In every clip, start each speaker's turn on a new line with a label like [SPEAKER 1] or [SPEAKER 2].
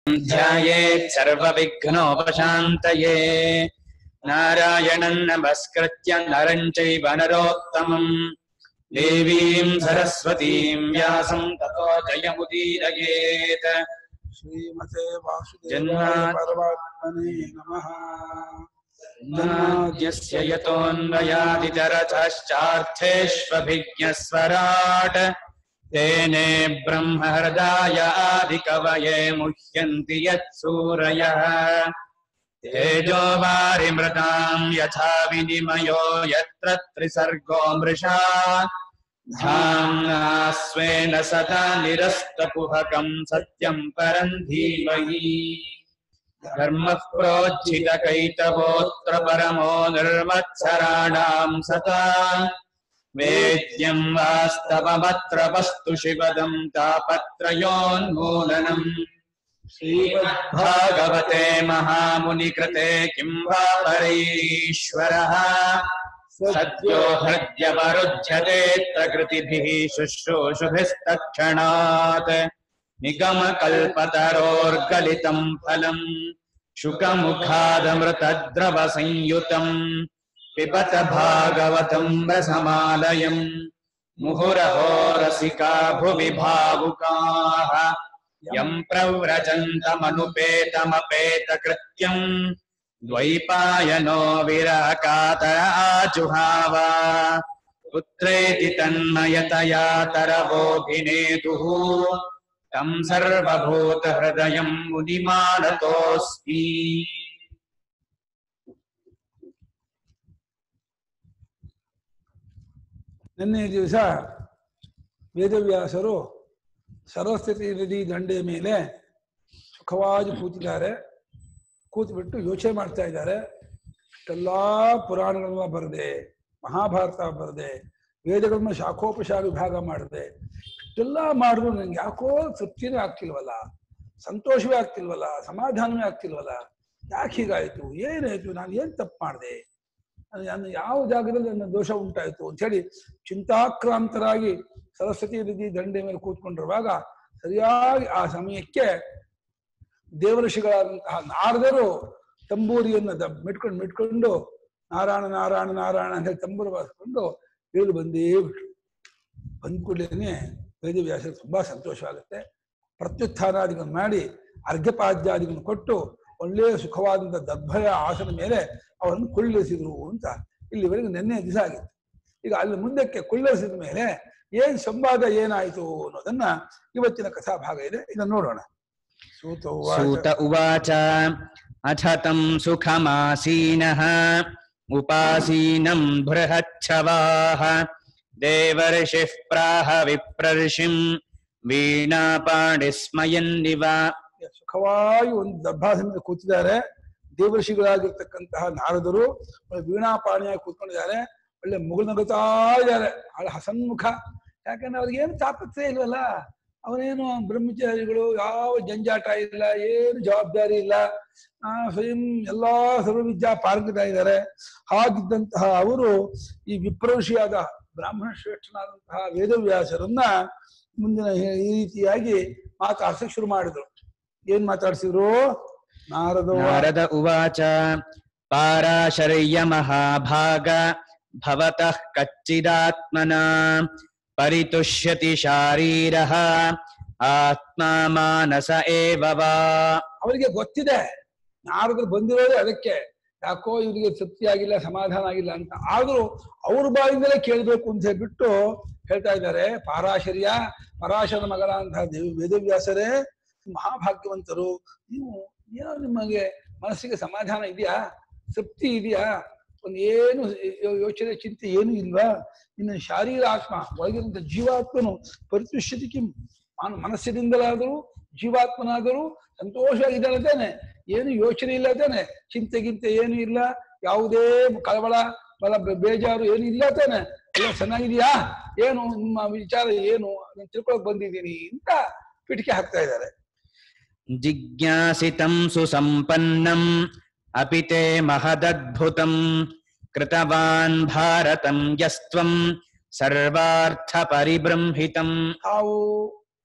[SPEAKER 1] ध्यायेत् सर्वविघ्नोपशान्तये नारायणम् नमस्कृत्य नरम् चैव नरोत्तमम् देवीम् सरस्वतीम् व्यासम् ततो जयमुदीरयेत्
[SPEAKER 2] श्रीमते वासुदेवाय
[SPEAKER 1] जन्मात्-
[SPEAKER 2] परमात्मने नमः
[SPEAKER 1] नाद्यस्य यतोऽन्वयादितरतश्चार्थेष्वभिज्ञस्वराट् तेने ब्रह्महृदाय आदिकवये मुह्यन्ति यत्सूरयः तेजो वारिमृताम् यथा विनिमयो यत्र त्रिसर्गो मृषा धाम्ना स्वेन सदा निरस्तकुहकम् सत्यम् परम् धीमहि धर्मः प्रोज्झितकैतवोऽत्र परमो निर्मत्सराणाम् सता वेद्यम् वास्तवमत्र वस्तु शिवदम् तापत्रयोन्मूलनम् श्रीमद्भागवते महामुनिकृते किम् वा परैरीश्वरः सद्यो हृद्यवरुध्यते कृतिभिः शुश्रूषुभिस्तत्क्षणात् निगमकल्पतरोर्गलितम् फलम् शुकमुखादमृतद्रवसंयुतम् पिबत भागवतम् रसमालयम् मुहुरहो रसिका भुवि भावुकाः यम् प्रव्रजन्तमनुपेतमपेतकृत्यम् द्वैपायनो विरहकातर आजुहाव पुत्रेति तन्मयतया तरवोऽभिनेतुः तम् सर्वभूतहृदयम् मुनिमानतोऽस्मि
[SPEAKER 2] ನಿನ್ನೆ ದಿವಸ ವೇದವ್ಯಾಸರು ಸರಸ್ವತಿ ನದಿ ದಂಡೆಯ ಮೇಲೆ ಸುಖವಾಗಿ ಕೂತಿದ್ದಾರೆ ಕೂತ್ಬಿಟ್ಟು ಯೋಚನೆ ಮಾಡ್ತಾ ಇದ್ದಾರೆ ಇಷ್ಟೆಲ್ಲಾ ಪುರಾಣಗಳನ್ನ ಬರದೆ ಮಹಾಭಾರತ ಬರದೆ ವೇದಗಳನ್ನ ಶಾಖೋಪಶಾಖ ವಿಭಾಗ ಮಾಡಿದೆ ಇಷ್ಟೆಲ್ಲ ಮಾಡಿದ್ರು ನಂಗೆ ಯಾಕೋ ತೃಪ್ತಿನೇ ಆಗ್ತಿಲ್ವಲ್ಲ ಸಂತೋಷವೇ ಆಗ್ತಿಲ್ವಲ್ಲ ಸಮಾಧಾನವೇ ಆಗ್ತಿಲ್ವಲ್ಲ ಯಾಕೆ ಹೀಗಾಯ್ತು ಏನಾಯ್ತು ನಾನು ಏನ್ ತಪ್ಪು ಮಾಡಿದೆ ನನ್ನ ಯಾವ ಜಾಗದಲ್ಲಿ ನನ್ನ ದೋಷ ಉಂಟಾಯ್ತು ಅಂತ ಹೇಳಿ ಚಿಂತಾಕ್ರಾಂತರಾಗಿ ಸರಸ್ವತಿ ನದಿ ದಂಡೆ ಮೇಲೆ ಕೂತ್ಕೊಂಡಿರುವಾಗ ಸರಿಯಾಗಿ ಆ ಸಮಯಕ್ಕೆ ದೇವಋಷಿಗಳಾದಂತಹ ನಾರದರು ತಂಬೂರಿಯನ್ನು ದ ಮಿಟ್ಕೊಂಡು ಮಿಟ್ಕೊಂಡು ನಾರಾಯಣ ನಾರಾಯಣ ನಾರಾಯಣ ಅಂತ ಹೇಳಿ ತಂಬೂರು ಬಾರಿಸ್ಕೊಂಡು ಇಳಿದು ಬಂದೇ ಬಿಟ್ರು ಬಂದ ಕೂಡಲೇ ವೇದವ್ಯಾಸರು ತುಂಬಾ ಸಂತೋಷವಾಗುತ್ತೆ ಪ್ರತ್ಯುತ್ಥಾನಾದಿಗಳನ್ನು ಮಾಡಿ ಅರ್ಘ್ಯಪಾದ್ಯಾದಿಗಳನ್ನು ಕೊಟ್ಟು ಒಳ್ಳೆಯ ಸುಖವಾದಂಥ ದರ್ಭಯ ಆಸನ ಮೇಲೆ ಅವರನ್ನು ಕುಳ್ಳಿರಿಸಿದ್ರು ಅಂತ ಇಲ್ಲಿವರೆಗೆ ನಿನ್ನೆ ದಿವಸ ಆಗಿತ್ತು ಈಗ ಅಲ್ಲಿ ಮುಂದಕ್ಕೆ ಕುಳ್ಳಿರಿಸಿದ ಮೇಲೆ ಏನ್ ಸಂವಾದ ಏನಾಯಿತು ಅನ್ನೋದನ್ನ ಇವತ್ತಿನ ಕಥಾಭಾಗ ಇದೆ ಇದನ್ನು ನೋಡೋಣ ಸೂತ ಉವಾಚ.
[SPEAKER 1] सूत उवाच अथ तम् सुखमासीनः उपासीनम् बृहच्छवाः देवर्षिः प्राह विप्रर्षिम् वीणापाणिस्मयन्निव
[SPEAKER 2] ಸುಖವಾಗಿ ಒಂದು ದರ್ಭಾಸನದಲ್ಲಿ ಕೂತಿದ್ದಾರೆ ದೇವಋಷಿಗಳಾಗಿರ್ತಕ್ಕಂತಹ ನಾರದರು ಒಳ್ಳೆ ವೀಣಾಪಾಣಿಯಾಗಿ ಕೂತ್ಕೊಂಡಿದ್ದಾರೆ ಒಳ್ಳೆ ಮುಗುಳು ನಗುತ್ತಾ ಇದ್ದಾರೆ ಬಹಳ ಹಸನ್ಮುಖ ಯಾಕಂದ್ರೆ ಅವ್ರಿಗೆ ಏನು ತಾಪತ್ರೆ ಇಲ್ವಲ್ಲ ಅವನೇನು ಬ್ರಹ್ಮಚಾರಿಗಳು ಯಾವ ಜಂಜಾಟ ಇಲ್ಲ ಏನು ಜವಾಬ್ದಾರಿ ಇಲ್ಲ ಆ ಸ್ವಯಂ ಎಲ್ಲಾ ಸರ್ವವಿದ್ಯಾ ಪಾರ್ಗದ ಇದ್ದಾರೆ ಹಾಗಿದ್ದಂತಹ ಅವರು ಈ ವಿಪ್ರಋಷಿಯಾದ ಬ್ರಾಹ್ಮಣ ಶ್ರೇಷ್ಠನಾದಂತಹ ವೇದವ್ಯಾಸರನ್ನ ಮುಂದಿನ ಹೇ- ಈ ರೀತಿಯಾಗಿ ಮಾತಾಡ್ಸಕ್ ಶುರು ಮಾಡಿದ್ರು ಏನ್ ಮಾತಾಡ್ಸಿದ್ರು ನಾರದ
[SPEAKER 1] नारद उवाच पाराशर्यमहाभाग भवतः कच्चिदात्मना परितुष्यति शारीरः आत्मा मानस एव वा
[SPEAKER 2] ಅವರಿಗೆ ಗೊತ್ತಿದೆ ನಾರದ್ರು ಬಂದಿರೋದೇ ಅದಕ್ಕೆ ಯಾಕೋ ಇವರಿಗೆ ತೃಪ್ತಿ ಆಗಿಲ್ಲ ಸಮಾಧಾನ ಆಗಿಲ್ಲ ಅಂತ ಆದ್ರೂ ಅವ್ರ ಬಾಯಿಂದಲೇ ಕೇಳಬೇಕು ಅಂತ ಹೇಳ್ಬಿಟ್ಟು ಹೇಳ್ತಾ ಇದ್ದಾರೆ ಪಾರಾಶರ್ಯ ಪರಾಶರ ಮಗನಾದಂತಹ ದೇವಿ ವೇದವ್ಯಾಸರೇ ಮಹಾಭಾಗ್ಯವಂತರು ನೀವು ಏನೋ ನಿಮಗೆ ಮನಸ್ಸಿಗೆ ಸಮಾಧಾನ ಇದೆಯಾ ತೃಪ್ತಿ ಇದೆಯಾ ಒಂದು ಏನು ಯೋ- ಯೋಚನೆ ಚಿಂತೆ ಏನು ಇಲ್ವಾ ಇನ್ನು ಶಾರೀರ ಆತ್ಮ ಒಳಗಿರುವಂತ ಜೀವಾತ್ಮನು ಪರಿತುಷ್ಯತಿ ಕಿಂ ಮಾನ ಮನಸ್ಸಿನಿಂದಲಾದರೂ ಜೀವಾತ್ಮನಾದರೂ ಸಂತೋಷವಾಗಿದ್ದಾನೆ ತಾನೆ ಏನು ಯೋಚನೆ ಇಲ್ಲ ತಾನೆ ಚಿಂತೆ ಗಿಂತೆ ಏನು ಇಲ್ಲ ಯಾವುದೇ ಕಳವಳ ಬಲ ಬೆ- ಬೇಜಾರು ಏನು ಇಲ್ಲ ತಾನೆ ಎಲ್ಲ ಚೆನ್ನಾಗಿದೆಯಾ ಏನು ನಿಮ್ಮ ವಿಚಾರ ಏನು ಅದನ್ನ ತಿಳ್ಕೊಳಕ್ ಬಂದಿದ್ದೀನಿ ಅಂತ ಪಿಟಿಕೆ ಹಾಕ್ತಾ ಇದ್ದಾರೆ
[SPEAKER 1] जिज्ञासितं सुसम्पन्नम् अपि ते महदद्भुतम् कृतवान् भारतं यस्त्वम् सर्वार्थपरिबृंहितम्
[SPEAKER 2] ತಾವು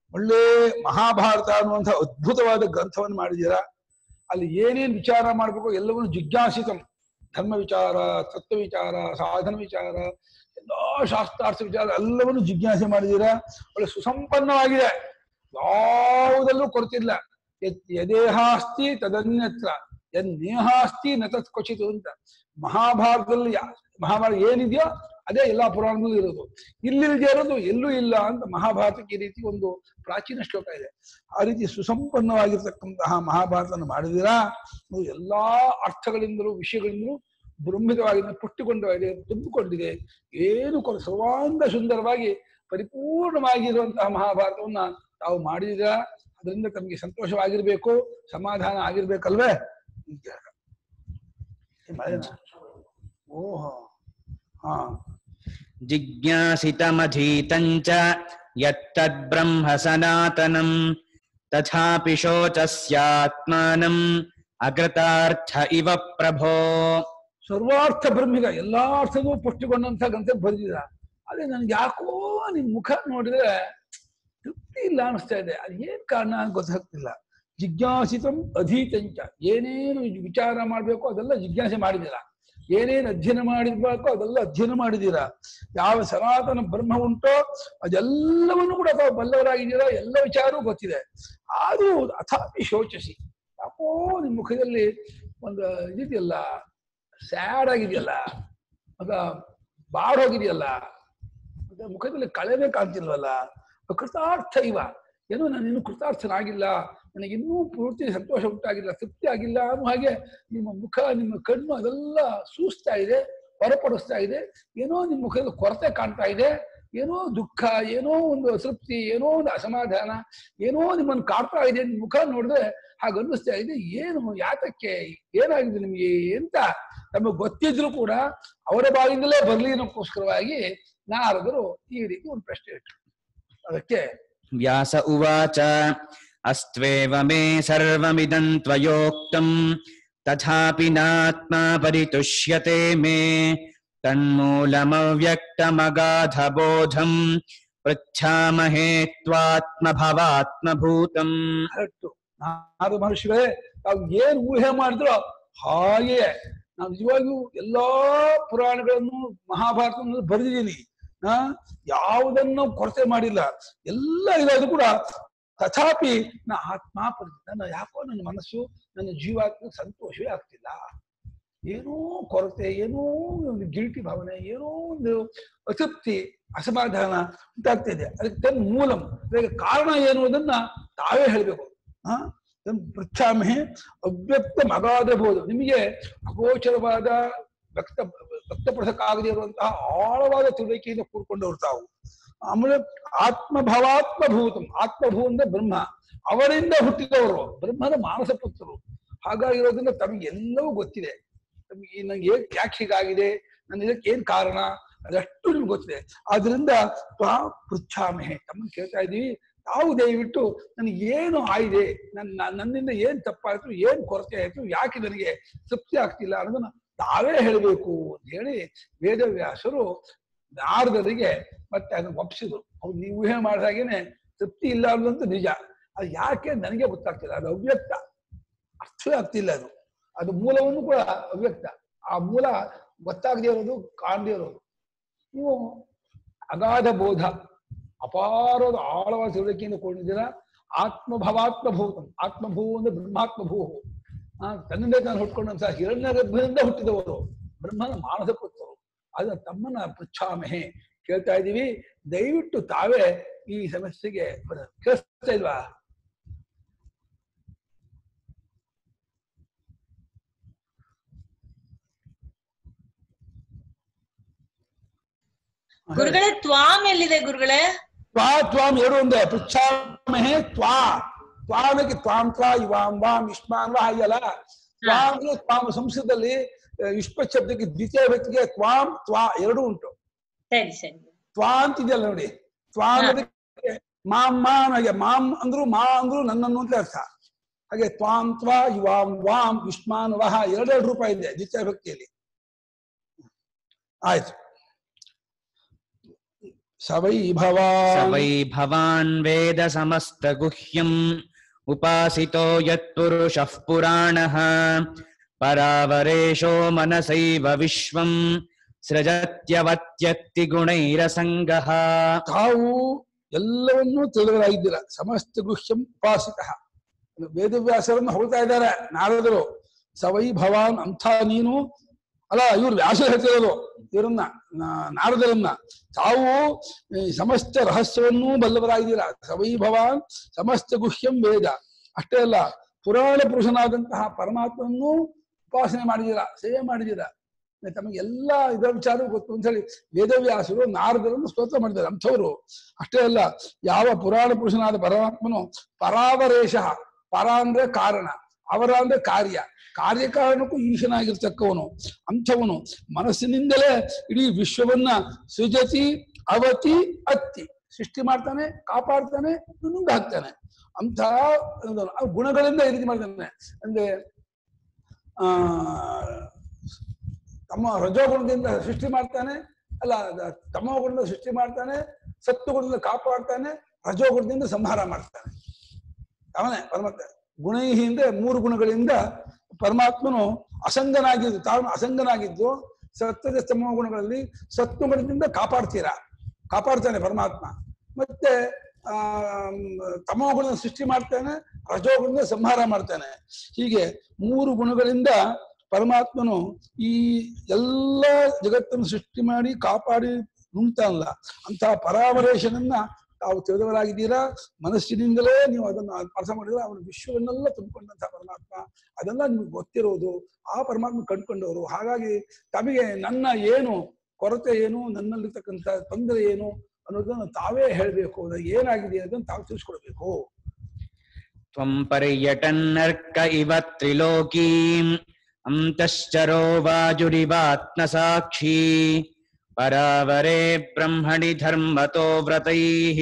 [SPEAKER 2] ಒಳ್ಳೆ ಮಹಾಭಾರತ ಅನ್ನುವಂಥ ಅದ್ಭುತವಾದ ಗ್ರಂಥವನ್ನು ಮಾಡಿದ್ದೀರಾ ಅಲ್ಲಿ ಏನೇನ್ ವಿಚಾರ ಮಾಡ್ಬೇಕು ಎಲ್ಲವನ್ನು ಜಿಜ್ಞಾಸಿತಂ ಧರ್ಮ ವಿಚಾರ ತತ್ವ ವಿಚಾರ ಸಾಧನ ವಿಚಾರ ಎಲ್ಲಾ ಶಾಸ್ತ್ರಾರ್ಥ ವಿಚಾರ ಎಲ್ಲವನ್ನು ಜಿಜ್ಞಾಸೆ ಮಾಡಿದ್ದೀರಾ ಒಳ್ಳೆ ಸುಸಂಪನ್ನವಾಗಿದೆ ಯಾವುದಲ್ಲೂ ಕೊರತಿಲ್ಲ ಯತ್ ಯದೇಹಾಸ್ತಿ ತದನ್ಯತ್ರ ಯದ್ ನೇಹಾಸ್ತಿ ನ ತತ್ ಕ್ವಚಿತ್ ಅಂತ ಮಹಾಭಾರತದಲ್ಲಿ ಯಾ- ಮಹಾಭಾರತ ಏನಿದೆಯೋ ಅದೇ ಎಲ್ಲಾ ಪುರಾಣದಲ್ಲೂ ಇರೋದು ಇಲ್ಲಿಲ್ದೇ ಇರೋದು ಎಲ್ಲೂ ಇಲ್ಲ ಅಂತ ಮಹಾಭಾರತಕ್ಕೆ ಈ ರೀತಿ ಒಂದು ಪ್ರಾಚೀನ ಶ್ಲೋಕ ಇದೆ ಆ ರೀತಿ ಸುಸಂಪನ್ನವಾಗಿರ್ತಕ್ಕಂತಹ ಮಹಾಭಾರತನ ಮಾಡಿದಿರಾ ನೀವು ಎಲ್ಲಾ ಅರ್ಥಗಳಿಂದಲೂ ವಿಷಯಗಳಿಂದಲೂ ಬೃಂಹಿತವಾಗಿದೆ ಪುಟ್ಟಿಕೊಂಡವಾಗಿದೆ ತುಂಬಿಕೊಂಡಿದೆ ಏನು ಕೊರ ಸರ್ವಾಂಗ ಸುಂದರವಾಗಿ ಪರಿಪೂರ್ಣವಾಗಿರುವಂತಹ ಮಹಾಭಾರತವನ್ನ ತಾವು ಮಾಡಿದಿರಾ ಅದರಿಂದ ತಮಗೆ ಸಂತೋಷವಾಗಿರ್ಬೇಕು ಸಮಾಧಾನ ಆಗಿರ್ಬೇಕಲ್ವೇ ಅಂತ ಹೇಳ್ದ. ಏ ಮಳೆನಾ? ಓಹೋ ಹಾ
[SPEAKER 1] जिज्ञासितमधीतम् च यत्तद्ब्रह्म सनातनम् तथापि शोचस्यात्मानम् ಅಕೃತಾರ್ಥ ಇವ ಪ್ರಭೋ
[SPEAKER 2] ಸರ್ವಾರ್ಥ ಬ್ರಹ್ಮಿಗ ಎಲ್ಲಾ ಅರ್ಥವೂ ಪುಷ್ಟಿಗೊಂಡಂತ ಗ್ರಂಥ ಬರೆದಿದ ಅದೇ ನನ್ಗೆ ಯಾಕೋ ನಿನ್ ಮುಖ ನೋಡಿದ್ರೆ ತೃಪ್ತಿ ಇಲ್ಲ ಅನಿಸ್ತಾ ಇದೆ ಅದು ಏನ್ ಕಾರಣ ಅಂತ ಗೊತ್ತಾಗ್ತಿಲ್ಲ ಜಿಜ್ಞಾಸಿತಂ ಅಧೀತಂಚ ಏನೇನು ವಿಚಾರ ಮಾಡ್ಬೇಕು ಅದೆಲ್ಲ ಜಿಜ್ಞಾಸೆ ಮಾಡಿದ್ದೀರಾ ಏನೇನು ಅಧ್ಯಯನ ಮಾಡಿರ್ಬೇಕು ಅದೆಲ್ಲ ಅಧ್ಯಯನ ಮಾಡಿದ್ದೀರಾ ಯಾವ ಸನಾತನ ಬ್ರಹ್ಮ ಉಂಟೋ ಅದೆಲ್ಲವನ್ನು ಕೂಡ ತಾವು ಬಲ್ಲವರಾಗಿದ್ದೀರಾ ಎಲ್ಲ ವಿಚಾರವೂ ಗೊತ್ತಿದೆ ಆದ್ರೂ ಅಥಾಪಿ ಶೋಚಿಸಿ ಯಾಕೋ ನಿಮ್ ಮುಖದಲ್ಲಿ ಒಂದು ಇದಿದೆಯಲ್ಲ ಸ್ಯಾಡ್ ಆಗಿದೆಯಲ್ಲ ಮಗ ಬಾಡೋಗಿದೆಯಲ್ಲ ಮತ್ತೆ ಮುಖದಲ್ಲಿ ಕಳೆನೇ ಕಾಣ್ತಿಲ್ವಲ್ಲ ಕೃತಾರ್ಥ ಇವ ಏನೋ ನಾನು ಇನ್ನೂ ಕೃತಾರ್ಥನಾಗಿಲ್ಲ ನನಗೆ ಇನ್ನೂ ಪೂರ್ತಿ ಸಂತೋಷ ಉಂಟಾಗಿಲ್ಲ ತೃಪ್ತಿ ಆಗಿಲ್ಲ ಅನ್ನೋ ಹಾಗೆ ನಿಮ್ಮ ಮುಖ ನಿಮ್ಮ ಕಣ್ಣು ಅದೆಲ್ಲ ಸೂಸ್ತಾ ಇದೆ ಹೊರಪಡಿಸ್ತಾ ಇದೆ ಏನೋ ನಿಮ್ಮ ಮುಖದಲ್ಲಿ ಕೊರತೆ ಕಾಣ್ತಾ ಇದೆ ಏನೋ ದುಃಖ ಏನೋ ಒಂದು ಅತೃಪ್ತಿ ಏನೋ ಒಂದು ಅಸಮಾಧಾನ ಏನೋ ನಿಮ್ಮನ್ನು ಕಾಡ್ತಾ ಇದೆ ನಿಮ್ಮ ಮುಖ ನೋಡಿದ್ರೆ ಹಾಗೆ ಅನ್ನಿಸ್ತಾ ಇದೆ ಏನು ಯಾತಕ್ಕೆ ಏನಾಗಿದೆ ನಿಮ್ಗೆ ಅಂತ ನಮಗೆ ಗೊತ್ತಿದ್ರು ಕೂಡ ಅವರ ಬಾಯಿಂದಲೇ ಬರ್ಲಿ ಅನ್ನೋಕ್ಕೋಸ್ಕರವಾಗಿ ನಾರದರು ಈ ರೀತಿ ಒಂದು ಪ್ರಶ್ನೆ ಇಟ್ಟರು ಅದಕ್ಕೆ
[SPEAKER 1] ವ್ಯಾಸ ಉವಾಚ ಅಸ್ತ್ವೇವ ಮೇ ಸರ್ವಮಿದಂ ತ್ವಯೋಕ್ತಂ ತಥಾಪಿ ನಾತ್ಮ ಪರಿತುಷ್ಯತೆ ಮೇ ತನ್ಮೂಲಮವ್ಯಕ್ತಮಗಾಧಬೋಧಂ ಪೃಚ್ಛಾಮಹೇ ತ್ವಾತ್ಮಭವಾತ್ಮಭೂತಂ
[SPEAKER 2] ಕರೆಕ್ಟು ನಾರದ ಮಹರ್ಷಿಗಳೇ ತಾವು ಏನ್ ಊಹೆ ಮಾಡಿದ್ರು ಹಾಗೆಯೇ ನಾವು ನಿಜವಾಗಿಯೂ ಎಲ್ಲಾ ಪುರಾಣಗಳನ್ನು ಮಹಾಭಾರತವನ್ನು ಬರೆದಿದ್ದೀನಿ ಆ ಯಾವುದನ್ನು ಕೊರತೆ ಮಾಡಿಲ್ಲ ಎಲ್ಲ ಇರೋದು ಕೂಡ ತಥಾಪಿ ನಾ ಆತ್ಮ ಪರಿಚಯ ನನ್ನ ಯಾಕೋ ನನ್ನ ಮನಸ್ಸು ನನ್ನ ಜೀವಾತ್ಮ ಸಂತೋಷವೇ ಆಗ್ತಿಲ್ಲ ಏನೋ ಕೊರತೆ ಏನೋ ಒಂದು ಗಿಲ್ಟಿ ಭಾವನೆ ಏನೋ ಒಂದು ಅತೃಪ್ತಿ ಅಸಮಾಧಾನ ಉಂಟಾಗ್ತಿದೆ ಅದಕ್ಕೆ ತನ್ನ ಮೂಲಂ ಅದಕ್ಕೆ ಕಾರಣ ಏನು ಅನ್ನೋದನ್ನ ತಾವೇ ಹೇಳ್ಬೇಕು ಆ ಪೃಚ್ಛಾಮಿ ಅವ್ಯಕ್ತ ಮಗಾದಬಹುದು ನಿಮಗೆ ಅಗೋಚರವಾದ ವ್ಯಕ್ತ ವ್ಯಕ್ತಪಡಿಸಕ್ಕಾಗದೇ ಇರುವಂತಹ ಆಳವಾದ ತಿಳುವಳಿಕೆಯಿಂದ ಕೂರ್ಕೊಂಡವ್ರು ತಾವು ಆಮೇಲೆ ಆತ್ಮಭವಾತ್ಮಭೂತಂ ಆತ್ಮಭೂ ಅಂದ್ರೆ ಬ್ರಹ್ಮ ಅವರಿಂದ ಹುಟ್ಟಿದವರು ಬ್ರಹ್ಮನ ಮಾನಸ ಪುತ್ರರು ಹಾಗಾಗಿರೋದ್ರಿಂದ ತಮಗೆ ಎಲ್ಲವೂ ಗೊತ್ತಿದೆ ತಮಗೆ ನಂಗೆ ಏನ್ ಯಾಕೆ ಹೀಗಾಗಿದೆ ನನ್ನ ಇದಕ್ಕೆ ಏನ್ ಕಾರಣ ಅದಷ್ಟು ನಿಮ್ಗೆ ಗೊತ್ತಿದೆ ಆದ್ರಿಂದ ತ್ವಾ ಪೃಚ್ಛಾಮೆ ತಮ್ಮನ್ನು ಕೇಳ್ತಾ ಇದೀವಿ ತಾವು ದಯವಿಟ್ಟು ನನಗೆ ಏನು ಆಗಿದೆ ನನ್ನ ನನ್ನಿಂದ ಏನ್ ತಪ್ಪಾಯ್ತು ಏನ್ ಕೊರತೆ ಆಯ್ತು ಯಾಕೆ ನನಗೆ ತೃಪ್ತಿ ಆಗ್ತಿಲ್ಲ ಅನ್ನೋದನ್ನ ತಾವೇ ಹೇಳಬೇಕು ಅಂತ ಹೇಳಿ ವೇದವ್ಯಾಸರು ನಾರದರಿಗೆ ಮತ್ತೆ ಅದನ್ನ ಒಪ್ಸಿದ್ರು ಅವ್ರು ನೀವು ಊಹೆ ಮಾಡಿದಾಗೇನೆ ತೃಪ್ತಿ ಇಲ್ಲ ಅನ್ನೋದಂತೂ ನಿಜ ಅದು ಯಾಕೆ ನನಗೆ ಗೊತ್ತಾಗ್ತಿಲ್ಲ ಅದು ಅವ್ಯಕ್ತ ಅರ್ಥವೇ ಆಗ್ತಿಲ್ಲ ಅದು ಅದು ಮೂಲವನ್ನು ಕೂಡ ಅವ್ಯಕ್ತ ಆ ಮೂಲ ಗೊತ್ತಾಗದೇ ಇರೋದು ಕಾಣದೇ ಇರೋದು ನೀವು ಅಗಾಧ ಬೋಧ ಅಪಾರವಾದ ಆಳವಾದ ತಿಳುವಳಿಕೆಯಿಂದ ಕೊಂಡಿದ್ದೀರ ಆತ್ಮಭವಾತ್ಮಭೂತಂ ಆತ್ಮಭೂ ಅಂದ್ರೆ ಬ್ರಹ್ಮಾತ್ಮಭೂ ಆ ತನ್ನಿಂದ ತಾನು ಹುಟ್ಕೊಂಡಂತ ಹಿರಣ್ಯ ಗರ್ಭದಿಂದ ಹುಟ್ಟಿದವರು ಬ್ರಹ್ಮನ ಮಾನಸ ಪುತ್ರರು ಅದ ತಮ್ಮನ್ನ ಪೃಚ್ಛಾಮಹೆ ಕೇಳ್ತಾ ಇದ್ದೀವಿ ದಯವಿಟ್ಟು ತಾವೇ ಈ ಸಮಸ್ಯೆಗೆ ಬರ- ಕೇಳಿಸ್ತಾ ಇಲ್ವಾ
[SPEAKER 3] ಗುರುಗಳೇ ತ್ವಾಮ್ ಎಲ್ಲಿದೆ ಗುರುಗಳೇ
[SPEAKER 2] ತ್ವಾ ತ್ವಾಂ ಎರಡು ಒಂದೇ ಪೃಚ್ಛಾಮಹೆ ತ್ವಾ ತ್ವಾನಕ್ಕೆ ತ್ವಾಂ ತ್ವಾ ಇವಾಂ ವಾಂ ಇಷ್ಮಾನ್ ವಾ ಹಾಗೆಲ್ಲ ತ್ವಾ ಅಂದ್ರೆ ತ್ವಾಂ ಸಂಸ್ಕೃತದಲ್ಲಿ ಆ, ಯುಷ್ಮ ಶಬ್ದಕ್ಕೆ ದ್ವಿತೀಯ ವ್ಯಕ್ತಿಗೆ ತ್ವಾಂ ತ್ವಾ ಎರಡು ಉಂಟು
[SPEAKER 3] ಸರಿ ಸರಿ
[SPEAKER 2] ತ್ವಾ ಅಂತಿದೆಯಲ್ಲ ನೋಡಿ ತ್ವಾ ಅನ್ನೋದಕ್ಕೆ ಮಾಂ ಮಾಂ ಹಾಗೆ ಮಾಂ ಅಂದ್ರು ಮಾ ಅಂದ್ರು ನನ್ನನ್ನು ಅಂತ ಅರ್ಥ ಹಾಗೆ ತ್ವಾಂ ತ್ವಾ ಇವಾಂ ವಾಂ ಯುಷ್ಮಾನ್ ವಹ ಎರಡೆರಡು ರೂಪ ಇದೆ ದ್ವಿತೀಯ ಭಕ್ತಿಯಲ್ಲಿ ಆಯ್ತು ಸ ವೈ
[SPEAKER 1] स
[SPEAKER 2] ಭವಾನ್
[SPEAKER 1] वै भवान् वेद समस्तगुह्यम् उपासितो यत्पुरुषः पुराणः परावरेशो मनसैव विश्वम् सृजत्यवत्यत्ति गुणैरसङ्गः
[SPEAKER 2] ತಾವು ಎಲ್ಲವನ್ನೂ ತಿಳಿದವರಾಗಿದ್ದೀರ ಸಮಸ್ತ ಗುಹ್ಯಂ ಉಪಾಸಿತ ವೇದವ್ಯಾಸರನ್ನು ಹೊಳ್ತಾ ಇದ್ದಾರೆ ನಾರದರು ಸವೈ ಭವಾನ್ ಅಂಥ ನೀನು ಅಲ್ಲ ಇವ್ರು ವ್ಯಾಸ ಹೇಳ್ತಿರೋದು ಇವರನ್ನ ನಾ- ನಾರದರನ್ನ ತಾವು ಈ ಸಮಸ್ತ ರಹಸ್ಯವನ್ನೂ ಬಲ್ಲವರಾಗಿದ್ದೀರ ಸವೈ ಭವಾನ್ ಸಮಸ್ತ ಗುಹ್ಯಂ ವೇದ ಅಷ್ಟೇ ಅಲ್ಲ ಪುರಾಣ ಪುರುಷನಾದಂತಹ ಪರಮಾತ್ಮನನ್ನು ಉಪಾಸನೆ ಮಾಡಿದ್ದೀರಾ ಸೇವೆ ಮಾಡಿದ್ದೀರಾ ತಮಗೆ ಎಲ್ಲ ಇದರ ವಿಚಾರ ಗೊತ್ತು ಅಂತ ಹೇಳಿ ವೇದವ್ಯಾಸರು ನಾರದರನ್ನು ಸ್ತೋತ್ರ ಮಾಡಿದ್ದಾರೆ ಅಂಥವ್ರು ಅಷ್ಟೇ ಅಲ್ಲ ಯಾವ ಪುರಾಣ ಪುರುಷನಾದ ಪರಮಾತ್ಮನು ಪರಾವರೇಶ ಪರ ಅಂದ್ರೆ ಕಾರಣ ಅವರ ಅಂದ್ರೆ ಕಾರ್ಯ ಕಾರ್ಯಕಾರಣಕ್ಕೂ ಈಶನಾಗಿರ್ತಕ್ಕವನು ಅಂಥವನು ಮನಸ್ಸಿನಿಂದಲೇ ಇಡೀ ವಿಶ್ವವನ್ನ ಸೃಜತಿ ಅವತಿ ಅತ್ತಿ ಸೃಷ್ಟಿ ಮಾಡ್ತಾನೆ ಕಾಪಾಡ್ತಾನೆ ನುಂಗ ಹಾಕ್ತಾನೆ ಅಂಥ ಒಂದು ಆ ಗುಣಗಳಿಂದ ಈ ರೀತಿ ಮಾಡ್ತಾನೆ ಅಂದ್ರೆ ಆ ತಮ್ಮ ರಜೋಗುಣದಿಂದ ಸೃಷ್ಟಿ ಮಾಡ್ತಾನೆ ಅಲ್ಲ ಅದ- ತಮೋ ಗುಣದಿಂದ ಸೃಷ್ಟಿ ಮಾಡ್ತಾನೆ ಸತ್ತು ಗುಣದಿಂದ ಕಾಪಾಡ್ತಾನೆ ರಜೋಗುಣದಿಂದ ಸಂಹಾರ ಮಾಡ್ತಾನೆ ಅವನೇ ಪರಮಾತ್ಮ ಗುಣೈಹಿ ಅಂದ್ರೆ ಮೂರು ಗುಣಗಳಿಂದ ಪರಮಾತ್ಮನು ಅಸಂಗನಾಗಿದ್ದು ತಾನು ಅಸಂಗನಾಗಿದ್ದು ಸತ್ಯದ ತಮೋ ಗುಣಗಳಲ್ಲಿ ಸತ್ತು ಗುಣದಿಂದ ಕಾಪಾಡ್ತೀರಾ ಕಾಪಾಡ್ತಾನೆ ಪರಮಾತ್ಮ ಮತ್ತೆ ಆ ತಮೋ ಗುಣದ ಸೃಷ್ಟಿ ಮಾಡ್ತಾನೆ ರಜೋಗುಣದಿಂದ ಸಂಹಾರ ಮಾಡ್ತಾನೆ ಹೀಗೆ ಮೂರು ಗುಣಗಳಿಂದ ಪರಮಾತ್ಮನು ಈ ಎಲ್ಲ ಜಗತ್ತನ್ನು ಸೃಷ್ಟಿ ಮಾಡಿ ಕಾಪಾಡಿ ನುಂಗ್ತಾನಲ್ಲ ಅಂತಹ ಪರಾಮರೇಶನನ್ನ ತಾವು ತಿಳಿದವರಾಗಿದ್ದೀರಾ ಮನಸ್ಸಿನಿಂದಲೇ ನೀವು ಅದನ್ನು ಅರ್ಥ ಮಾಡಿದ್ರೆ ಅವನ ವಿಶ್ವವನ್ನೆಲ್ಲ ತುಂಬಿಕೊಂಡಂತಹ ಪರಮಾತ್ಮ ಅದೆಲ್ಲ ನಿಮ್ಗೆ ಗೊತ್ತಿರೋದು ಆ ಪರಮಾತ್ಮ ಕಂಡುಕೊಂಡವರು ಹಾಗಾಗಿ ತಮಗೆ ನನ್ನ ಏನು ಕೊರತೆ ಏನು ನನ್ನಲ್ಲಿರ್ತಕ್ಕಂಥ ತೊಂದರೆ ಏನು ಅನ್ನೋದನ್ನು ತಾವೇ ಹೇಳಬೇಕು ಏನಾಗಿದೆ ಅದನ್ನು ತಾವು ತಿಳಿಸ್ಕೊಡ್ಬೇಕು
[SPEAKER 1] त्वं पर्यटन्नर्क इव त्रिलोकीम् अन्तश्चरो वाजुरिवात्मसाक्षी परावरे ब्रह्मणि धर्मतो व्रतैः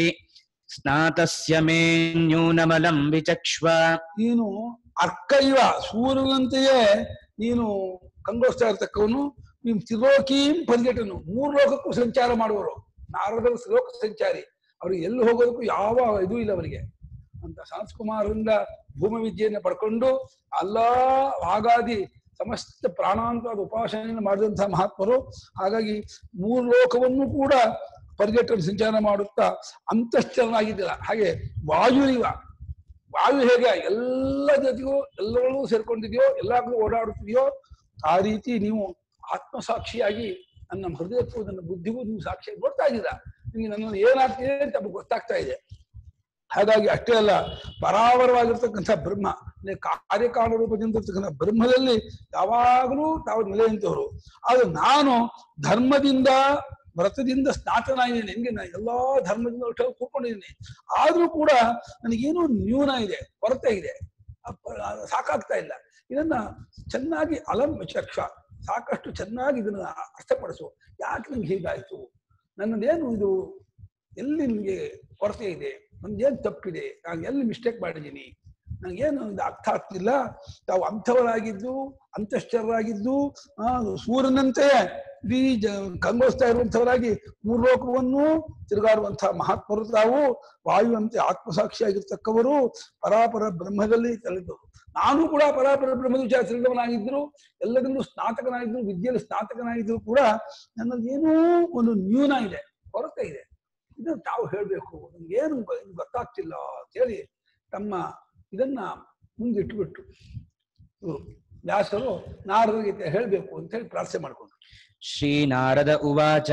[SPEAKER 1] स्नातस्य मे न्यूनमलं विचक्ष्व
[SPEAKER 2] ನೀನು ಅರ್ಕ ಇವ ಸೂರ್ಯನಂತೆಯೇ ನೀನು ಕಂಗೊಳಿಸ್ತಾ ಇರ್ತಕ್ಕವನು ನೀನು ತ್ರಿಲೋಕೀಂ ಪರ್ಯಟನು ಮೂರು ಲೋಕಕ್ಕೂ ಸಂಚಾರ ಮಾಡುವವರು ನಾರದರು ತ್ರಿಲೋಕ ಸಂಚಾರಿ ಅವ್ರಿಗೆ ಎಲ್ಲಿ ಹೋಗೋದಕ್ಕೂ ಯಾವ ಇದು ಇಲ್ಲ ಅವರಿಗೆ ಅಂತ ಸಂಸ್ಕುಮಾರರಿಂದ ಭೂಮಿ ವಿದ್ಯೆಯನ್ನು ಪಡ್ಕೊಂಡು ಅಲ್ಲ ಹಾಗಾಗಿ ಸಮಸ್ತ ಪ್ರಾಣಾಂತವಾದ ಉಪಾಸನೆಯನ್ನು ಮಾಡಿದಂತಹ ಮಹಾತ್ಮರು ಹಾಗಾಗಿ ಮೂರು ಲೋಕವನ್ನು ಕೂಡ ಪರ್ಯಟನ ಸಂಚಾರ ಮಾಡುತ್ತಾ ಅಂತಶ್ಚರನಾಗಿದ್ದಿಲ್ಲ ಹಾಗೆ ವಾಯುರಿವ ವಾಯು ಹೇಗೆ ಎಲ್ಲ ಜೊತೆಗೂ ಎಲ್ಲವೂ ಸೇರ್ಕೊಂಡಿದೆಯೋ ಎಲ್ಲ ಕಡೆ ಓಡಾಡುತ್ತಿದೆಯೋ ಆ ರೀತಿ ನೀವು ಆತ್ಮಸಾಕ್ಷಿಯಾಗಿ ನನ್ನ ಹೃದಯಕ್ಕೂ ನನ್ನ ಬುದ್ಧಿಗೂ ನೀವು ಸಾಕ್ಷಿಯಾಗಿ ನೋಡ್ತಾ ಇದ್ದೀರಾ ನಿಮಗೆ ನನ್ನನ್ನು ಏನಾಗ್ತಿದೆ ಅಂತ ನಮಗೆ ಗೊತ್ತಾಗ್ತಾ ಇದೆ ಹಾಗಾಗಿ ಅಷ್ಟೇ ಅಲ್ಲ ಪರಾವರವಾಗಿರ್ತಕ್ಕಂಥ ಬ್ರಹ್ಮ ಅಂದ್ರೆ ಕಾರ್ಯಕಾಲ ರೂಪದಿಂದ ಇರ್ತಕ್ಕಂಥ ಬ್ರಹ್ಮದಲ್ಲಿ ಯಾವಾಗಲೂ ತಾವು ನೆಲೆಯಂತವರು ಆದ್ರೆ ನಾನು ಧರ್ಮದಿಂದ ವ್ರತದಿಂದ ಸ್ನಾತನಾಗಿದ್ದೀನಿ ನಿಮಗೆ ನಾನು ಎಲ್ಲಾ ಧರ್ಮದಿಂದ ಒಟ್ಟಾಗಿ ಕೂತ್ಕೊಂಡಿದ್ದೀನಿ ಆದ್ರೂ ಕೂಡ ನನಗೇನೋ ನ್ಯೂನ ಇದೆ ಕೊರತೆ ಇದೆ ಅಪ್ಪ- ಸಾಕಾಗ್ತಾ ಇಲ್ಲ ಇದನ್ನ ಚೆನ್ನಾಗಿ ಅಲಂ ವಿಚಕ್ಷ ಸಾಕಷ್ಟು ಚೆನ್ನಾಗಿ ಇದನ್ನ ಅರ್ಥಪಡಿಸು ಯಾಕೆ ನಂಗೆ ಹೀಗಾಯ್ತು ನನ್ನದೇನು ಇದು ಎಲ್ಲಿ ನಿಮಗೆ ಕೊರತೆ ಇದೆ ನನ್ಗೇನು ತಪ್ಪಿದೆ ನಾನು ಎಲ್ಲಿ ಮಿಸ್ಟೇಕ್ ಮಾಡಿದ್ದೀನಿ ನನಗೇನು ಇದು ಅರ್ಥ ಆಗ್ತಿಲ್ಲ ತಾವು ಅಂಥವರಾಗಿದ್ದು ಅಂತಶ್ಚರರಾಗಿದ್ದು ಆ ಸೂರ್ಯನಂತೆಯೇ ಇಡೀ ಜ ಕಂಗೊಳಿಸ್ತಾ ಇರುವಂಥವರಾಗಿ ಮೂರ್ಲೋಕವನ್ನು ತಿರುಗಾಡುವಂತಹ ಮಹಾತ್ಮರು ತಾವು ವಾಯುವಂತೆ ಆತ್ಮಸಾಕ್ಷಿಯಾಗಿರ್ತಕ್ಕವರು ಪರಾಪರ ಬ್ರಹ್ಮದಲ್ಲಿ ತಿಳಿದವರು ನಾನು ಕೂಡ ಪರಾಪರ ಬ್ರಹ್ಮದ ವಿಚಾರ ತಿಳಿದವನಾಗಿದ್ರು ಎಲ್ಲದರಲ್ಲೂ ಸ್ನಾತಕನಾಗಿದ್ರು ವಿದ್ಯೆಯಲ್ಲಿ ಸ್ನಾತಕನಾಗಿದ್ರು ಕೂಡ ನನ್ನಲ್ಲಿ ಏನೋ ಒಂದು ನ್ಯೂನ ಇದೆ ಕೊರತೆ ಇದೆ ಇದನ್ನು ತಾವು ಹೇಳ್ಬೇಕು ನಮ್ಗೇನು ಗೊ- ಇದು ಗೊತ್ತಾಗ್ತಿಲ್ಲ ಅಂತೇಳಿ ತಮ್ಮ ಇದನ್ನ ಮುಂದಿಟ್ಬಿಟ್ರು ಇವ್ರು ವ್ಯಾಸರು ನಾರದರಿಗೆ ಹೇಳ್ಬೇಕು ಅಂತ ಹೇಳಿ ಪ್ರಾರ್ಥನೆ ಮಾಡ್ಕೊಂಡ್ರು
[SPEAKER 1] श्रीनारद उवाच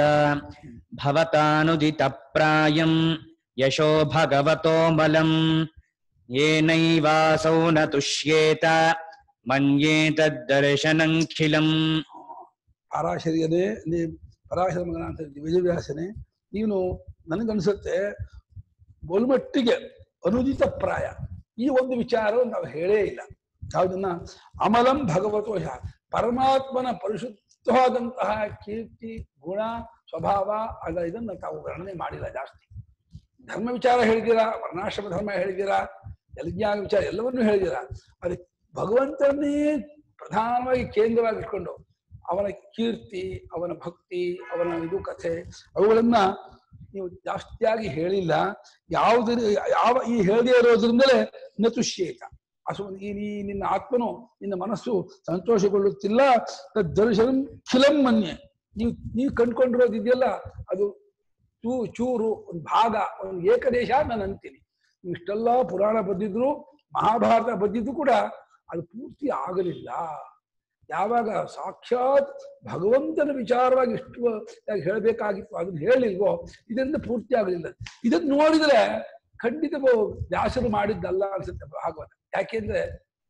[SPEAKER 1] भवतानुदितप्रायम् यशो भगवतो बलम् येनैवासौ न तुष्येत मन्ये तद्दर्शनङ्खिलम्
[SPEAKER 2] ಪರಾಶರಿಯನೇ ನೀ ಪರಾಶರ ಮಗನ ಅಂತ ವಿಜಯವ್ಯಾಸನೇ ನೀನು ನನಗನ್ಸುತ್ತೆ ಬಹುಮಟ್ಟಿಗೆ ಅನುದಿತ ಪ್ರಾಯ ಈ ಒಂದು ವಿಚಾರ ನಾವು ಹೇಳೇ ಇಲ್ಲ ಯಾವುದನ್ನ ಅಮಲಂ ಭಗವತೋ ಹ ಪರಮಾತ್ಮನ ಪರಿಶುದ್ಧವಾದಂತಹ ಕೀರ್ತಿ ಗುಣ ಸ್ವಭಾವ ಅದ ಇದನ್ನ ತಾವು ವರ್ಣನೆ ಮಾಡಿಲ್ಲ ಜಾಸ್ತಿ ಧರ್ಮ ವಿಚಾರ ಹೇಳಿದ್ದೀರಾ ವರ್ಣಾಶ್ರಮ ಧರ್ಮ ಹೇಳಿದ್ದೀರಾ ಯಜ್ಞಾನ ವಿಚಾರ ಎಲ್ಲವನ್ನೂ ಹೇಳಿದ್ದೀರಾ ಅದಕ್ಕೆ ಭಗವಂತನೇ ಪ್ರಧಾನವಾಗಿ ಕೇಂದ್ರವಾಗಿ ಇಟ್ಕೊಂಡು ಅವನ ಕೀರ್ತಿ ಅವನ ಭಕ್ತಿ ಅವನ ಇದು ಕಥೆ ಅವುಗಳನ್ನ ನೀವು ಜಾಸ್ತಿಯಾಗಿ ಹೇಳಿಲ್ಲ ಯಾವುದ್ರ ಯಾವ ಈ ಹೇಳದೇ ಇರೋದ್ರಿಂದಲೇ ನತುಶ್ಯೇತ ಅಸು ಈ ನೀ- ನಿನ್ನ ಆತ್ಮನು ನಿನ್ನ ಮನಸ್ಸು ಸಂತೋಷಗೊಳ್ಳುತ್ತಿಲ್ಲ ದರ್ಶನಂ ಖಿಲಂ ಮನ್ಯೆ ನೀವು ನೀವು ಕಂಡ್ಕೊಂಡಿರೋದು ಇದೆಯಲ್ಲ ಅದು ಚೂ ಚೂರು ಒಂದು ಭಾಗ ಒಂದು ಏಕದೇಶ ನಾನು ಅಂತೀನಿ ನೀವು ಇಷ್ಟೆಲ್ಲ ಪುರಾಣ ಬದ್ದಿದ್ರು ಮಹಾಭಾರತ ಬದ್ದಿದ್ದು ಕೂಡ ಅದು ಪೂರ್ತಿ ಆಗಲಿಲ್ಲ ಯಾವಾಗ ಸಾಕ್ಷಾತ್ ಭಗವಂತನ ವಿಚಾರವಾಗಿ ಇಷ್ಟು ಹೇಳಬೇಕಾಗಿತ್ತು ಅದನ್ನ ಹೇಳಿಲ್ವೋ ಇದರಿಂದ ಪೂರ್ತಿ ಆಗಲಿಲ್ಲ ಇದನ್ನ ನೋಡಿದ್ರೆ ಖಂಡಿತ ಬ- ವ್ಯಾಸರು ಮಾಡಿದ್ದಲ್ಲ ಅನ್ಸುತ್ತೆ ಭಾಗವತ ಯಾಕೆಂದ್ರೆ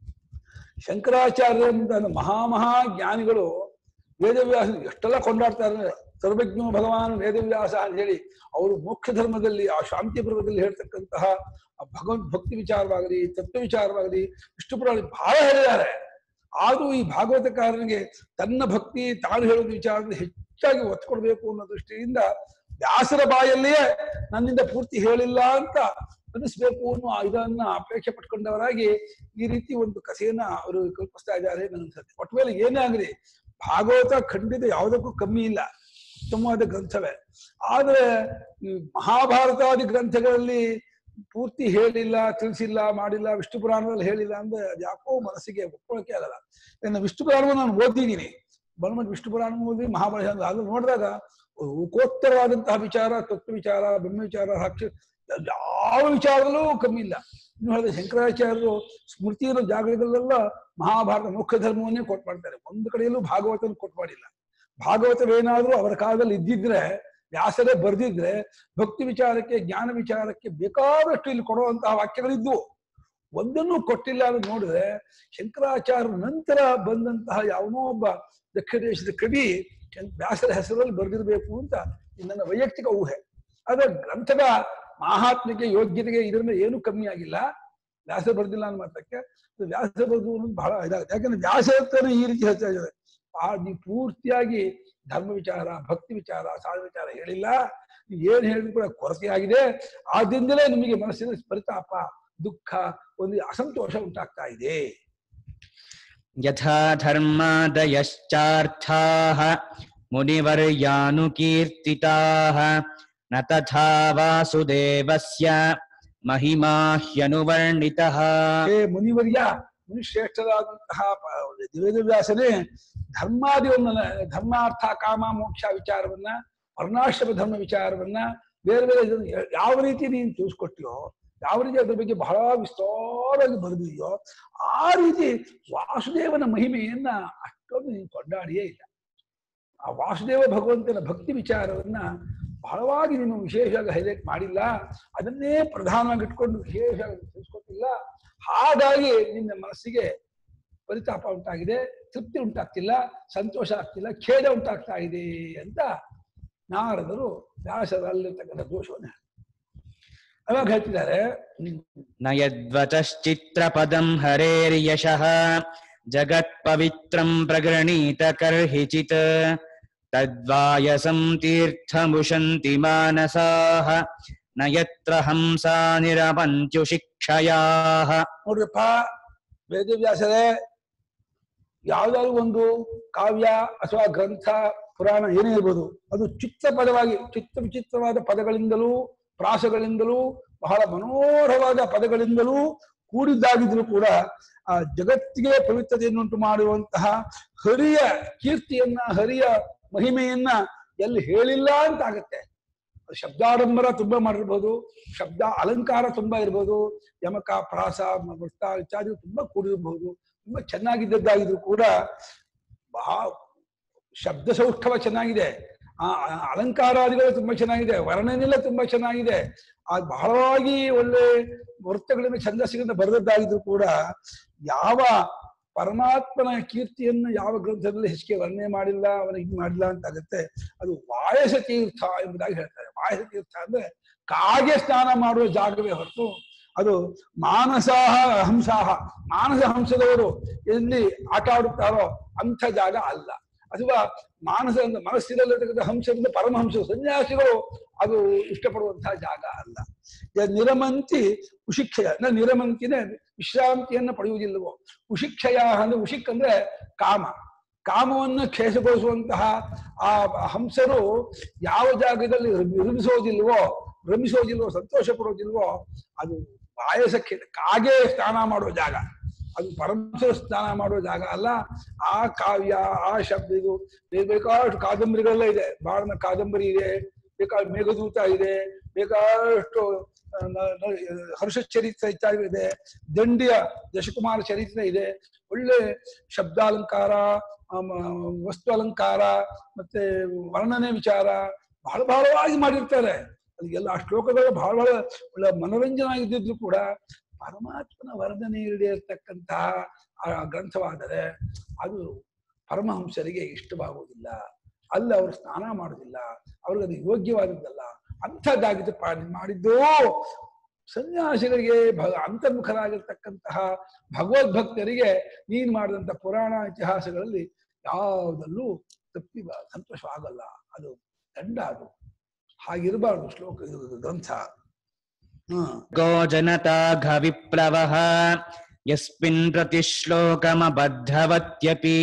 [SPEAKER 2] ಶಂಕರಾಚಾರ್ಯರಂತ ಮಹಾಮಹಾ ಜ್ಞಾನಿಗಳು ವೇದವ್ಯಾಸ ಎಷ್ಟೆಲ್ಲ ಕೊಂಡಾಡ್ತಾರೆ ಸರ್ವಜ್ಞ ಭಗವಾನ್ ವೇದವ್ಯಾಸ ಅಂತ ಹೇಳಿ ಅವರು ಮೋಕ್ಷ ಧರ್ಮದಲ್ಲಿ ಆ ಶಾಂತಿ ಪರ್ವದಲ್ಲಿ ಹೇಳ್ತಕ್ಕಂತಹ ಆ ಭಗವದ್ ಭಕ್ತಿ ವಿಚಾರವಾಗಲಿ ತತ್ವ ವಿಚಾರವಾಗಲಿ ವಿಷ್ಣು ಪುರಾಣ ಬಹಳ ಹೇಳಿದ್ದಾರೆ ಆದ್ರೂ ಈ ಭಾಗವತಕಾರನಿಗೆ ತನ್ನ ಭಕ್ತಿ ತಾನು ಹೇಳೋದು ವಿಚಾರದಲ್ಲಿ ಹೆಚ್ಚಾಗಿ ಒತ್ತು ಕೊಡ್ಬೇಕು ಅನ್ನೋ ದೃಷ್ಟಿಯಿಂದ ವ್ಯಾಸರ ಬಾಯಲ್ಲಿಯೇ ನನ್ನಿಂದ ಪೂರ್ತಿ ಹೇಳಿಲ್ಲ ಅಂತ ಅನಿಸ್ಬೇಕು ಅನ್ನೋ ಇದನ್ನ ಅಪೇಕ್ಷೆ ಪಟ್ಕೊಂಡವರಾಗಿ ಈ ರೀತಿ ಒಂದು ಕಥೆಯನ್ನ ಅವರು ಕಲ್ಪಿಸ್ತಾ ಇದ್ದಾರೆ ನನಗನ್ಸುತ್ತೆ ಒಟ್ಟ ಮೇಲೆ ಏನೇ ಆಗಲಿ ಭಾಗವತ ಖಂಡಿತ ಯಾವುದಕ್ಕೂ ಕಮ್ಮಿ ಇಲ್ಲ ಉತ್ತಮವಾದ ಗ್ರಂಥವೇ ಆದ್ರೆ ಈ ಮಹಾಭಾರತಾದಿ ಗ್ರಂಥಗಳಲ್ಲಿ ಪೂರ್ತಿ ಹೇಳಿಲ್ಲ ತಿಳಿಸಿಲ್ಲ ಮಾಡಿಲ್ಲ ವಿಷ್ಣು ಪುರಾಣದಲ್ಲಿ ಹೇಳಿಲ್ಲ ಅಂದ್ರೆ ಅದು ಯಾಕೋ ಮನಸ್ಸಿಗೆ ಒಪ್ಕೊಳ್ಳೋಕೆ ಆಗಲ್ಲ ಇನ್ನು ವಿಷ್ಣು ಪುರಾಣವನ್ನು ನಾನು ಓದಿದ್ದೀನಿ ಬಲಮಟ್ ವಿಷ್ಣು ಪುರಾಣ ಓದಿ ಮಹಾಭಾರತ ಅದು ನೋಡಿದಾಗ ಉಕೋತ್ತರವಾದಂತಹ ವಿಚಾರ ತತ್ವ ವಿಚಾರ ಬ್ರಹ್ಮ ವಿಚಾರ ಸಾಕ್ಷಿ ಯಾವ ವಿಚಾರದಲ್ಲೂ ಕಮ್ಮಿ ಇಲ್ಲ ಇನ್ನು ಹೇಳಿದ್ರೆ ಶಂಕರಾಚಾರ್ಯರು ಸ್ಮೃತಿ ಇರೋ ಜಾಗಗಳಲ್ಲೆಲ್ಲ ಮಹಾಭಾರತ ಮುಖ್ಯ ಧರ್ಮವನ್ನೇ ಕೊಟ್ಟು ಮಾಡ್ತಾರೆ ಒಂದು ಕಡೆಯಲ್ಲೂ ಭಾಗವತನ ಕೊಟ್ಟು ಮಾಡಿಲ್ಲ ಭಾಗವತವೇನಾದ್ರೂ ಅವರ ಕಾಲದಲ್ಲಿ ಇದ್ದಿದ್ರೆ ವ್ಯಾಸರೇ ಬರ್ದಿದ್ರೆ ಭಕ್ತಿ ವಿಚಾರಕ್ಕೆ ಜ್ಞಾನ ವಿಚಾರಕ್ಕೆ ಬೇಕಾದಷ್ಟು ಇಲ್ಲಿ ಕೊಡುವಂತಹ ವಾಕ್ಯಗಳಿದ್ವು ಒಂದನ್ನು ಕೊಟ್ಟಿಲ್ಲ ಅಂತ ನೋಡಿದ್ರೆ ಶಂಕರಾಚಾರ್ಯ ನಂತರ ಬಂದಂತಹ ಯಾವನೋ ಒಬ್ಬ ದಕ್ಷಿಣ ದೇಶದ ಕವಿ ಶಂ- ವ್ಯಾಸರ ಹೆಸರಲ್ಲಿ ಬರೆದಿರ್ಬೇಕು ಅಂತ ಇದು ನನ್ನ ವೈಯಕ್ತಿಕ ಊಹೆ ಆದ್ರೆ ಗ್ರಂಥದ ಮಹಾತ್ಮೆಗೆ ಯೋಗ್ಯತೆಗೆ ಇದರಿಂದ ಏನೂ ಕಮ್ಮಿ ಆಗಿಲ್ಲ ವ್ಯಾಸ ಬರ್ದಿಲ್ಲ ಅನ್ನೋ ಮಾತಕ್ಕೆ ಅದು ವ್ಯಾಸ ಬರ್ದು ಅನ್ನೋದು ಬಹಳ ಇದಾಗುತ್ತೆ ಯಾಕಂದ್ರೆ ವ್ಯಾಸ ಹತ್ರನೇ ಈ ರೀತಿ ಹೇಳ್ತಾ ಇದ್ದಾರೆ ಆ ನೀವು ಪೂರ್ತಿಯಾಗಿ ಧರ್ಮ ವಿಚಾರ ಭಕ್ತಿ ವಿಚಾರ ಸಾಧನ ವಿಚಾರ ಹೇಳಿಲ್ಲ ನೀವು ಏನ್ ಹೇಳಿದ್ರು ಕೂಡ ಕೊರತೆ ಆಗಿದೆ ಆದ್ರಿಂದಲೇ ನಿಮಗೆ ಮನಸ್ಸಿನ ಪರಿತಾಪ ದುಃಖ ಒಂದು ಅಸಂತೋಷ ಉಂಟಾಗ್ತಾ ಇದೆ
[SPEAKER 1] यथा धर्मादयश्चार्थाः मुनिवर्यानुकीर्तिताः न तथा वासुदेवस्य महिमा ह्यनुवर्णितः
[SPEAKER 2] ಹೇ ಮುನಿವರ್ಯ ಮುನಿಶ್ರೇಷ್ಠರಾದಂತಹ ಪ- ವೇದವ್ಯಾಸನೇ ಧರ್ಮಾದಿವನ್ನ ಧರ್ಮಾರ್ಥ ಕಾಮ ಮೋಕ್ಷ ವಿಚಾರವನ್ನ ವರ್ಣಾಶ್ರಮ ಧರ್ಮ ವಿಚಾರವನ್ನ ಬೇರೆ ಬೇರೆ ಇದನ್ನ ಯ- ಯಾವ ರೀತಿ ನೀನು ತಿಳಿಸ್ಕೊಟ್ಟಿಯೋ ಯಾವ ರೀತಿ ಅದ್ರ ಬಗ್ಗೆ ಬಹಳ ವಿಸ್ತಾರವಾಗಿ ಬರೆದಿದೆಯೋ ಆ ರೀತಿ ವಾಸುದೇವನ ಮಹಿಮೆಯನ್ನ ಅಷ್ಟೊಂದು ನೀನು ಕೊಂಡಾಡಿಯೇ ಇಲ್ಲ ಆ ವಾಸುದೇವ ಭಗವಂತನ ಭಕ್ತಿ ವಿಚಾರವನ್ನ ಬಹಳವಾಗಿ ನೀನು ವಿಶೇಷವಾಗಿ ಹೈಲೈಟ್ ಮಾಡಿಲ್ಲ ಅದನ್ನೇ ಪ್ರಧಾನವಾಗಿ ಇಟ್ಕೊಂಡು ವಿಶೇಷವಾಗಿ ತಿಳಿಸ್ಕೊಟ್ಟಿಲ್ಲ ಹಾಗಾಗಿ ನಿನ್ನ ಮನಸ್ಸಿಗೆ ಪರಿತಾಪ ಉಂಟಾಗಿದೆ ತೃಪ್ತಿ ಉಂಟಾಗ್ತಿಲ್ಲ ಸಂತೋಷ ಆಗ್ತಿಲ್ಲ ಖೇದ ಉಂಟಾಗ್ತಾ ಇದೆ ಅಂತ ನಾರದರು ವ್ಯಾಸರಲ್ಲಿರ್ತಕ್ಕಂಥ ದೋಷವನ್ನು ಹೇಳ್ತಾರೆ. ಅವಾಗ ಹೇಳ್ತಿದ್ದಾರೆ ಹ್ಮ್,
[SPEAKER 1] न यद्वचश्चित्रपदम् हरेर्यशः जगत्पवित्रम् प्रगृणीत कर्हिचित् तद्वायसम् तीर्थमुशन्ति मानसाः न यत्र हंसा निरपन्त्युशिक्षयाः
[SPEAKER 2] ನೋಡ್ರಪ್ಪ ವೇದವ್ಯಾಸರೇ ಯಾವ್ದಾದ್ರು ಒಂದು ಕಾವ್ಯ ಅಥವಾ ಗ್ರಂಥ ಪುರಾಣ ಏನೇ ಇರ್ಬೋದು ಅದು ಚಿತ್ತ ಪದವಾಗಿ ಚಿತ್ತ ವಿಚಿತ್ರವಾದ ಪದಗಳಿಂದಲೂ ಪ್ರಾಸಗಳಿಂದಲೂ ಬಹಳ ಮನೋಹರವಾದ ಪದಗಳಿಂದಲೂ ಕೂಡಿದ್ದಾಗಿದ್ರು ಕೂಡ ಆ ಜಗತ್ತಿಗೆ ಪವಿತ್ರತೆಯನ್ನುಂಟು ಮಾಡುವಂತಹ ಹರಿಯ ಕೀರ್ತಿಯನ್ನ ಹರಿಯ ಮಹಿಮೆಯನ್ನ ಎಲ್ಲಿ ಹೇಳಿಲ್ಲ ಅಂತ ಆಗತ್ತೆ ಶಬ್ದಾಡಂಬರ ತುಂಬಾ ಮಾಡಿರ್ಬೋದು ಶಬ್ದ ಅಲಂಕಾರ ತುಂಬಾ ಇರ್ಬೋದು ಯಮಕ ಪ್ರಾಸ ಮ- ವೃತ್ತ ಇತ್ಯಾದಿ ತುಂಬಾ ಕೂಡಿರ್ಬಹುದು ತುಂಬಾ ಚೆನ್ನಾಗಿದ್ದದ್ದಾಗಿದ್ರು ಕೂಡ ಬಹಳ ಶಬ್ದ ಸೌಷ್ಠವ ಚೆನ್ನಾಗಿದೆ ಆ ಆ ಅಲಂಕಾರಾದಿಗಳು ತುಂಬಾ ಚೆನ್ನಾಗಿದೆ ವರ್ಣನೆಲ್ಲ ತುಂಬಾ ಚೆನ್ನಾಗಿದೆ ಆ ಬಹಳವಾಗಿ ಒಳ್ಳೆ ವೃತ್ತಗಳಿಂದ ಛಂದಸ್ಸಿನಿಂದ ಬರೆದದ್ದಾಗಿದ್ರು ಕೂಡ ಯಾವ ಪರಮಾತ್ಮನ ಕೀರ್ತಿಯನ್ನು ಯಾವ ಗ್ರಂಥದಲ್ಲಿ ಹೆಚ್ಚಿಗೆ ವರ್ಣನೆ ಮಾಡಿಲ್ಲ ಅವನ ಇದು ಮಾಡಿಲ್ಲ ಅಂತ ಆಗುತ್ತೆ ಅದು ವಾಯಸ ತೀರ್ಥ ಎಂಬುದಾಗಿ ಹೇಳ್ತಾರೆ ವಾಯಸ ತೀರ್ಥ ಅಂದ್ರೆ ಕಾಗೆ ಸ್ನಾನ ಮಾಡುವ ಜಾಗವೇ ಹೊರತು ಅದು ಮಾನಸಾಹ ಹಂಸಾಹ ಮಾನಸ ಹಂಸದವರು ಎಲ್ಲಿ ಆಟ ಆಡುತ್ತಾರೋ ಅಂಥ ಜಾಗ ಅಲ್ಲ ಅಥವಾ ಮಾನಸ ಅಂದ್ರೆ ಮನಸ್ಸಿನಲ್ಲಿರ್ತಕ್ಕಂಥ ಹಂಸದಿಂದ ಪರಮಹಂಸ ಸನ್ಯಾಸಿಗಳು ಅದು ಇಷ್ಟಪಡುವಂತಹ ಜಾಗ ಅಲ್ಲ ಯ ನಿರಮಂತಿ ಉಶಿಕ್ಷಯ ಅಂದ್ರೆ ನಿರಮಂತಿನೇ ವಿಶ್ರಾಂತಿಯನ್ನ ಪಡೆಯುವುದಿಲ್ಲವೋ ಉಶಿಕ್ಷಯ ಅಂದ್ರೆ ಉಶಿಕ್ ಅಂದ್ರೆ ಕಾಮ ಕಾಮವನ್ನು ಕ್ಷೇಸಗೊಳಿಸುವಂತಹ ಆ ಹಂಸರು ಯಾವ ಜಾಗದಲ್ಲಿ ರಮಿ- ರಮಿಸೋದಿಲ್ವೋ ರಮಿಸೋದಿಲ್ವೋ ಸಂತೋಷ ಪಡೋದಿಲ್ವೋ ಅದು ಆಯಸಕ್ಕೆ ಕಾಗೆ ಸ್ನಾನ ಮಾಡೋ ಜಾಗ ಅದು ಪರಮೇಶ್ವರ ಸ್ನಾನ ಮಾಡೋ ಜಾಗ ಅಲ್ಲ ಆ ಕಾವ್ಯ ಆ ಶಬ್ದ ಇದು ಬೇರೆ ಬೇಕಾದಷ್ಟು ಕಾದಂಬರಿಗಳೆಲ್ಲ ಇದೆ ಬಾಳನ ಕಾದಂಬರಿ ಇದೆ ಬೇಕಾದ ಮೇಘದೂತ ಇದೆ ಬೇಕಾದಷ್ಟು ಆ, ನ- ನ- ಹರ್ಷ ಚರಿತ್ರೆ ಇತ್ಯಾದಿ ಇದೆ ದಂಡಿಯ ದಶಕುಮಾರ ಚರಿತ್ರೆ ಇದೆ ಒಳ್ಳೆ ಶಬ್ದಾಲಂಕಾರ ಆಮ, ವಸ್ತು ಅಲಂಕಾರ ಮತ್ತೆ ವರ್ಣನೆ ವಿಚಾರ ಬಹಳ ಬಹಳವಾಗಿ ಮಾಡಿರ್ತಾರೆ ಅದಕ್ಕೆಲ್ಲ ಆ ಶ್ಲೋಕಗಳು ಬಹಳ ಬಹಳ ಒಳ್ಳೆ ಮನೋರಂಜನಾಗಿದ್ದಿದ್ರು ಕೂಡ ಪರಮಾತ್ಮನ ವರ್ಣನೆ ಇರತಕ್ಕಂತಹ ಆ ಗ್ರಂಥವಾದರೆ ಅದು ಪರಮಹಂಸರಿಗೆ ಇಷ್ಟವಾಗುವುದಿಲ್ಲ ಅಲ್ಲಿ ಅವರು ಸ್ನಾನ ಮಾಡುವುದಿಲ್ಲ ಅವ್ರಿಗೆ ಅದು ಯೋಗ್ಯವಾದದ್ದಲ್ಲ ಅಂಥದ್ದಾಗಿದ್ದು ಪಾ ಮಾಡಿದ್ದು ಸನ್ಯಾಸಿಗಳಿಗೆ ಭ ಅಂತರ್ಮುಖರಾಗಿರ್ತಕ್ಕಂತಹ ಭಗವದ್ಭಕ್ತರಿಗೆ ನೀನು ಮಾಡಿದಂಥ ಪುರಾಣ ಇತಿಹಾಸಗಳಲ್ಲಿ ಯಾವುದಲ್ಲೂ ತೃಪ್ತಿ ಬ- ಸಂತೋಷವಾಗಲ್ಲ ಅದು ದಂಡ ಅದು ಹಾಗಿರಬಾರ್ದು ಶ್ಲೋಕ ಇದು ಗ್ರಂಥ ಹ್ಮ್
[SPEAKER 1] गो जनताघविप्लवः यस्मिन् प्रतिश्लोकमबद्धवत्यपि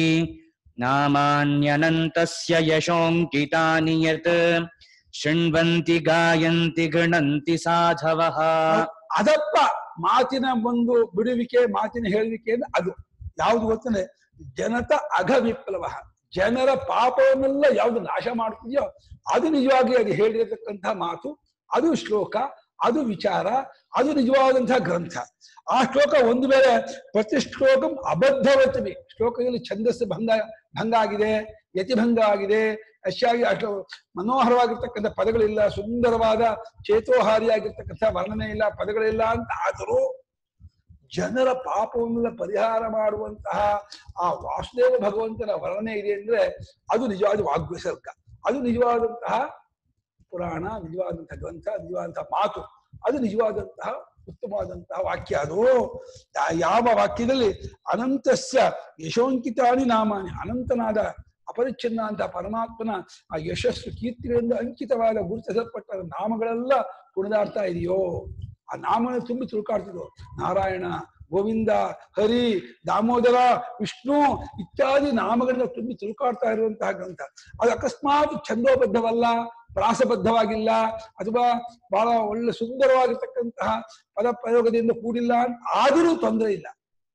[SPEAKER 1] नामान्यनन्तस्य यशोऽङ्कितानि यत् शृण्वन्ति गायन्ति गृणन्ति साधवः
[SPEAKER 2] ಅದಪ್ಪ ಮಾತಿನ ಒಂದು ಬಿಡುವಿಕೆ ಮಾತಿನ ಹೇಳುವಿಕೆ ಅಂದ್ರೆ ಅದು ಯಾವುದು ಗೊತ್ತಂದ್ರೆ ಜನತ ಅಘ ವಿಪ್ಲವ ಜನರ ಪಾಪವನ್ನೆಲ್ಲ ಯಾವುದು ನಾಶ ಮಾಡ್ತಿದೆಯೋ ಅದು ನಿಜವಾಗಿ ಅದು ಹೇಳಿರತಕ್ಕಂತಹ ಮಾತು ಅದು ಶ್ಲೋಕ ಅದು ವಿಚಾರ ಅದು ನಿಜವಾದಂತಹ ಗ್ರಂಥ ಆ ಶ್ಲೋಕ ಒಂದು ವೇಳೆ ಪ್ರತಿ ಶ್ಲೋಕಂ ಅಬದ್ಧವಚಮಿ ಶ್ಲೋಕದಲ್ಲಿ ಛಂದಸ್ಸು ಭಂಗ ಭಂಗ ಆಗಿದೆ ಯತಿಭಂಗ ಆಗಿದೆ ಅಷ್ಟಾಗಿ ಅಷ್ಟು ಮನೋಹರವಾಗಿರ್ತಕ್ಕಂಥ ಪದಗಳಿಲ್ಲ ಸುಂದರವಾದ ಚೇತೋಹಾರಿಯಾಗಿರ್ತಕ್ಕಂಥ ವರ್ಣನೆ ಇಲ್ಲ ಪದಗಳಿಲ್ಲ ಅಂತ ಆದರೂ ಜನರ ಪಾಪವನ್ನೆಲ್ಲ ಪರಿಹಾರ ಮಾಡುವಂತಹ ಆ ವಾಸುದೇವ ಭಗವಂತನ ವರ್ಣನೆ ಇದೆ ಅಂದ್ರೆ ಅದು ನಿಜವಾದ ವಾಗ್ವಿಸರ್ಗ ಅದು ನಿಜವಾದಂತಹ ಪುರಾಣ ನಿಜವಾದಂತಹ ಗ್ರಂಥ ನಿಜವಾದಂತಹ ಮಾತು ಅದು ನಿಜವಾದಂತಹ ಉತ್ತಮವಾದಂತಹ ವಾಕ್ಯ ಅದು ಯಾ- ಯಾವ ವಾಕ್ಯದಲ್ಲಿ ಅನಂತಸ್ಯ ಯಶೋಂಕಿತಾನಿ ನಾಮಾನಿ ಅನಂತನಾದ ಅಪರಿಚ್ಛಿನ್ನ ಅಂತ ಪರಮಾತ್ಮನ ಆ ಯಶಸ್ಸು ಕೀರ್ತಿಗಳಿಂದ ಅಂಕಿತವಾದ ಗುರುತಿಸಲ್ಪಟ್ಟ ನಾಮಗಳೆಲ್ಲ ಕುಣಿದಾಡ್ತಾ ಇದೆಯೋ ಆ ನಾಮನ ತುಂಬಿ ತುಳುಕಾಡ್ತಿದ್ವು ನಾರಾಯಣ ಗೋವಿಂದ ಹರಿ ದಾಮೋದರ ವಿಷ್ಣು ಇತ್ಯಾದಿ ನಾಮಗಳಿಂದ ತುಂಬಿ ತುಳುಕಾಡ್ತಾ ಇರುವಂತಹ ಗ್ರಂಥ ಅದು ಅಕಸ್ಮಾತ್ ಛಂದೋಬದ್ಧವಲ್ಲ ಪ್ರಾಸಬದ್ಧವಾಗಿಲ್ಲ ಅಥವಾ ಬಹಳ ಒಳ್ಳೆ ಸುಂದರವಾಗಿರ್ತಕ್ಕಂತಹ ಪದ ಪ್ರಯೋಗದಿಂದ ಕೂಡಿಲ್ಲ ಅಂತ ಆದರೂ ತೊಂದರೆ ಇಲ್ಲ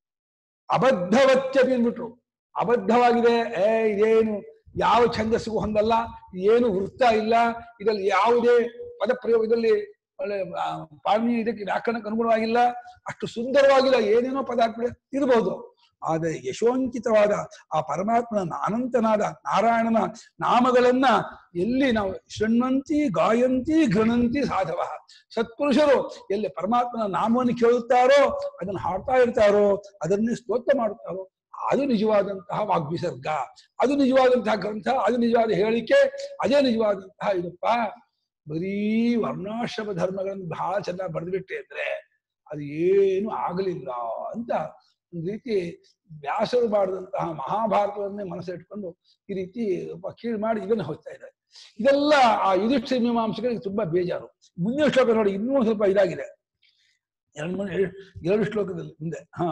[SPEAKER 2] ಅಬದ್ಧವತ್ಯಪಿ ಅಂದ್ಬಿಟ್ರು ಅಬದ್ಧವಾಗಿದೆ ಏ ಇದೇನು ಯಾವ ಛಂದಸ್ಸಿಗೂ ಹೊಂದಲ್ಲ ಏನು ವೃತ್ತ ಇಲ್ಲ ಇದರಲ್ಲಿ ಯಾವುದೇ ಪದ ಪ್ರಯೋಗದಲ್ಲಿ ಒಳ್ಳೆ ಆ, ಪಾಣಿ ಇದಕ್ಕೆ ವ್ಯಾಕರಣಕ್ಕೆ ಅನುಗುಣವಾಗಿಲ್ಲ ಅಷ್ಟು ಸುಂದರವಾಗಿಲ್ಲ ಏನೇನೋ ಪದ ಹಾಕ್ಬಿಡ ಇರಬಹುದು ಆದರೆ ಯಶೋಂಕಿತವಾದ ಆ ಪರಮಾತ್ಮನ ಅನಂತನಾದ ನಾರಾಯಣನ ನಾಮಗಳನ್ನ ಎಲ್ಲಿ ನಾವು ಶೃಣ್ವಂತಿ ಗಾಯಂತಿ ಗೃಣಂತಿ ಸಾಧವ ಸತ್ಪುರುಷರು ಎಲ್ಲಿ ಪರಮಾತ್ಮನ ನಾಮವನ್ನು ಕೇಳುತ್ತಾರೋ ಅದನ್ನು ಹಾಡ್ತಾ ಇರ್ತಾರೋ ಅದನ್ನೇ ಸ್ತೋತ್ರ ಮಾಡುತ್ತಾರೋ ಅದು ನಿಜವಾದಂತಹ ವಾಗ್ವಿಸರ್ಗ ಅದು ನಿಜವಾದಂತಹ ಗ್ರಂಥ ಅದು ನಿಜವಾದ ಹೇಳಿಕೆ ಅದೇ ನಿಜವಾದಂತಹ ಇದಪ್ಪ ಬರೀ ವರ್ಣಾಶ್ರಮ ಧರ್ಮಗಳನ್ನು ಬಹಳ ಚೆನ್ನಾಗಿ ಬರೆದ್ಬಿಟ್ಟೆ ಅಂದ್ರೆ ಅದು ಏನು ಆಗಲಿಲ್ಲ ಅಂತ ಒಂದು ರೀತಿ ವ್ಯಾಸರು ಮಾಡಿದಂತಹ ಮಹಾಭಾರತವನ್ನೇ ಮನಸ್ಸಿಟ್ಕೊಂಡು ಈ ರೀತಿ ಒಬ್ಬ ಕೀಳು ಮಾಡಿ ಇದನ್ನು ಹೋಗ್ತಾ ಇದ್ದಾರೆ ಇದೆಲ್ಲ ಆ ಯುಧಿಷ್ಠಿರ ಮೀಮಾಂಸಗಳಿಗೆ ತುಂಬಾ ಬೇಜಾರು ಮುಂದಿನ ಶ್ಲೋಕ ನೋಡಿ ಇನ್ನೂ ಒಂದ್ ಸ್ವಲ್ಪ ಇದಾಗಿದೆ ಎರಡು ಮೂರು ಎರಡು- ಎರಡು ಶ್ಲೋಕದಲ್ಲಿ ಮುಂದೆ ಹಾ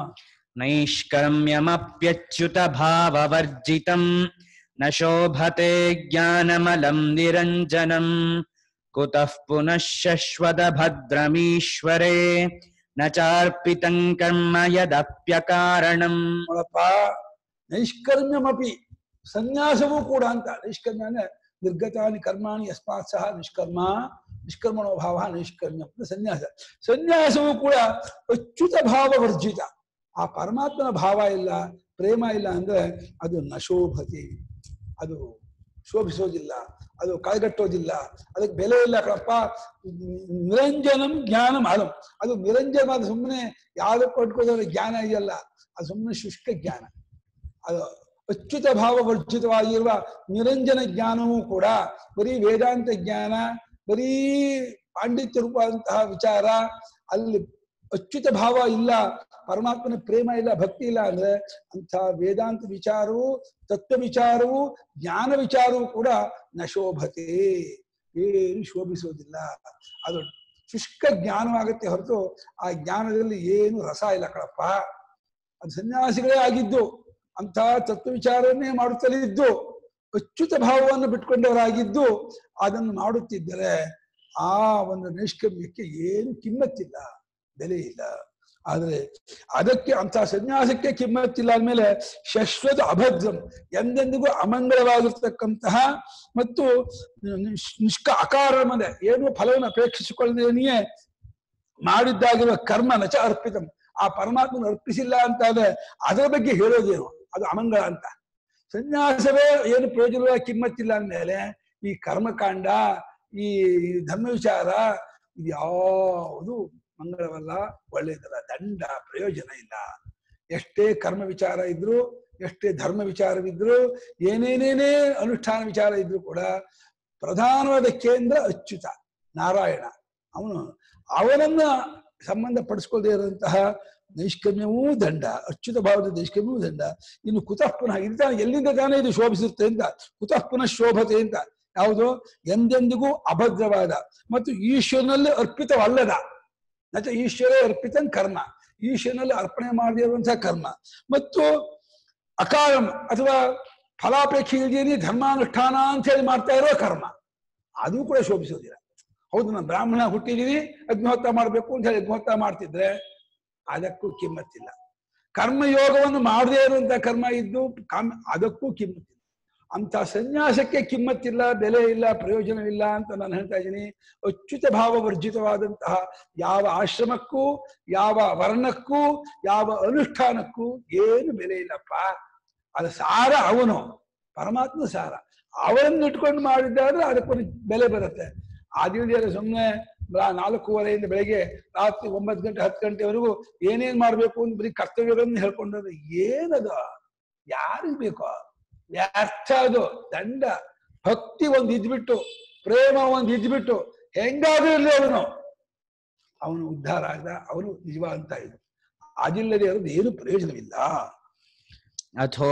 [SPEAKER 1] नैष्कर्म्यमप्यच्युत भाववर्जितम् न शोभते ज्ञानमलं निरञ्जनम् कुतः पुनः शश्वतभद्रमीश्वरे न चार्पितं कर्म यदप्यकारणम्
[SPEAKER 2] ನೋಡಪ್ಪ ನೈಷ್ಕರ್ಮ್ಯಮಪಿ ಸನ್ಯಾಸವೂ ಕೂಡ ಅಂತ ನೈಷ್ಕರ್ಮ್ಯ ಅಂದ್ರೆ ನಿರ್ಗತಾನಿ ಕರ್ಮಾಣಿ ಯಸ್ಮಾತ್ ಸಹ ನಿಷ್ಕರ್ಮ ನಿಷ್ಕರ್ಮಣೋ ಭಾವ ನೈಷ್ಕರ್ಮ್ಯ ಅಂದ್ರೆ ಸನ್ಯಾಸ ಸನ್ಯಾಸವೂ ಕೂಡ ಅಚ್ಯುತ ಭಾವ ವರ್ಜಿತ ಆ ಪರಮಾತ್ಮನ ಭಾವ ಇಲ್ಲ ಪ್ರೇಮ ಇಲ್ಲ ಅಂದ್ರೆ ಅದು ನಶೋಭತಿ ಅದು ಶೋಭಿಸೋದಿಲ್ಲ ಅದು ಕಳೆಗಟ್ಟೋದಿಲ್ಲ ಅದಕ್ಕೆ ಬೆಲೆ ಇಲ್ಲ ಕಣಪ್ಪ ನಿರಂಜನಂ ಜ್ಞಾನಂ ಅಲಂ ಅದು ನಿರಂಜನವಾದ ಸುಮ್ಮನೆ ಯಾವ್ದಕ್ಕೆ ಕೊಟ್ಕೋದ್ರೆ ಜ್ಞಾನ ಇದೆಯಲ್ಲ ಅದು ಸುಮ್ಮನೆ ಶುಷ್ಕ ಜ್ಞಾನ ಅದು ಅಚ್ಯುತ ಭಾವ ವರ್ಜಿತವಾಗಿರುವ ನಿರಂಜನ ಜ್ಞಾನವೂ ಕೂಡ ಬರೀ ವೇದಾಂತ ಜ್ಞಾನ ಬರೀ ಪಾಂಡಿತ್ಯ ರೂಪದಂತಹ ವಿಚಾರ ಅಲ್ಲಿ ಅಚ್ಯುತ ಭಾವ ಇಲ್ಲ ಪರಮಾತ್ಮನ ಪ್ರೇಮ ಇಲ್ಲ ಭಕ್ತಿ ಇಲ್ಲ ಅಂದ್ರೆ ಅಂಥ ವೇದಾಂತ ವಿಚಾರವು ತತ್ವ ವಿಚಾರವು ಜ್ಞಾನ ವಿಚಾರವು ಕೂಡ ನಶೋಭತೆ ಏನು ಶೋಭಿಸೋದಿಲ್ಲ ಅದು ಶುಷ್ಕ ಜ್ಞಾನವಾಗತ್ತೆ ಹೊರತು ಆ ಜ್ಞಾನದಲ್ಲಿ ಏನು ರಸ ಇಲ್ಲ ಕಣಪ್ಪ ಅದು ಸನ್ಯಾಸಿಗಳೇ ಆಗಿದ್ದು ಅಂತ ತತ್ವ ವಿಚಾರವನ್ನೇ ಮಾಡುತ್ತಲೇ ಇದ್ದು ಅಚ್ಯುತ ಭಾವವನ್ನು ಬಿಟ್ಕೊಂಡವರಾಗಿದ್ದು ಅದನ್ನು ಮಾಡುತ್ತಿದ್ದರೆ ಆ ಒಂದು ನೈಷ್ಕರ್ಮ್ಯಕ್ಕೆ ಏನು ಕಿಮ್ಮತ್ತಿಲ್ಲ ಬೆಲೆ ಇಲ್ಲ ಆದ್ರೆ ಅದಕ್ಕೆ ಅಂತ ಸನ್ಯಾಸಕ್ಕೆ ಕಿಮ್ಮತ್ತಿಲ್ಲ ಅಂದ್ಮೇಲೆ ಶಾಶ್ವತ ಅಭದ್ರಂ ಎಂದೆಂದಿಗೂ ಅಮಂಗಳವಾಗಿರ್ತಕ್ಕಂತಹ ಮತ್ತು ನಿಷ್- ನಿಷ್ಕ ಅಕಾರಮದ ಏನು ಫಲವನ್ನು ಅಪೇಕ್ಷಿಸಿಕೊಳ್ಳದೇನೆಯೇ ಮಾಡಿದ್ದಾಗಿರುವ ಕರ್ಮ ನಚ ಅರ್ಪಿತಂ ಆ ಪರಮಾತ್ಮನ ಅರ್ಪಿಸಿಲ್ಲ ಅಂತ ಆದ್ರೆ ಅದರ ಬಗ್ಗೆ ಹೇಳೋದೇನು ಅದು ಅಮಂಗಳ ಅಂತ ಸನ್ಯಾಸವೇ ಏನು ಪ್ರಯೋಜನವ ಕಿಮ್ಮತ್ತಿಲ್ಲ ಅಂದ್ಮೇಲೆ ಈ ಕರ್ಮಕಾಂಡ ಈ ಧರ್ಮ ವಿಚಾರ ಇದು ಯಾವುದು ಮಂಗಳವಲ್ಲ ಒಳ್ಳೆಯದಲ್ಲ ದಂಡ ಪ್ರಯೋಜನ ಇಲ್ಲ ಎಷ್ಟೇ ಕರ್ಮ ವಿಚಾರ ಇದ್ರು ಎಷ್ಟೇ ಧರ್ಮ ವಿಚಾರವಿದ್ರು ಏನೇನೇನೇ ಅನುಷ್ಠಾನ ವಿಚಾರ ಇದ್ರು ಕೂಡ ಪ್ರಧಾನವಾದ ಕೇಂದ್ರ ಅಚ್ಯುತ ನಾರಾಯಣ ಅವನು ಅವನನ್ನ ಸಂಬಂಧಪಡಿಸ್ಕೊಳ್ಳದೆ ಇರುವಂತಹ ನೈಷ್ಕರ್ಮ್ಯವೂ ದಂಡ ಅಚ್ಯುತ ಭಾವದ ನೈಷ್ಕರ್ಮ್ಯವೂ ದಂಡ ಇನ್ನು ಕುತಃ ಪುನಃ ಇದು ತಾನೇ ಎಲ್ಲಿಂದ ತಾನೇ ಇದು ಶೋಭಿಸುತ್ತೆ ಅಂತ ಕುತಃ ಪುನಃ ಶೋಭತೆ ಅಂತ ಯಾವುದು ಎಂದೆಂದಿಗೂ ಅಭದ್ರವಾದ ಮತ್ತು ಈಶ್ವರನಲ್ಲಿ ಅರ್ಪಿತವಲ್ಲದ ನಚ ಈಶ್ವರೇ ಅರ್ಪಿತನ್ ಕರ್ಮ ಈಶ್ವರನಲ್ಲಿ ಅರ್ಪಣೆ ಮಾಡದೇ ಇರುವಂತಹ ಕರ್ಮ ಮತ್ತು ಅಕಾರಂ ಅಥವಾ ಫಲಾಪೇಕ್ಷೆ ಇಲ್ದೇನೆ ಧರ್ಮಾನುಷ್ಠಾನ ಅಂತ ಹೇಳಿ ಮಾಡ್ತಾ ಇರೋ ಕರ್ಮ ಅದು ಕೂಡ ಶೋಭಿಸೋದಿಲ್ಲ ಹೌದು ನಾನು ಬ್ರಾಹ್ಮಣ ಹುಟ್ಟಿದೀವಿ ಅಗ್ನಿಹೋತ್ರ ಮಾಡಬೇಕು ಅಂತ ಹೇಳಿ ಅಗ್ನಿಹೋತ್ರ ಮಾಡ್ತಿದ್ರೆ ಅದಕ್ಕೂ ಕಿಮ್ಮತ್ತಿಲ್ಲ ಕರ್ಮಯೋಗವನ್ನು ಮಾಡದೇ ಇರುವಂತ ಕರ್ಮ ಇದ್ದು ಕಾಮ್ ಅದಕ್ಕೂ ಕಿಮ್ಮತ್ತಿಲ್ಲ ಅಂತ ಸನ್ಯಾಸಕ್ಕೆ ಕಿಮ್ಮತ್ತಿಲ್ಲ ಬೆಲೆ ಇಲ್ಲ ಪ್ರಯೋಜನವಿಲ್ಲ ಅಂತ ನಾನು ಹೇಳ್ತಾ ಇದ್ದೀನಿ ಅಚ್ಯುತ ಭಾವ ವರ್ಜಿತವಾದಂತಹ ಯಾವ ಆಶ್ರಮಕ್ಕೂ ಯಾವ ವರ್ಣಕ್ಕೂ ಯಾವ ಅನುಷ್ಠಾನಕ್ಕೂ ಏನು ಬೆಲೆ ಇಲ್ಲಪ್ಪ ಅದು ಸಾರ ಅವನು ಪರಮಾತ್ಮ ಸಾರ ಅವರನ್ನು ಇಟ್ಕೊಂಡು ಮಾಡಿದ್ದಾದ್ರೆ ಅದಕ್ಕೊಂದು ಬೆಲೆ ಬರುತ್ತೆ ಆದಿಲ್ದೇನೆ ಸುಮ್ಮನೆ ನಾಲ್ಕೂವರೆಯಿಂದ ಬೆಳಗ್ಗೆ ರಾತ್ರಿ ಒಂಬತ್ತು ಗಂಟೆ ಹತ್ತು ಗಂಟೆವರೆಗೂ ಏನೇನ್ ಮಾಡ್ಬೇಕು ಅಂತ ಬರೀ ಕರ್ತವ್ಯಗಳನ್ನು ಹೇಳ್ಕೊಂಡ್ರೆ ಏನದ ಯಾರಿಗ್ ಬೇಕೋ ವ್ಯರ್ಥ ಅದು ದಂಡ ಭಕ್ತಿ ಒಂದ್ ಇದ್ಬಿಟ್ಟು ಪ್ರೇಮ ಒಂದ್ ಇದ್ಬಿಟ್ಟು ಹೆಂಗಾದ್ರೂ ಇರ್ಲಿ ಅವನು ಅವನು ಉದ್ಧಾರ ಆದ ಅವನು ನಿಜವಾದಂತ ಇದು ಅದಿಲ್ಲದೆ ಇರೋದು ಏನು ಪ್ರಯೋಜನವಿಲ್ಲ
[SPEAKER 1] अथो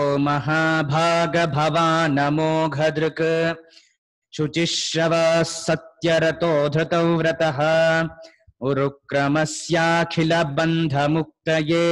[SPEAKER 1] महाभागभवानमोघदृक् शुचिश्रवः सत्यरतो धृतौ व्रतः उरुक्रमस्याखिलबन्धमुक्तये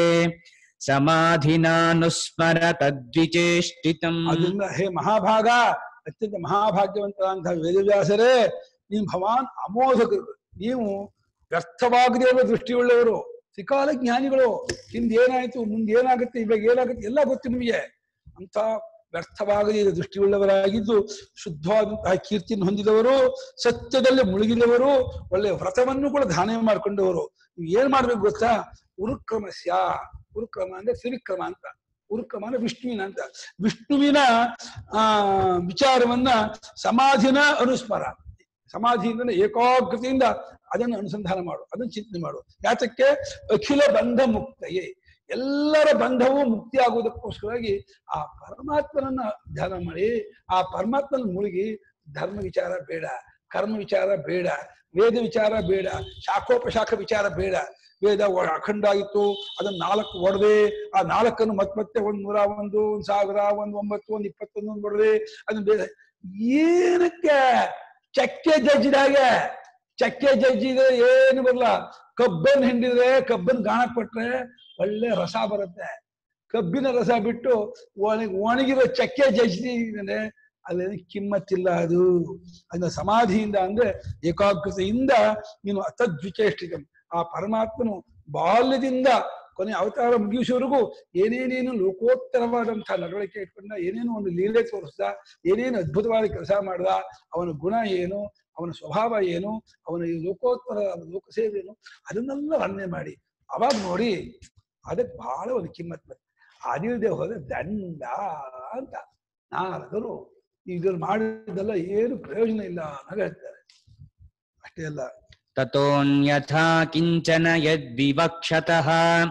[SPEAKER 1] समाधिनानुस्मर तद्विचेष्टितम्
[SPEAKER 2] ಅದರಿಂದ ಹೇ ಮಹಾಭಾಗ ಅತ್ಯಂತ ಮಹಾಭಾಗ್ಯವಂತರಾದಂತಹ ವೇದವ್ಯಾಸರೇ ನೀವು ಭವಾನ್ ಅಮೋಘಕರು ನೀವು ವ್ಯರ್ಥವಾಗದೇ ಇರುವ ದೃಷ್ಟಿಯುಳ್ಳವರು ತ್ರಿಕಾಲ ಜ್ಞಾನಿಗಳು ಹಿಂದೆ ಏನಾಯ್ತು ಮುಂದೆ ಏನಾಗುತ್ತೆ ಇವಾಗ ಏನಾಗುತ್ತೆ ಎಲ್ಲ ಗೊತ್ತು ನಿಮಗೆ ಅಂತ ವ್ಯರ್ಥವಾಗದೇ ಇರೋ ದೃಷ್ಟಿಯುಳ್ಳವರಾಗಿದ್ದು ಶುದ್ಧವಾದಂತಹ ಕೀರ್ತಿಯನ್ನು ಹೊಂದಿದವರು ಸತ್ಯದಲ್ಲಿ ಮುಳುಗಿದವರು ಒಳ್ಳೆಯ ವ್ರತವನ್ನು ಕೂಡ ಧಾನ್ಯ ಮಾಡ್ಕೊಂಡವರು ನೀವು ಏನ್ ಮಾಡ್ಬೇಕು ಗೊತ್ತಾ ಉರುಕ್ರಮಸ್ಯ ಉರುಕ್ರಮ ಅಂದ್ರೆ ತ್ರಿವಿಕ್ರಮ ಅಂತ ಉರುಕ್ರಮ ಅಂದ್ರೆ ವಿಷ್ಣುವಿನ ಅಂತ ವಿಷ್ಣುವಿನ ಆ ವಿಚಾರವನ್ನ ಸಮಾಧಿನ ಅನುಸ್ಮರ ಸಮಾಧಿಯಿಂದ ಏಕಾಗ್ರತೆಯಿಂದ ಅದನ್ನು ಅನುಸಂಧಾನ ಮಾಡು ಅದನ್ನು ಚಿಂತನೆ ಮಾಡು ಯಾತಕ್ಕೆ ಅಖಿಲ ಬಂಧ ಮುಕ್ತಯೇ ಎಲ್ಲರ ಬಂಧವೂ ಮುಕ್ತಿ ಆಗುವುದಕ್ಕೋಸ್ಕರವಾಗಿ ಆ ಪರಮಾತ್ಮನನ್ನ ಧ್ಯಾನ ಮಾಡಿ ಆ ಪರಮಾತ್ಮನ ಮುಳುಗಿ ಧರ್ಮ ವಿಚಾರ ಬೇಡ ಕರ್ಮ ವಿಚಾರ ಬೇಡ ವೇದ ವಿಚಾರ ಬೇಡ ಶಾಖೋಪಶಾಖ ವಿಚಾರ ಬೇಡ ವೇದ ಒ- ಅಖಂಡ ಆಗಿತ್ತು ಅದನ್ನ ನಾಲ್ಕು ಒಡದೆ ಆ ನಾಲ್ಕನ್ನು ಮತ್ ಮತ್ತೆ ಒಂದ್ ನೂರ ಒಂದು ಒಂದ್ ಸಾವಿರ ಒಂದ್ ಒಂಬತ್ತು ಒಂದ್ ಇಪ್ಪತ್ತೊಂದು ಒಂದ್ ಒಡದೆ ಅದನ್ನ ಬೇಡ ಏನಕ್ಕೆ ಚಕ್ಕೆ ಜಜ್ಜಿದಾಗೆ ಚಕ್ಕೆ ಜಜ್ಜಿದ್ರೆ ಏನು ಬರಲ್ಲ ಕಬ್ಬನ್ ಹಿಂಡಿದ್ರೆ ಕಬ್ಬನ್ ಗಾಣಕ್ ಕೊಟ್ರೆ ಒಳ್ಳೆ ರಸ ಬರುತ್ತೆ ಕಬ್ಬಿನ ರಸ ಬಿಟ್ಟು ಒಣಗಿ ಒಣಗಿರೋ ಚಕ್ಕೆ ಜಜ್ಜಿದ್ರೆ ಅಲ್ಲೇನು ಕಿಮ್ಮತ್ತಿಲ್ಲ ಅದು ಅದನ್ನ ಸಮಾಧಿಯಿಂದ ಅಂದ್ರೆ ಏಕಾಗ್ರತೆಯಿಂದ ನೀನು ಅತದ್ವಿಚೇಷ್ಟಿತ ಆ ಪರಮಾತ್ಮನು ಬಾಲ್ಯದಿಂದ ಕೊನೆ ಅವತಾರ ಮುಗಿಸುವವರೆಗೂ ಏನೇನೇನು ಲೋಕೋತ್ತರವಾದಂತಹ ನಡವಳಿಕೆ ಇಟ್ಕೊಂಡ ಏನೇನು ಒಂದು ಲೀಲೆ ತೋರಿಸ್ದ ಏನೇನು ಅದ್ಭುತವಾದ ಕೆಲಸ ಮಾಡ್ದ ಅವನ ಗುಣ ಏನು ಅವನ ಸ್ವಭಾವ ಏನು ಅವನ ಈ ಲೋಕೋತ್ತರ ಲೋಕಸೇವೆ ಏನು ಅದನ್ನೆಲ್ಲ ವರ್ಣನೆ ಮಾಡಿ ಅವಾಗ ನೋಡಿ ಅದಕ್ಕೆ ಬಹಳ ಒಂದು ಕಿಮ್ಮತ್ ಬರುತ್ತೆ ಅದಿಲ್ಲದೆ ಹೋದ್ರೆ ದಂಡ ಅಂತ ನಾರದರು ಇದ್ರಲ್ಲಿ ಮಾಡಿದ್ದೆಲ್ಲ ಏನು ಪ್ರಯೋಜನ ಇಲ್ಲ ಅಂತ ಹೇಳ್ತಾರೆ ಅಷ್ಟೇ ಅಲ್ಲ
[SPEAKER 1] ततोऽन्यथा किञ्चन यद्विवक्षतः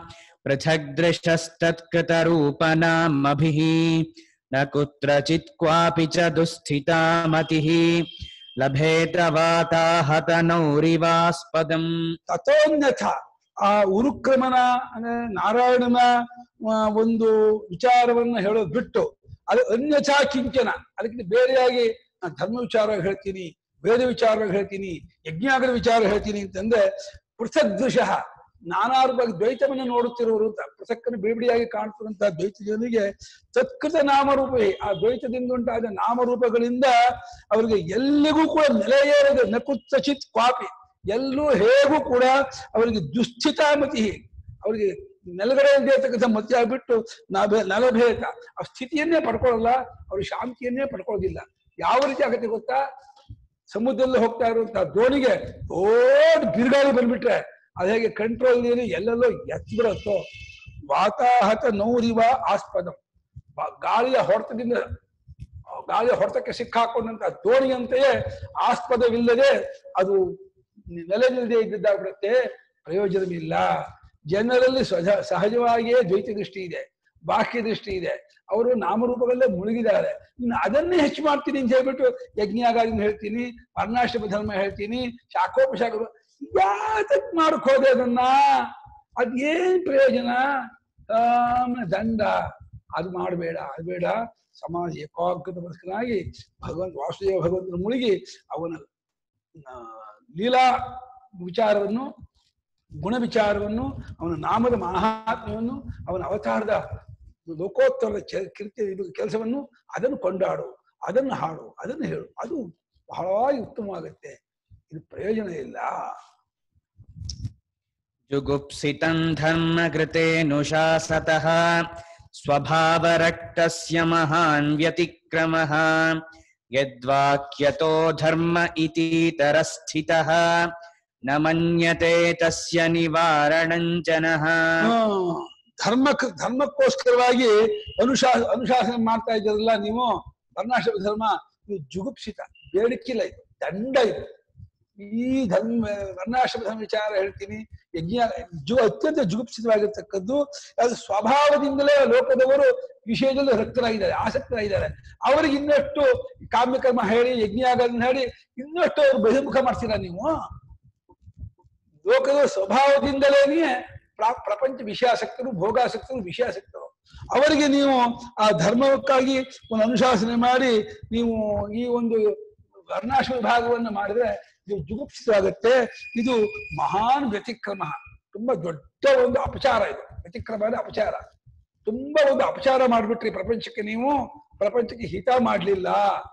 [SPEAKER 1] पृथग्दृशस्तत्कृतरूपनामभिः न कुत्रचित् क्वापि च दुःस्थिता मतिः लभेत वाताहतनौरिवास्पदम्
[SPEAKER 2] ತಥೋನ್ಯಥ ಆ ಉರುಕ್ರಮನ ಅಂದ್ರೆ ನಾರಾಯಣನ ಆ, ಒಂದು ವಿಚಾರವನ್ನ ಹೇಳೋದು ಬಿಟ್ಟು ಅದು ಅನ್ಯಥಾ ಕಿಂಚನ ಅದಕ್ಕೆ ಬೇರೆಯಾಗಿ ನಾನು ಧರ್ಮ ವಿಚಾರವಾಗಿ ಹೇಳ್ತೀನಿ ವೇದ ವಿಚಾರವಾಗಿ ಹೇಳ್ತೀನಿ ಯಜ್ಞಾಗದ ವಿಚಾರ ಹೇಳ್ತೀನಿ ಅಂತಂದ್ರೆ ಪೃಥಕ್ ದೃಶಃ ನಾನಾ ರೂಪವಾಗಿ ದ್ವೈತವನ್ನು ನೋಡುತ್ತಿರುವರು ಅಂತ ಪ್ರಸಕ್ಕನ ಬಿಡಿಬಿಡಿಯಾಗಿ ಕಾಣ್ತಿರುವಂತಹ ದ್ವೈತ ಜನರಿಗೆ ತತ್ಕೃತ ನಾಮರೂಪವೇ ಆ ದ್ವೈತದಿಂದ ಉಂಟಾದ ನಾಮರೂಪಗಳಿಂದ ಅವರಿಗೆ ಎಲ್ಲಿಗೂ ಕೂಡ ನೆಲೆಯೇರದೆ ನಕುತ್ತಚಿತ್ ಕ್ವಾಪಿ ಎಲ್ಲೂ ಹೇಗೂ ಕೂಡ ಅವರಿಗೆ ದುಸ್ಥಿತಾಮತಿ ಅವರಿಗೆ ನೆಲಗಡೆ ಇಲ್ಲದೆ ಇರ್ತಕ್ಕಂಥ ಮತಿ ಆಗ್ಬಿಟ್ಟು ನಾಭೆ ನಲಭೇದ ಆ ಸ್ಥಿತಿಯನ್ನೇ ಪಡ್ಕೊಳ್ಳಲ್ಲ ಅವರು ಶಾಂತಿಯನ್ನೇ ಪಡ್ಕೊಳ್ಳೋದಿಲ್ಲ ಯಾವ ರೀತಿ ಆಗತ್ತೆ ಗೊತ್ತಾ ಸಮುದ್ರದಲ್ಲಿ ಹೋಗ್ತಾ ಇರುವಂತಹ ದೋಣಿಗೆ ದೊಡ್ಡ ಬಿರುಗಾಳಿ ಬಂದ್ಬಿಟ್ರೆ ಅದ ಹೇಗೆ ಕಂಟ್ರೋಲ್ ನೀರು ಎಲ್ಲೆಲ್ಲೋ ಎತ್ತಿಬಿಡುತ್ತೋ ವಾತಾಹತ ನೌರಿವ ಆಸ್ಪದ ಬ- ಗಾಳಿಯ ಹೊಡೆತದಿಂದ ಆ ಗಾಳಿಯ ಹೊಡೆತಕ್ಕೆ ಸಿಕ್ಕಾಕೊಂಡಂತ ದೋಣಿಯಂತೆಯೇ ಆಸ್ಪದವಿಲ್ಲದೆ ಅದು ನೆಲೆನಿಲ್ಲದೆ ಇದ್ದಿದ್ದಾಗ್ಬಿಡುತ್ತೆ ಪ್ರಯೋಜನವಿಲ್ಲ ಜನರಲ್ಲಿ ಸಹಜ ಸಹಜವಾಗಿಯೇ ದ್ವೈತ ದೃಷ್ಟಿ ಇದೆ ಬಾಹ್ಯ ದೃಷ್ಟಿ ಇದೆ ಅವರು ನಾಮರೂಪಗಳಲ್ಲೇ ಮುಳುಗಿದ್ದಾರೆ ಇನ್ನು ಅದನ್ನೇ ಹೆಚ್ಚು ಮಾಡ್ತೀನಿ ಅಂತ ಹೇಳ್ಬಿಟ್ಟು ಯಜ್ಞಾಗಾದಿನ ಹೇಳ್ತೀನಿ ವರ್ಣಾಶ್ರಮ ಧರ್ಮ ಹೇಳ್ತೀನಿ ಶಾಖೋಪಶಾಖ ಯಾತಕ್ ಮಾಡಕ್ ಹೋದೆ ಅದನ್ನ ಅದೇನ್ ಪ್ರಯೋಜನ ಆಮೇಲೆ ದಂಡ ಅದು ಮಾಡಬೇಡ ಅದು ಬೇಡ ಸಮಾಜ ಏಕಾಗ್ರತ ಮನಸ್ಕನಾಗಿ ಭಗವಂತ ವಾಸುದೇವ ಭಗವಂತನ ಮುಳುಗಿ ಅವನ ಆ, ಲೀಲಾ ವಿಚಾರವನ್ನು ಗುಣ ವಿಚಾರವನ್ನು ಅವನ ನಾಮದ ಮಹಾತ್ಮ್ಯವನ್ನು ಅವನ ಅವತಾರದ ಲೋಕೋತ್ತರದ ಚ- ಕೀರ್ತಿ ಇದು ಕೆಲಸವನ್ನು ಅದನ್ನು ಕೊಂಡಾಡು ಅದನ್ನು ಹಾಡು ಅದನ್ನು ಹೇಳು ಅದು ಬಹಳವಾಗಿ ಉತ್ತಮವಾಗುತ್ತೆ ಇದು ಪ್ರಯೋಜನ ಇಲ್ಲ
[SPEAKER 1] जुगुप्सितं धर्मकृतेऽनुशासतः स्वभावरक्तस्य महान् व्यतिक्रमः यद्वाक्यतो धर्म इतीतरस्थितः न मन्यते तस्य निवारणं जनः
[SPEAKER 2] ಆ, ಧರ್ಮಕ್ ಧರ್ಮಕ್ಕೋಸ್ಕರವಾಗಿ ಅನುಶಾ ಅನುಶಾಸನ ಮಾಡ್ತಾ ಇದ್ದೀರಲ್ಲ ನೀವು ವರ್ಣಾಶ್ರಮ ಧರ್ಮ ಇದು ಜುಗುಪ್ಸಿತ ಬೇಡಿಕಿಲ್ಲ ಇದು ದಂಡ ಇದು ಈ ಧರ್ಮ ವರ್ಣಾಶ್ರಮ ಧರ್ಮ ವಿಚಾರ ಹೇಳ್ತೀನಿ ಯಜ್ಞ ಜು ಅತ್ಯಂತ ಜುಗುಪ್ಸಿತವಾಗಿರ್ತಕ್ಕದ್ದು ಅದು ಸ್ವಭಾವದಿಂದಲೇ ಲೋಕದವರು ವಿಷಯದಲ್ಲಿ ರಕ್ತರಾಗಿದ್ದಾರೆ ಆಸಕ್ತರಾಗಿದ್ದಾರೆ ಅವರಿಗೆ ಇನ್ನಷ್ಟು ಕಾಮ್ಯಕರ್ಮ ಹೇಳಿ ಯಜ್ಞ ಆಗೋದನ್ನ ಹೇಳಿ ಇನ್ನಷ್ಟು ಅವ್ರು ಬಹಿರ್ಮುಖ ಮಾಡ್ತೀರಾ ನೀವು ಲೋಕದ ಸ್ವಭಾವದಿಂದಲೇನೆ ಪ್ರ- ಪ್ರಪಂಚ ವಿಷಯಾಸಕ್ತರು ಭೋಗಾಸಕ್ತರು ವಿಷಯಾಸಕ್ತರು ಅವರಿಗೆ ನೀವು ಆ ಧರ್ಮಕ್ಕಾಗಿ ಒಂದು ಅನುಶಾಸನೆ ಮಾಡಿ ನೀವು ಈ ಒಂದು ವರ್ಣಾಶ್ರಮ ವಿಭಾಗವನ್ನು ಮಾಡಿದ್ರೆ ಇದು ಜುಗುಪ್ಸಿತವಾಗುತ್ತೆ ಇದು ಮಹಾನ್ ವ್ಯತಿಕ್ರಮ ತುಂಬಾ ದೊಡ್ಡ ಒಂದು ಅಪಚಾರ ಇದು ವ್ಯತಿಕ್ರಮ ಅಂದ್ರೆ ಅಪಚಾರ ತುಂಬಾ ಒಂದು ಅಪಚಾರ ಮಾಡ್ಬಿಟ್ರಿ ಪ್ರಪಂಚಕ್ಕೆ ನೀವು ಪ್ರಪಂಚಕ್ಕೆ ಹಿತ ಮಾಡ್ಲಿಲ್ಲ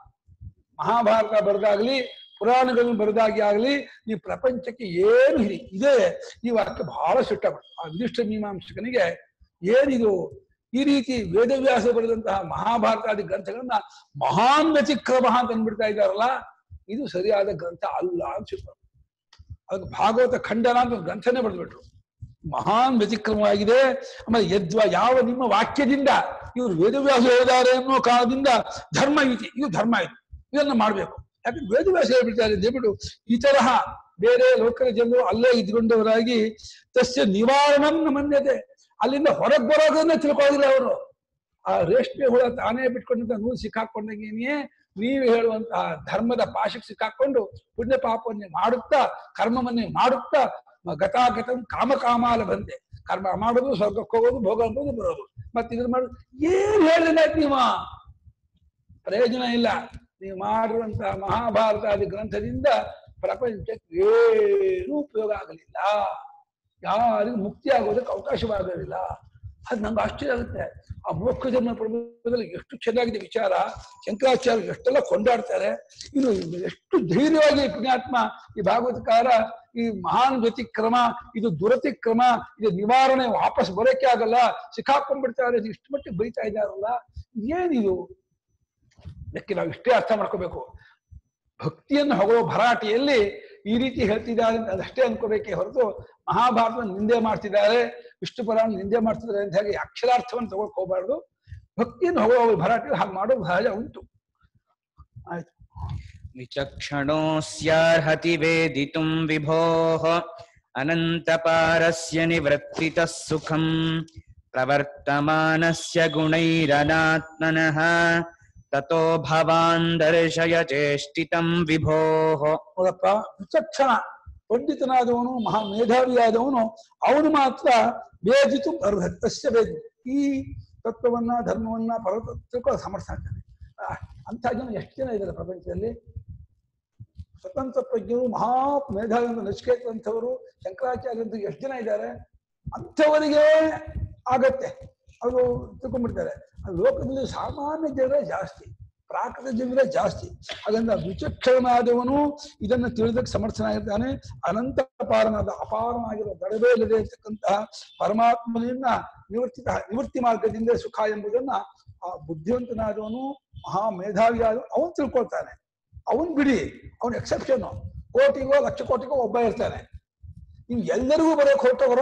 [SPEAKER 2] ಮಹಾಭಾರತ ಬರೆದಾಗ್ಲಿ ಪುರಾಣಗಳನ್ನು ಬರೆದಾಗಿ ಆಗ್ಲಿ ಈ ಪ್ರಪಂಚಕ್ಕೆ ಏನು ಹಿರಿ ಇದೇ ಈ ವಾಕ್ಯ ಬಹಳ ಸುಟ್ಟ ಆ ವಿಧಿಷ್ಠ ಮೀಮಾಂಸಕನಿಗೆ ಏನಿದು ಈ ರೀತಿ ವೇದವ್ಯಾಸ ಬರೆದಂತಹ ಮಹಾಭಾರತಾದಿ ಗ್ರಂಥಗಳನ್ನ ಮಹಾನ್ ವ್ಯತಿಕ್ರಮ ಅಂತ ಅಂದ್ಬಿಡ್ತಾ ಇದ್ದಾರಲ್ಲ ಇದು ಸರಿಯಾದ ಗ್ರಂಥ ಅಲ್ಲ ಅಂತ ಸಿಟ್ಟು ಅದಕ್ಕೆ ಭಾಗವತ ಖಂಡನ ಅಂತ ಒಂದು ಗ್ರಂಥನೇ ಬರೆದ್ಬಿಟ್ರು ಮಹಾನ್ ವ್ಯತಿಕ್ರಮವಾಗಿದೆ ಆಮೇಲೆ ಯದ್ವ ಯಾವ ನಿಮ್ಮ ವಾಕ್ಯದಿಂದ ಇವರು ವೇದವ್ಯಾಸ ಹೇಳಿದ್ದಾರೆ ಅನ್ನೋ ಕಾರಣದಿಂದ ಧರ್ಮ ಇತಿ ಇದು ಧರ್ಮ ಇದು ಇದನ್ನ ಮಾಡ್ಬೇಕು ಯಾಕಂದ್ರೆ ವೇದವ್ಯಾಸ ಹೇಳ್ಬಿಡ್ತಾರೆ ಅಂತ ಹೇಳ್ಬಿಟ್ಟು ಈ ತರಹ ಬೇರೆ ಲೋಕದ ಜನರು ಅಲ್ಲೇ ಇದ್ಕೊಂಡವರಾಗಿ ತಸ್ಯ ನಿವಾರಣಂ ಮನ್ಯತೆ ಅಲ್ಲಿಂದ ಹೊರಗೆ ಬರೋದನ್ನ ತಿಳ್ಕೊಳ್ಳಿಲ್ಲ ಅವರು ಆ ರೇಷ್ಮೆ ಹುಳ ತಾನೇ ಬಿಟ್ಕೊಂಡಂತ ನೂಲು ಸಿಕ್ಕಾಕೊಂಡಂಗೆಯೇ ನೀವು ಹೇಳುವಂತಹ ಧರ್ಮದ ಪಾಶಕ್ಕೆ ಸಿಕ್ಕಾಕೊಂಡು ಪುಣ್ಯ ಪಾಪವನ್ನೇ ಮಾಡುತ್ತಾ ಕರ್ಮವನ್ನೇ ಮಾಡುತ್ತಾ ಮ- ಗತಾಗತಂ ಕಾಮಕಾಮಾಲ ಬಂದೆ ಕರ್ಮ ಮಾಡೋದು ಸ್ವರ್ಗಕ್ಕೆ ಹೋಗೋದು ಭೋಗ ಅಂಬೋದು ಬರೋದು ಮತ್ತೆ ಇದನ್ನ ಮಾಡೋದು ಏನ್ ಹೇಳಿಲ್ಲ ನೀವು ಪ್ರಯೋಜನ ಇಲ್ಲ ನೀವು ಮಾಡಿರುವಂತಹ ಮಹಾಭಾರತಾದಿ ಗ್ರಂಥದಿಂದ ಪ್ರಪಂಚಕ್ಕೆ ಏನೂ ಉಪಯೋಗ ಆಗಲಿಲ್ಲ ಯಾರಿಗೂ ಮುಕ್ತಿ ಆಗೋದಕ್ಕೆ ಅವಕಾಶವಾಗಲಿಲ್ಲ ಅದು ನಂಗೆ ಆಶ್ಚರ್ಯ ಆಗುತ್ತೆ ಆ ಮೋಕ್ಷ ಜನ್ಮ ಪ್ರಭುತ್ವದಲ್ಲಿ ಎಷ್ಟು ಚೆನ್ನಾಗಿದೆ ವಿಚಾರ ಶಂಕರಾಚಾರ್ಯ ಎಷ್ಟೆಲ್ಲ ಕೊಂಡಾಡ್ತಾರೆ ಇನ್ನು ಎಷ್ಟು ಧೈರ್ಯವಾಗಿ ಪುಣ್ಯಾತ್ಮ ಈ ಭಾಗವತಕಾರ ಈ ಮಹಾನ್ ವ್ಯತಿಕ್ರಮ ಇದು ದುರತಿಕ್ರಮ ಇದು ನಿವಾರಣೆ ವಾಪಸ್ ಬರೋಕೆ ಆಗಲ್ಲ ಸಿಕ್ಕಾಕೊಂಡ್ಬಿಡ್ತಾರೆ ಇದು ಇಷ್ಟು ಮಟ್ಟಿಗೆ ಬೈತಾ ಇದ್ದಾರಲ್ಲ ಏನಿದು ಇದಕ್ಕೆ ನಾವು ಇಷ್ಟೇ ಅರ್ಥ ಮಾಡ್ಕೋಬೇಕು ಭಕ್ತಿಯನ್ನು ಹೊಗೋ ಭರಾಟೆಯಲ್ಲಿ ಈ ರೀತಿ ಹೇಳ್ತಿದ್ದಾರೆ ಅಂತ ಅದಷ್ಟೇ ಅನ್ಕೋಬೇಕೇ ಹೊರತು ಮಹಾಭಾರತ ನಿಂದೆ ಮಾಡ್ತಿದ್ದಾರೆ ವಿಷ್ಣು ಪುರಾಣ ನಿಂದೆ ಮಾಡ್ತಿದ್ದಾರೆ ಅಂತ ಹೇಳಿ ಅಕ್ಷರಾರ್ಥವನ್ನು ತಗೊಳಕ್ ಹೋಗ್ಬಾರ್ದು ಭಕ್ತಿಯನ್ನು ಹೊಗೋ ಭರಾಟೆ ಹಾಗೆ ಮಾಡೋದು ಸಹಜ ಉಂಟು ಆಯ್ತು
[SPEAKER 1] विचक्षणोऽस्यार्हति वेदितुं विभोः अनन्तपारस्य निवृत्तितः सुखम् प्रवर्तमानस्य गुणैरनात्मनः ततो भवान् दर्शय चेष्टितं विभोः
[SPEAKER 2] ನೋಡಪ್ಪ ವಿಚಕ್ಷಣ ಪಂಡಿತನಾದವನು ಮಹಾ ಮೇಧಾವಿಯಾದವನು ಅವನು ಮಾತ್ರ ವೇದಿತು ಅರ್ಹತ್ಯಸ್ಯ ವೇದ ಈ ತತ್ವವನ್ನ ಧರ್ಮವನ್ನ ಪರ್ವತ ತಿಳ್ಕೊಳ್ಳೋ ಸಮರ್ಥ ಆಗ್ತಾನೆ ಆ, ಅಂಥ ಜನ ಎಷ್ಟು ಜನ ಇದ್ದಾರೆ ಪ್ರಪಂಚದಲ್ಲಿ ಸ್ವತಂತ್ರ ಪ್ರಜ್ಞರು ಮಹಾ ಮೇಧಾವಿಯಿಂದ ನಚಿಕೇತಂಥವರು ಶಂಕರಾಚಾರ್ಯ ಅಂತ ಎಷ್ಟು ಜನ ಇದ್ದಾರೆ ಅಂಥವರಿಗೆ ಆಗತ್ತೆ ಅವರು ತಿಳ್ಕೊಂಡ್ಬಿಡ್ತಾರೆ ಆ ಲೋಕದಲ್ಲಿ ಸಾಮಾನ್ಯ ಜನರೇ ಜಾಸ್ತಿ ಪ್ರಾಕೃತ ಜನರೇ ಜಾಸ್ತಿ ಹಾಗಂದ್ರೆ ವಿಚಕ್ಷಣನಾದವನು ಇದನ್ನು ತಿಳಿದಕ್ಕೆ ಸಮರ್ಥನಾಗಿರ್ತಾನೆ ಅನಂತ ಅಪಾರನಾದ ಅಪಾರನಾಗಿರುವ ದಡವೇ ಇಲ್ಲದೆ ಇರ್ತಕ್ಕಂತಹ ಪರಮಾತ್ಮನಿಂದ ನಿವೃತ್ತಿತ ನಿವೃತ್ತಿ ಮಾರ್ಗದಿಂದ ಸುಖ ಎಂಬುದನ್ನ ಆ ಬುದ್ಧಿವಂತನಾದವನು ಮಹಾ ಮೇಧಾವಿಯಾದ ಅವನು ತಿಳ್ಕೊಳ್ತಾನೆ ಅವನ್ ಬಿಡಿ ಅವನ್ ಎಕ್ಸೆಪ್ಷನ್ ಕೋಟಿಗೋ ಲಕ್ಷ ಕೋಟಿಗೋ ಒಬ್ಬ ಇರ್ತಾನೆ ನೀವು ಎಲ್ಲರಿಗೂ ಬರೆಯಕ್ ಹೊರಟವರ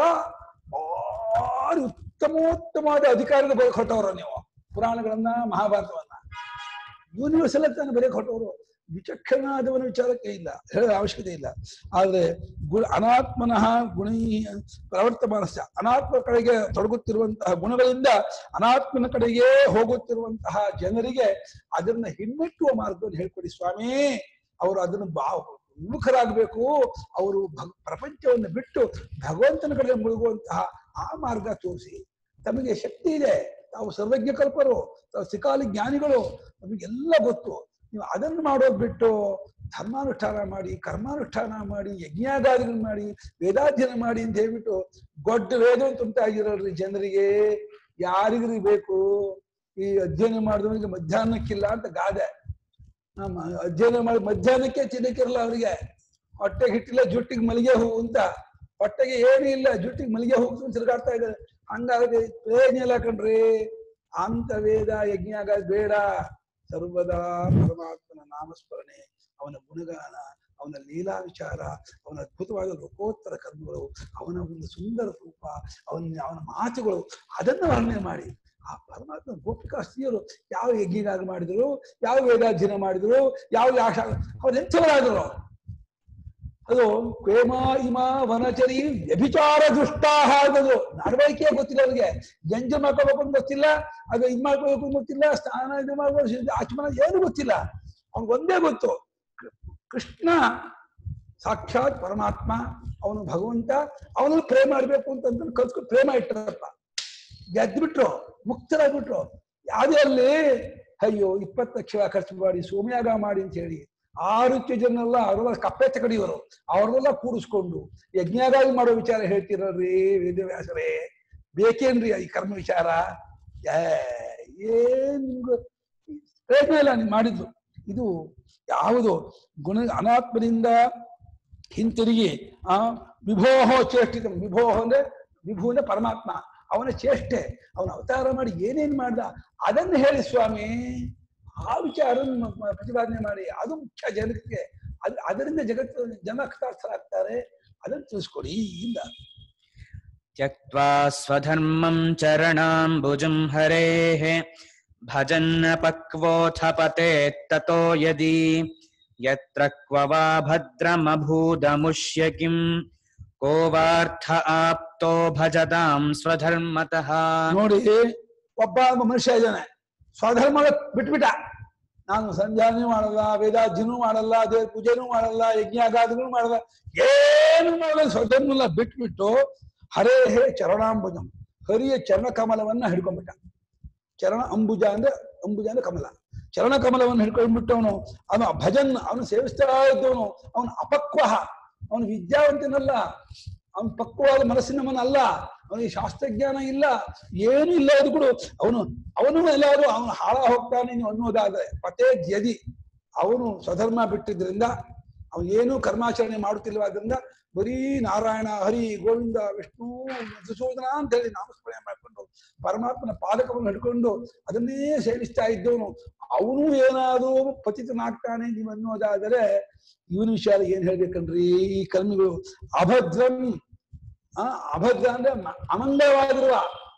[SPEAKER 2] ಭಾರಿ ಉತ್ತಮೋತ್ತಮವಾದ ಅಧಿಕಾರಿಗಳು ಬರೆಯಕ್ ಹೊರಟವರ ನೀವು ಪುರಾಣಗಳನ್ನ ಮಹಾಭಾರತವನ್ನ ಯೂನಿವರ್ಸಲ್ ತಾನು ಬರೆಯಕ್ ಹೊರಟವರು ವಿಚಕ್ಷಣಾದವನ ವಿಚಾರಕ್ಕೆ ಇಲ್ಲ ಹೇಳೋ ಅವಶ್ಯಕತೆ ಇಲ್ಲ ಆದ್ರೆ ಗು ಅನಾತ್ಮನಃ ಗುಣಿ ಪ್ರವರ್ತಮಾನಸ್ಯ ಅನಾತ್ಮ ಕಡೆಗೆ ತೊಡಗುತ್ತಿರುವಂತಹ ಗುಣಗಳಿಂದ ಅನಾತ್ಮನ ಕಡೆಗೆ ಹೋಗುತ್ತಿರುವಂತಹ ಜನರಿಗೆ ಅದನ್ನ ಹಿಮ್ಮೆಟ್ಟುವ ಮಾರ್ಗವನ್ನು ಹೇಳ್ಕೊಡಿ ಸ್ವಾಮಿ ಅವರು ಅದನ್ನು ಬಾ ವಿಮುಖರಾಗಬೇಕು ಅವರು ಭಗ್ ಪ್ರಪಂಚವನ್ನು ಬಿಟ್ಟು ಭಗವಂತನ ಕಡೆ ಮುಳುಗುವಂತಹ ಆ ಮಾರ್ಗ ತೋರಿಸಿ ತಮಗೆ ಶಕ್ತಿ ಇದೆ ತಾವು ಸರ್ವಜ್ಞ ಕಲ್ಪರು ತಾವು ಸಿಕಾಲಿ ಜ್ಞಾನಿಗಳು ನಮಗೆಲ್ಲ ಗೊತ್ತು ನೀವು ಅದನ್ನು ಮಾಡೋದ್ ಬಿಟ್ಟು ಧರ್ಮಾನುಷ್ಠಾನ ಮಾಡಿ ಕರ್ಮಾನುಷ್ಠಾನ ಮಾಡಿ ಯಜ್ಞಾಗಾದಿಗಳು ಮಾಡಿ ವೇದಾಧ್ಯಯನ ಮಾಡಿ ಅಂತ ಹೇಳ್ಬಿಟ್ಟು ದೊಡ್ಡ ವೇದ ತುಂಟಾಗಿರೋಲ್ರಿ ಜನರಿಗೆ ಯಾರಿಗ್ರಿ ಬೇಕು ಈ ಅಧ್ಯಯನ ಮಾಡಿದವನಿಗೆ ಮಧ್ಯಾಹ್ನಕ್ಕಿಲ್ಲ ಅಂತ ಗಾದೆ ನಮ್ಮ ಅಧ್ಯಯನ ಮಾಡಿ ಮಧ್ಯಾಹ್ನಕ್ಕೆ ತಿನ್ನಕ್ಕಿರಲ್ಲ ಅವರಿಗೆ ಹೊಟ್ಟೆಗೆ ಹಿಟ್ಟಿಲ್ಲ ಜುಟ್ಟಿಗೆ ಮಲ್ಲಿಗೆ ಹೂವು ಅಂತ ಹೊಟ್ಟೆಗೆ ಏನೂ ಇಲ್ಲ ಜುಟ್ಟಿಗೆ ಮಲ್ಲಿಗೆ ಹೂವು ತಿರುಗಾಡ್ತಾ ಇದ್ದಾರೆ ಹಂಗಾಗಿ ಪ್ರಯೋಜನ ಇಲ್ಲ ಕಣ್ರಿ ಅಂತ ವೇದ ಯಜ್ಞಾಗ ಬೇಡ ಸರ್ವದಾ ಪರಮಾತ್ಮನ ನಾಮಸ್ಮರಣೆ ಅವನ ಗುಣಗಾನ ಅವನ ಲೀಲಾ ವಿಚಾರ ಅವನ ಅದ್ಭುತವಾದ ಲೋಕೋತ್ತರ ಕರ್ಮಗಳು ಅವನ ಒಂದು ಸುಂದರ ರೂಪ ಅವನ ಅವನ ಮಾತುಗಳು ಅದನ್ನು ವರ್ಣನೆ ಮಾಡಿ ಆ ಪರಮಾತ್ಮ ಗೋಪಿಕಾ ಸ್ತ್ರೀಯರು ಯಾವ ಯಜ್ಞಗಾಗ ಮಾಡಿದ್ರು ಯಾವ ವೇದಾಧ್ಯಯನ ಮಾಡಿದ್ರು ಯಾವ ಯಾಶ ಅವ್ರು ಎಂಥವರಾದರು ಅದು ಪ್ರೇಮ ಇಮ ವನಚರಿ ವ್ಯಭಿಚಾರ ದುಷ್ಟಾಹ ಅನ್ನೋದು ನಡವಳಿಕೆ ಗೊತ್ತಿಲ್ಲ ಅವ್ರಿಗೆ ಗಂಜ ಮಾಡ್ಕೋಬೇಕು ಅಂತ ಗೊತ್ತಿಲ್ಲ ಅದು ಇದ್ ಮಾಡ್ಕೋಬೇಕು ಅಂತ ಗೊತ್ತಿಲ್ಲ ಸ್ನಾನ ಇದು ಮಾಡ್ಬೋದು ಆಚಮನ ಏನು ಗೊತ್ತಿಲ್ಲ ಅವ್ನಿಗೆ ಒಂದೇ ಗೊತ್ತು ಕೃ- ಕೃಷ್ಣ ಸಾಕ್ಷಾತ್ ಪರಮಾತ್ಮ ಅವನು ಭಗವಂತ ಅವನಲ್ಲಿ ಪ್ರೇಮ ಮಾಡ್ಬೇಕು ಅಂತ ಕಲ್ಸ್ಕೊಂಡು ಪ್ರೇಮ ಇಟ್ಟರಪ್ಪ ಗೆದ್ಬಿಟ್ರು ಮುಕ್ತರಾಗ್ಬಿಟ್ರು ಯಾವ್ದೇ ಅಲ್ಲಿ ಅಯ್ಯೋ ಇಪ್ಪತ್ತು ಲಕ್ಷ ಖರ್ಚು ಮಾಡಿ ಸೋಮಯಾಗ ಮಾಡಿ ಅಂತ ಹೇಳಿ ಆರು ಜನರೆಲ್ಲ ಅವರೆಲ್ಲ ಕಪ್ಪೆ ತಗಡಿಯವರು ಅವ್ರನ್ನೆಲ್ಲ ಕೂಡಿಸ್ಕೊಂಡು ಯಜ್ಞಾಗಾಗಿ ಮಾಡೋ ವಿಚಾರ ಹೇಳ್ತಿರಲ್ರಿ ವೇದವ್ಯಾಸರೇ ಬೇಕೇನ್ರಿ ಈ ಕರ್ಮ ವಿಚಾರ ಏ, ಏನ್ ನಿಮ್ಗೆ ಪ್ರಯತ್ನ ಇಲ್ಲ ನೀವು ಮಾಡಿದ್ದು ಇದು ಯಾವುದು ಗುಣ ಅನಾತ್ಮದಿಂದ ಹಿಂತಿರುಗಿ ಆ ವಿಭೋಹೋ ಚೇಷ್ಟಿತ ವಿಭೋಹ ಅಂದ್ರೆ ವಿಭು ಅಂದ್ರೆ ಪರಮಾತ್ಮ ಅವನ ಚೇಷ್ಟೆ ಅವನ ಅವತಾರ ಮಾಡಿ ಏನೇನ್ ಮಾಡ್ದ ಅದನ್ನು ಹೇಳಿ ಸ್ವಾಮಿ ಆ ವಿಚಾರ ಪ್ರತಿಪಾದನೆ ಮಾಡಿ ಅದು ಮುಖ್ಯ ಜನಕ್ಕೆ ಅದ್ ಅದರಿಂದ ಜಗತ್ತು ಜನ ಕೃತಾರ್ಥರಾಗ್ತಾರೆ ಅದನ್ನು ತಿಳಿಸ್ಕೊಡಿ ಇಲ್ಲ
[SPEAKER 1] त्यक्त्वा स्वधर्मं चरणाम्बुजं हरेः भजन्न पक्वोऽथ पतेत्ततो यदि यत्र क्व वा भद्रमभूदमुष्य किम् को वार्थ आप्तो भजतां स्वधर्मतः
[SPEAKER 2] ನೋಡಿ ಒಬ್ಬ ಮನುಷ್ಯ ಇದ್ದಾನೆ ಸ್ವಧರ್ಮ ಬಿಟ್ಬಿಟ್ಟ ನಾನು ಸಂಧ್ಯಾನೂ ಮಾಡಲ್ಲ ವೇದಾಧ್ಯನೂ ಮಾಡಲ್ಲ ದೇವ್ರ ಪೂಜೆನೂ ಮಾಡಲ್ಲ ಯಜ್ಞಾಗಾದಿಗಳು ಮಾಡಲ್ಲ ಏನು ಮಾಡಲ್ಲ ಸ್ವಧರ್ಮಲ್ಲ ಬಿಟ್ಬಿಟ್ಟು ಹರೇ ಹೇ ಚರಣಾಂಬುಜಂ ಹರಿಯ ಚರಣ ಕಮಲವನ್ನ ಹಿಡ್ಕೊಂಡ್ಬಿಟ್ಟ ಚರಣ ಅಂಬುಜ ಅಂದ್ರೆ ಅಂಬುಜ ಅಂದ್ರೆ ಕಮಲ ಚರಣ ಕಮಲವನ್ನು ಹಿಡ್ಕೊಂಡ್ಬಿಟ್ಟು ಅವನು ಅವನು ಭಜನ್ ಅವನು ಸೇವಿಸ್ತಾ ಇದ್ದವನು ಅವನು ಅಪಕ್ವ ಅವನು ವಿದ್ಯಾವಂತನಲ್ಲ ಅವನು ಪಕ್ವವಾದ ಮನಸ್ಸಿನವನಲ್ಲ ಅವನಿಗೆ ಶಾಸ್ತ್ರಜ್ಞಾನ ಇಲ್ಲ ಏನೂ ಇಲ್ಲ ಅದು ಕೂಡ ಅವನು ಅವನು ಎಲ್ಲಾದ್ರೂ ಅವನು ಹಾಳ ಹೋಗ್ತಾನೆ ನೀವು ಅನ್ನೋದಾದ್ರೆ ಪತೇ ದ್ಯದಿ ಅವನು ಸ್ವಧರ್ಮ ಬಿಟ್ಟಿದ್ರಿಂದ ಅವನು ಏನೂ ಕರ್ಮಾಚರಣೆ ಮಾಡುತ್ತಿಲ್ಲವಾದ್ರಿಂದ ಬರೀ ನಾರಾಯಣ ಹರಿ ಗೋವಿಂದ ವಿಷ್ಣು ಮಧುಸೂದನ ಅಂತ ಹೇಳಿ ನಾಮಸ್ಮರಣೆ ಮಾಡ್ಕೊಂಡು ಪರಮಾತ್ಮನ ಪಾದಕವನ್ನು ಹಿಡ್ಕೊಂಡು ಅದನ್ನೇ ಸೇವಿಸ್ತಾ ಇದ್ದವನು ಅವನು ಏನಾದ್ರೂ ಪತಿತನಾಗ್ತಾನೆ ನೀವು ಅನ್ನೋದಾದರೆ ಇವನ ವಿಚಾರ ಏನ್ ಹೇಳ್ಬೇಕನ್ರಿ ಈ ಕರ್ಮಿಗಳು ಅಭದ್ರಂ ಆ ಅಭದ್ರ ಅಂದ್ರೆ ಮ- ಅಮಂಗಳವಾಗಿರುವ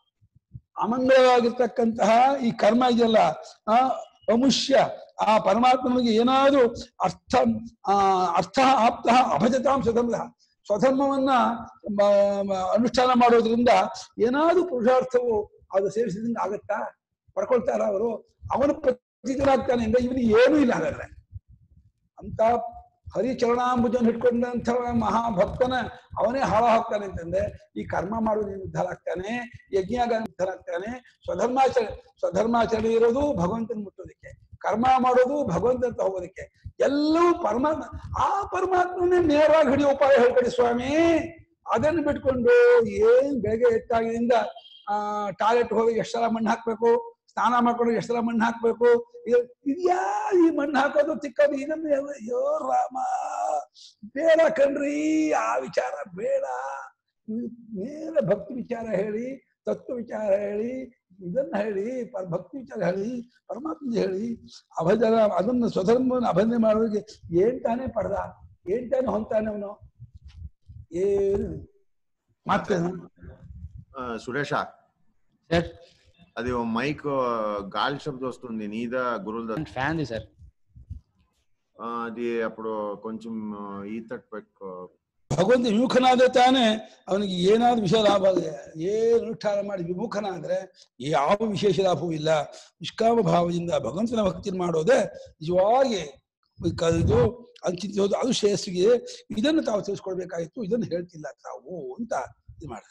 [SPEAKER 2] ಅಮಂಗಳವಾಗಿರ್ತಕ್ಕಂತಹ ಈ ಕರ್ಮ ಇದೆಯಲ್ಲ ಆ ಅಮುಷ್ಯ ಆ ಪರಮಾತ್ಮನಿಗೆ ಏನಾದ್ರೂ ಅರ್ಥ ಆ ಅರ್ಥ ಆಪ್ತ ಅಭಜತಾಂ ಸ್ವಧರ್ಮ ಸ್ವಧರ್ಮವನ್ನ ಮ- ಮ- ಅನುಷ್ಠಾನ ಮಾಡೋದ್ರಿಂದ ಏನಾದ್ರೂ ಪುರುಷಾರ್ಥವು ಅದು ಸೇವಿಸಿದ್ರಿಂದ ಆಗತ್ತಾ ಪಡ್ಕೊಳ್ತಾರ ಅವರು ಅವನು ಪ್ರತಿದಿನಾಗ್ತಾನೆ ಅಂದ್ರೆ ಇವನಿಗೆ ಏನೂ ಇಲ್ಲ ಹಾಗಾದ್ರೆ ಅಂತ ಹರಿಚರಣಾಂಬುಜನ್ ಹಿಡ್ಕೊಂಡಂಥ ಮಹಾಭಕ್ತನ ಅವನೇ ಹಾಳ ಹೋಗ್ತಾನೆ ಅಂತಂದ್ರೆ ಈ ಕರ್ಮ ಮಾಡೋದು ಉದ್ಧಾರ ಆಗ್ತಾನೆ ಯಜ್ಞಾಗ ಉದ್ಧಾರ ಆಗ್ತಾನೆ ಸ್ವಧರ್ಮಾಚರಣೆ ಸ್ವಧರ್ಮಾಚರಣೆ ಇರೋದು ಭಗವಂತನ ಮುಟ್ಟೋದಕ್ಕೆ ಕರ್ಮ ಮಾಡೋದು ಭಗವಂತ ಅಂತ ಹೋಗೋದಕ್ಕೆ ಎಲ್ಲವೂ ಪರಮಾತ್ಮ ಆ ಪರಮಾತ್ಮನೇ ನೇರವಾಗಿ ಹಿಡಿಯೋ ಉಪಾಯ ಹೇಳ್ಕೊಡಿ ಸ್ವಾಮಿ ಅದನ್ನು ಬಿಟ್ಕೊಂಡು ಏನ್ ಬೆಳಗ್ಗೆ ಎತ್ತಾಗಿನಿಂದ ಆ ಟಾಯ್ಲೆಟ್ ಹೋಗಿ ಎಷ್ಟು ಸಲ ಮಣ್ಣು ಹಾಕ್ಬೇಕು ಸ್ನಾನ ಮಾಡ್ಕೊಂಡು ಎಷ್ಟು ಸಲ ಮಣ್ಣು ಹಾಕ್ಬೇಕು ಇದು- ಇದ್ಯಾ ಈ ಮಣ್ಣು ಹಾಕೋದು ತಿಕ್ಕೋದು ಇದನ್ನು ಎಲ್ಲ- ಅಯ್ಯೋ ರಾಮ ಬೇಡ ಕಣ್ರಿ ಆ ವಿಚಾರ ಬೇಡ ನೀವು ನೇರ ಭಕ್ತಿ ವಿಚಾರ ಹೇಳಿ ತತ್ವ ವಿಚಾರ ಹೇಳಿ ಇದನ್ನ ಹೇಳಿ ಪರ ಭಕ್ತಿ ವಿಚಾರ ಹೇಳಿ ಪರಮಾತ್ಮ ಹೇಳಿ ಅಭಜನ ಅದನ್ನು ಸ್ವಧರ್ಮವನ್ನು ಅಭಜನೆ ಮಾಡೋದಕ್ಕೆ ಏನ್ ತಾನೇ ಪಡೆದ ಏನ್ ತಾನೇ ಹೊಂತಾನೆ ಅವನು ಏನು ಮತ್ತೆ
[SPEAKER 4] ఆ, సురేష
[SPEAKER 1] సార్
[SPEAKER 4] అది ఓ మైక్ గాలి శబ్దం వస్తుంది నీదా గురువుల
[SPEAKER 1] ఫ్యాన్ ఉంది సార్
[SPEAKER 4] అది అప్పుడు కొంచెం ఈ తట్ పెట్టుకో
[SPEAKER 2] ಭಗವಂತ ವಿಮುಖನಾದ ತಾನೇ ಅವನಿಗೆ ಏನಾದ್ರು ವಿಷಯ ಲಾಭ ಆಗಿದೆ ಏನು ಅನುಷ್ಠಾನ ಮಾಡಿ ವಿಮುಖನಾದ್ರೆ ಯಾವ ವಿಶೇಷ ಲಾಭವೂ ಇಲ್ಲ ನಿಷ್ಕಾಮ ಭಾವದಿಂದ ಭಗವಂತನ ಭಕ್ತಿ ಮಾಡೋದೇ ನಿಜವಾಗಿ ಕ- ಇದು ಅದು ಚಿಂತಿಸೋದು ಅದು ಶ್ರೇಯಸ್ಸಿಗೆ ಇದನ್ನು ತಾವು ತಿಳಿಸ್ಕೊಡ್ಬೇಕಾಗಿತ್ತು ಇದನ್ನು ಹೇಳ್ತಿಲ್ಲ ತಾವು ಅಂತ ಇದು ಮಾಡ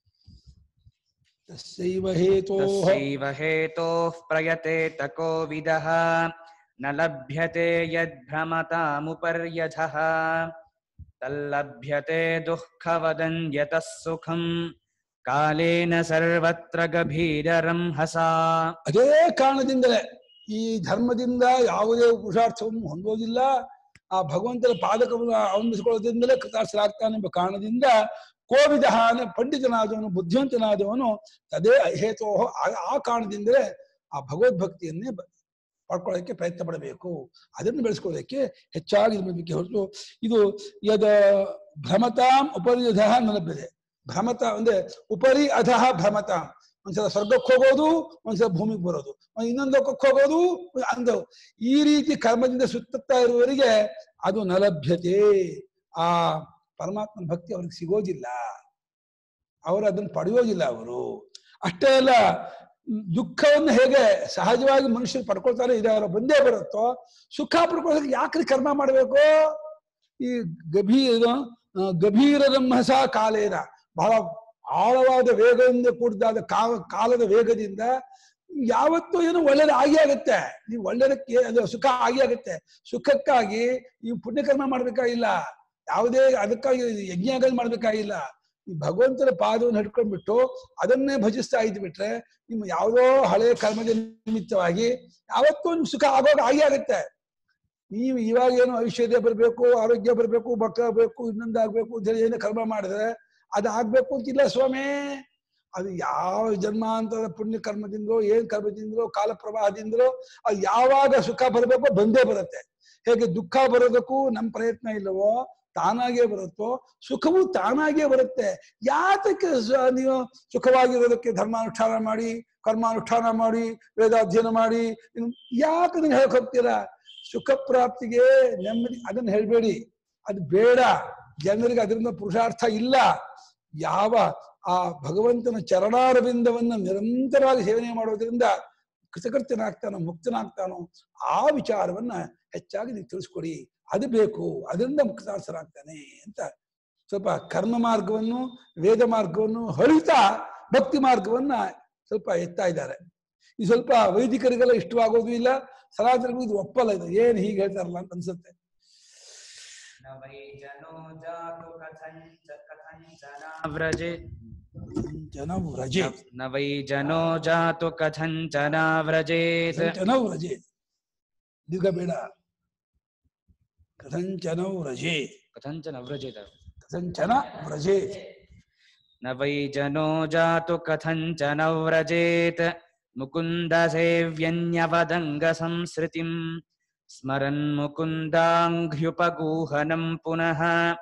[SPEAKER 2] ತಸ್ಸೈವ ಹೇತೋ
[SPEAKER 1] तस्यैव हेतोः प्रयतेत कोविदः न लभ्यते यद्भ्रमतामुपर्यधः तल्लभ्यते दुःखवदन् यतः सुखम् कालेन सर्वत्र गभीररं हसा
[SPEAKER 2] ಅದೇ ಕಾರಣದಿಂದಲೇ ಈ ಧರ್ಮದಿಂದ ಯಾವುದೇ ಪುರುಷಾರ್ಥವನ್ನು ಹೊಂದೋದಿಲ್ಲ ಆ ಭಗವಂತನ ಪಾದಕವನ್ನು ಅವಲಂಬಿಸಿಕೊಳ್ಳೋದ್ರಿಂದಲೇ ಕೃತಾರ್ಥರಾಗ್ತಾನೆ ಎಂಬ ಕಾರಣದಿಂದ ಕೋವಿದ ಪಂಡಿತನಾದವನು ಬುದ್ಧಿವಂತನಾದವನು ತದೇ ಹೇತೋ ಆ ಕಾರಣದಿಂದಲೇ ಆ ಭಗವದ್ಭಕ್ತಿಯನ್ನೇ ಬ- ಪಡ್ಕೊಳ್ಳೋಕೆ ಪ್ರಯತ್ನ ಪಡಬೇಕು ಅದನ್ನು ಬೆಳೆಸ್ಕೊಳ್ಳೋದಕ್ಕೆ ಹೆಚ್ಚಾಗಿ ಇದು ಮಾಡಬೇಕೆ ಹೊರತು ಇದು ಯದ ಭ್ರಮತಾಂ ಉಪರಿಧ ಲಭ್ಯತೆ ಭ್ರಮತ ಅಂದ್ರೆ ಉಪರಿ ಅಧಃ ಭ್ರಮತಾಂ ಒಂದ್ಸಲ ಸ್ವರ್ಗಕ್ಕೆ ಹೋಗೋದು ಒಂದ್ಸಲ ಭೂಮಿಗೆ ಬರೋದು ಒಂದ್ ಇನ್ನೊಂದು ಲೋಕಕ್ಕೆ ಹೋಗೋದು ಅಂದ ಈ ರೀತಿ ಕರ್ಮದಿಂದ ಸುತ್ತುತ್ತಾ ಇರುವವರಿಗೆ ಅದು ನಲಭ್ಯತೆ ಆ ಪರಮಾತ್ಮನ ಭಕ್ತಿ ಅವ್ರಿಗೆ ಸಿಗೋದಿಲ್ಲ ಅವರು ಅದನ್ನು ಪಡೆಯೋದಿಲ್ಲ ಅವರು ಅಷ್ಟೇ ಅಲ್ಲ ಮ್, ದುಃಖವನ್ನು ಹೇಗೆ ಸಹಜವಾಗಿ ಮನುಷ್ಯರು ಪಡ್ಕೊಳ್ತಾರೆ ಇದಾರ ಬಂದೇ ಬರುತ್ತೋ ಸುಖ ಪಡ್ಕೊಳ್ಳೋದಕ್ಕೆ ಯಾಕ್ರಿ ಕರ್ಮ ಮಾಡಬೇಕು ಈ ಗಭೀರ ಆ, ಗಭೀರ ರಮ್ಮಸ ಕಾಲೇನ ಬಹಳ ಆಳವಾದ ವೇಗದಿಂದ ಕೂಡಿದಾದ ಕಾಲ ಕಾಲದ ವೇಗದಿಂದ ಯಾವತ್ತೂ ಏನು ಒಳ್ಳೇದು ಆಗಿ ಆಗುತ್ತೆ ನೀವು ಒಳ್ಳೇದಕ್ಕೆ ಅದು ಸುಖ ಆಗಿ ಆಗುತ್ತೆ ಸುಖಕ್ಕಾಗಿ ನೀವು ಪುಣ್ಯಕರ್ಮ ಮಾಡ್ಬೇಕಾಗಿಲ್ಲ ಯಾವುದೇ ಅದಕ್ಕಾಗಿ ಯಜ್ಞಗಳು ಮಾಡ್ಬೇಕಾಗಿಲ್ಲ ಈ ಭಗವಂತನ ಪಾದವನ್ನು ಹಿಡ್ಕೊಂಡ್ಬಿಟ್ಟು ಅದನ್ನೇ ಭಜಿಸ್ತಾ ಇದ್ದು ಬಿಟ್ರೆ ನಿಮ್ಮ ಯಾವುದೋ ಹಳೆಯ ಕರ್ಮದ ನಿಮಿತ್ತವಾಗಿ ಯಾವತ್ತೂ ನಿಮ್ಗೆ ಸುಖ ಆಗೋಗ ಆಗಿ ಆಗುತ್ತೆ ನೀವು ಇವಾಗ ಏನೋ ಐಶ್ವರ್ಯ ಬರಬೇಕು ಆರೋಗ್ಯ ಬರಬೇಕು ಮಕ್ಕಳು ಬೇಕು ಇನ್ನೊಂದಾಗ್ಬೇಕು ಅಂತ ಹೇಳಿ ಏನೋ ಕರ್ಮ ಮಾಡಿದ್ರೆ ಅದು ಆಗ್ಬೇಕು ಅಂತಿಲ್ಲ ಸ್ವಾಮಿ ಅದು ಯಾವ ಜನ್ಮಾಂತರದ ಪುಣ್ಯ ಕರ್ಮದಿಂದಲೋ ಏನ್ ಕರ್ಮದಿಂದಲೋ ಕಾಲ ಪ್ರವಾಹದಿಂದಲೋ ಅದು ಯಾವಾಗ ಸುಖ ಬರಬೇಕೋ ಬಂದೇ ಬರುತ್ತೆ ಹೇಗೆ ದುಃಖ ಬರೋದಕ್ಕೂ ನಮ್ಮ ಪ್ರಯತ್ನ ಇಲ್ಲವೋ ತಾನಾಗೇ ಬರುತ್ತೋ ಸುಖವೂ ತಾನಾಗೇ ಬರುತ್ತೆ ಯಾತಕ್ಕೆ ಸ- ನೀವು ಸುಖವಾಗಿರೋದಕ್ಕೆ ಧರ್ಮಾನುಷ್ಠಾನ ಮಾಡಿ ಕರ್ಮಾನುಷ್ಠಾನ ಮಾಡಿ ವೇದಾಧ್ಯಯನ ಮಾಡಿ ಇನ್ನು ಯಾಕೆ ನೀವು ಹೇಳಕ್ ಹೋಗ್ತೀರಾ ಸುಖ ಪ್ರಾಪ್ತಿಗೆ ನೆಮ್ಮದಿ ಅದನ್ನ ಹೇಳ್ಬೇಡಿ ಅದು ಬೇಡ ಜನರಿಗೆ ಅದರಿಂದ ಪುರುಷಾರ್ಥ ಇಲ್ಲ ಯಾವ ಆ ಭಗವಂತನ ಚರಣಾರವಿಂದವನ್ನ ನಿರಂತರವಾಗಿ ಸೇವನೆ ಮಾಡೋದ್ರಿಂದ ಕೃತಕೃತ್ಯನಾಗ್ತಾನೋ ಮುಕ್ತನಾಗ್ತಾನೋ ಆ ವಿಚಾರವನ್ನ ಹೆಚ್ಚಾಗಿ ನೀವು ತಿಳಿಸ್ಕೊಡಿ ಅದು ಬೇಕು ಅದರಿಂದ ಮುಕ್ತಾರ್ಥರಾಗ್ತಾನೆ ಅಂತ ಸ್ವಲ್ಪ ಕರ್ಮ ಮಾರ್ಗವನ್ನು ವೇದ ಮಾರ್ಗವನ್ನು ಹಳಿತಾ ಭಕ್ತಿ ಮಾರ್ಗವನ್ನ ಸ್ವಲ್ಪ ಎತ್ತಾ ಇದ್ದಾರೆ ಈ ಸ್ವಲ್ಪ ವೈದಿಕರಿಗೆಲ್ಲ ಇಷ್ಟವಾಗೋದು ಇಲ್ಲ ಸನಾತನಿಗೂ ಇದು ಒಪ್ಪಲ್ಲ ಇದು ಏನ್ ಹೀಗೆ ಹೇಳ್ತಾರಲ್ಲ ಅಂತ ಅನ್ಸುತ್ತೆ
[SPEAKER 1] न वै जनो जातु कथञ्च कथञ्चनाव्रजे
[SPEAKER 2] ಜನವು ರಜೆ
[SPEAKER 1] न वै जनो जातु कथञ्चनाव्रजेत्
[SPEAKER 2] ಕಥಂಚನವು ರಜೆ ದೀರ್ಘ ಬೇಡ ಕಥಂಚನವು ರಜೆ
[SPEAKER 1] कथञ्चन व्रजेत
[SPEAKER 2] ಕಥಂಚನ ವ್ರಜೆ
[SPEAKER 1] न वै जनो जातु कथञ्चन व्रजेत् मुकुन्दसेव्यन्यवदङ्गसंसृतिम् स्मरन् मुकुन्दाङ्घ्युपगूहनं पुनः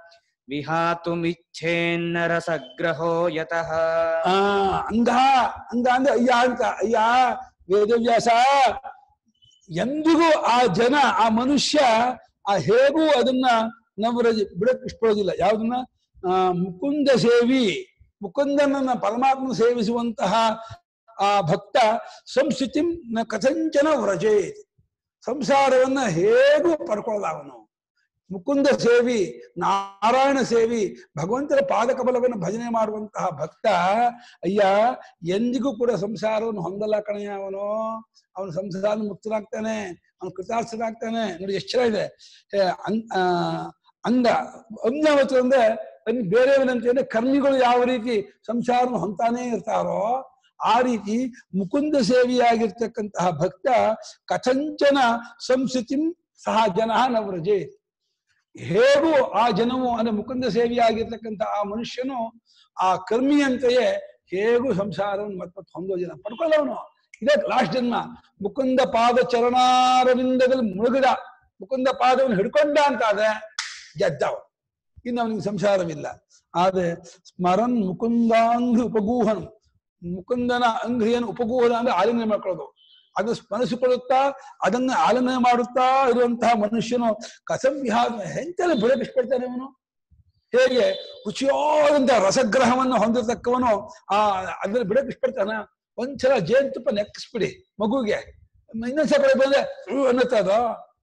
[SPEAKER 1] विहातुमिच्छेन्नरसग्रहो यतः
[SPEAKER 2] ಆ ಅಂಗ ಅಂಗ ಅಂದ್ರೆ ಅಯ್ಯ ಅಂತ ಅಯ್ಯ ವೇದವ್ಯಾಸ ಎಂದಿಗೂ ಆ ಜನ ಆ ಮನುಷ್ಯ ಆ ಹೇಗೂ ಅದನ್ನ ನವರಜ ಬಿಡಕ್ ಇಷ್ಟಪಡೋದಿಲ್ಲ ಯಾವ್ದನ್ನ ಆ ಮುಕುಂದ ಸೇವಿ ಮುಕುಂದನನ್ನ ಪರಮಾತ್ಮ ಸೇವಿಸುವಂತಹ ಆ ಭಕ್ತ ಸಂಸ್ಕೃತಿ ನ ಕಥಂಚನ ವ್ರಜೆ ಸಂಸಾರವನ್ನ ಹೇಗೂ ಪಡ್ಕೊಳ್ಳಲ್ಲ ಅವನು ಮುಕುಂದ ಸೇವಿ ನಾರಾಯಣ ಸೇವಿ ಭಗವಂತನ ಪಾದಕಬಲವನ್ನು ಭಜನೆ ಮಾಡುವಂತಹ ಭಕ್ತ ಅಯ್ಯ ಎಂದಿಗೂ ಕೂಡ ಸಂಸಾರವನ್ನು ಹೊಂದಲ್ಲ ಕಣಯ್ಯ ಅವನು ಅವನು ಸಂಸಾರ ಮುಕ್ತನಾಗ್ತಾನೆ ಅವನು ಕೃತಾರ್ಥನಾಗ್ತಾನೆ ನೋಡಿ ಎಷ್ಟು ಚೆನ್ನಾಗಿದೆ ಏ, ಅನ್- ಆ, ಅಂಗ ಅಂಗವತ್ತು ಅಂದ್ರೆ ಅನ್- ಬೇರೆಯವನಂತೆ ಅಂದ್ರೆ ಕರ್ಮಿಗಳು ಯಾವ ರೀತಿ ಸಂಸಾರವನ್ನು ಹೊಂತಾನೇ ಇರ್ತಾರೋ ಆ ರೀತಿ ಮುಕುಂದ ಸೇವಿಯಾಗಿರ್ತಕ್ಕಂತಹ ಭಕ್ತ ಕಥಂಚನ ಸಂಸ್ಕೃತಿಂ ಸಹ ಜನ ನವ್ರಜೆ ಹೇಗೂ ಆ ಜನವು ಅಂದ್ರೆ ಮುಕುಂದ ಸೇವಿಯಾಗಿರ್ತಕ್ಕಂತಹ ಆ ಮನುಷ್ಯನು ಆ ಕರ್ಮಿಯಂತೆಯೇ ಹೇಗೂ ಸಂಸಾರವನ್ನು ಮತ್ತೆ ಹೊಂದೋದಿಲ್ಲ ಪಡ್ಕೊಳ್ಳವನು ಇದೇ ಲಾಸ್ಟ್ ಜನ್ಮ ಮುಕುಂದ ಪಾದ ಚರಣಾರವಿಂದದಲ್ಲಿ ಮುಳುಗಿದ ಮುಕುಂದ ಪಾದವನ್ನು ಹಿಡ್ಕೊಂಡ ಅಂತಾದ್ರೆ ಗೆದ್ದವ ಇನ್ನು ಅವನಿಗೆ ಸಂಸಾರವಿಲ್ಲ ಆದ್ರೆ ಸ್ಮರನ್ ಮುಕುಂದಾಂಘ್ರಿ ಉಪಗೂಹನ್ ಮುಕುಂದನ ಅಂಘ್ರಿಯನ್ನು ಉಪಗೂಹನ ಅಂದ್ರೆ ಆಲಿಂಗನೆ ಮಾಡ್ಕೊಳ್ಳೋದು ಅದು ಸ್ಮರಿಸಿಕೊಳ್ಳುತ್ತಾ ಅದನ್ನ ಆಲನೆ ಮಾಡುತ್ತಾ ಇರುವಂತಹ ಮನುಷ್ಯನು ಕಸಂವಿಹಾರ ಹೆಂತೆಲ್ಲ ಬೆಳಗಿಸ್ಕೊಳ್ತಾನೆ ಅವನು ಹೇಗೆ ರುಚಿಯಾದಂತಹ ರಸಗ್ರಹವನ್ನು ಹೊಂದಿರತಕ್ಕವನು ಆ ಅದ್ರ ಬಿಡಕ್ ಇಷ್ಟಪಡ್ತಾನ ಒಂದ್ಸಲ ಜೇನುತುಪ್ಪ ನೆಕ್ಕಿಸ್ಬಿಡಿ ಮಗುಗೆ ಇನ್ನೊಂದ್ಸಲ ಕಡೆ ಬಂದ್ರೆ ಹ್ಞೂ ಅನ್ನತ್ತದ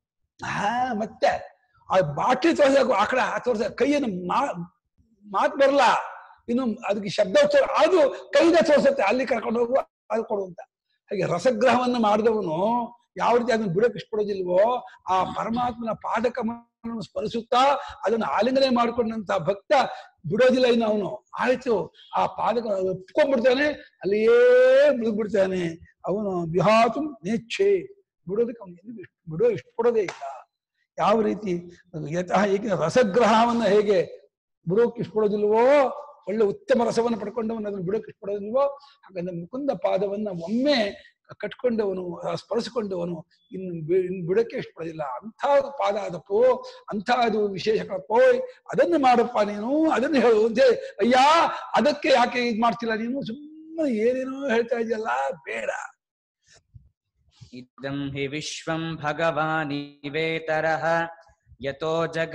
[SPEAKER 2] ಹಾ ಮತ್ತೆ ಆ ಬಾಟ್ಲಿ ತೋರ್ಸಕ್ ಆ ಕಡೆ ತೋರ್ಸ ಕೈಯನ್ನು ಮಾ ಮಾತ್ ಬರಲ್ಲ ಇನ್ನು ಅದಕ್ಕೆ ಶಬ್ದ ಉಚ್ಚಾರ ಅದು ಕೈನ ತೋರ್ಸತ್ತೆ ಅಲ್ಲಿ ಕರ್ಕೊಂಡು ಹೋಗುವ ಅದು ಕೊಡು ಅಂತ ಹಾಗೆ ರಸಗ್ರಹವನ್ನು ಮಾಡಿದವನು ಯಾವ ರೀತಿ ಅದನ್ನು ಬಿಡಕ್ ಇಷ್ಟಪಡೋದಿಲ್ವೋ ಆ ಪರಮಾತ್ಮನ ಪಾದಕವನ್ನು ಸ್ಮರಿಸುತ್ತಾ ಅದನ್ನು ಆಲಿಂಗನೆ ಮಾಡಿಕೊಂಡಂತ ಭಕ್ತ ಬಿಡೋದಿಲ್ಲ ಇನ್ನು ಅವನು ಆಯ್ತು ಆ ಪಾದಕ ಒಪ್ಕೊಂಡ್ಬಿಡ್ತಾನೆ ಅಲ್ಲಿಯೇ ಬಿಡ್ತಾನೆ ಅವನು ವಿಹಾತು ನೇಚ್ಛೆ ಬಿಡೋದಕ್ಕೆ ಅವನು ಎಂದು ಬಿಡೋ ಇಷ್ಟಪಡೋದೇ ಇಲ್ಲ ಯಾವ ರೀತಿ ಯತಃ ಏಕೆ ರಸಗ್ರಹವನ್ನ ಹೇಗೆ ಬಿಡೋಕೆ ಇಷ್ಟಪಡೋದಿಲ್ವೋ ಒಳ್ಳೆ ಉತ್ತಮ ರಸವನ್ನು ಪಡ್ಕೊಂಡವನು ಅದನ್ನು ಬಿಡೋಕೆ ಇಷ್ಟಪಡೋದಿಲ್ವೋ ಹಾಗಂದ್ರೆ ಮುಕುಂದ ಪಾದವನ್ನ ಒಮ್ಮೆ ಕಟ್ಕೊಂಡವನು ಆ ಸ್ಪರ್ಶಕೊಂಡವನು ಇನ್ನು ಬಿ- ಇನ್ನು ಬಿಡಕ್ಕೆ ಇಷ್ಟಪಡೋದಿಲ್ಲ ಅಂಥ ಪಾದ ಅದಪ್ಪೋ ಅಂಥ ಅದು ವಿಶೇಷಗಳಪ್ಪೋ ಅದನ್ನು ಮಾಡಪ್ಪ ನೀನು ಅದನ್ನು ಹೇಳು ಅಂತ ಹೇಳಿ ಅಯ್ಯ ಅದಕ್ಕೆ ಯಾಕೆ ಇದ್ ಮಾಡ್ತಿಲ್ಲ ನೀನು ಸುಮ್ಮನೆ ಏನೇನೋ ಹೇಳ್ತಾ ಇದೆಯಲ್ಲ ಬೇಡ
[SPEAKER 1] इदं हि विश्वं भगवानिवेतरः यतो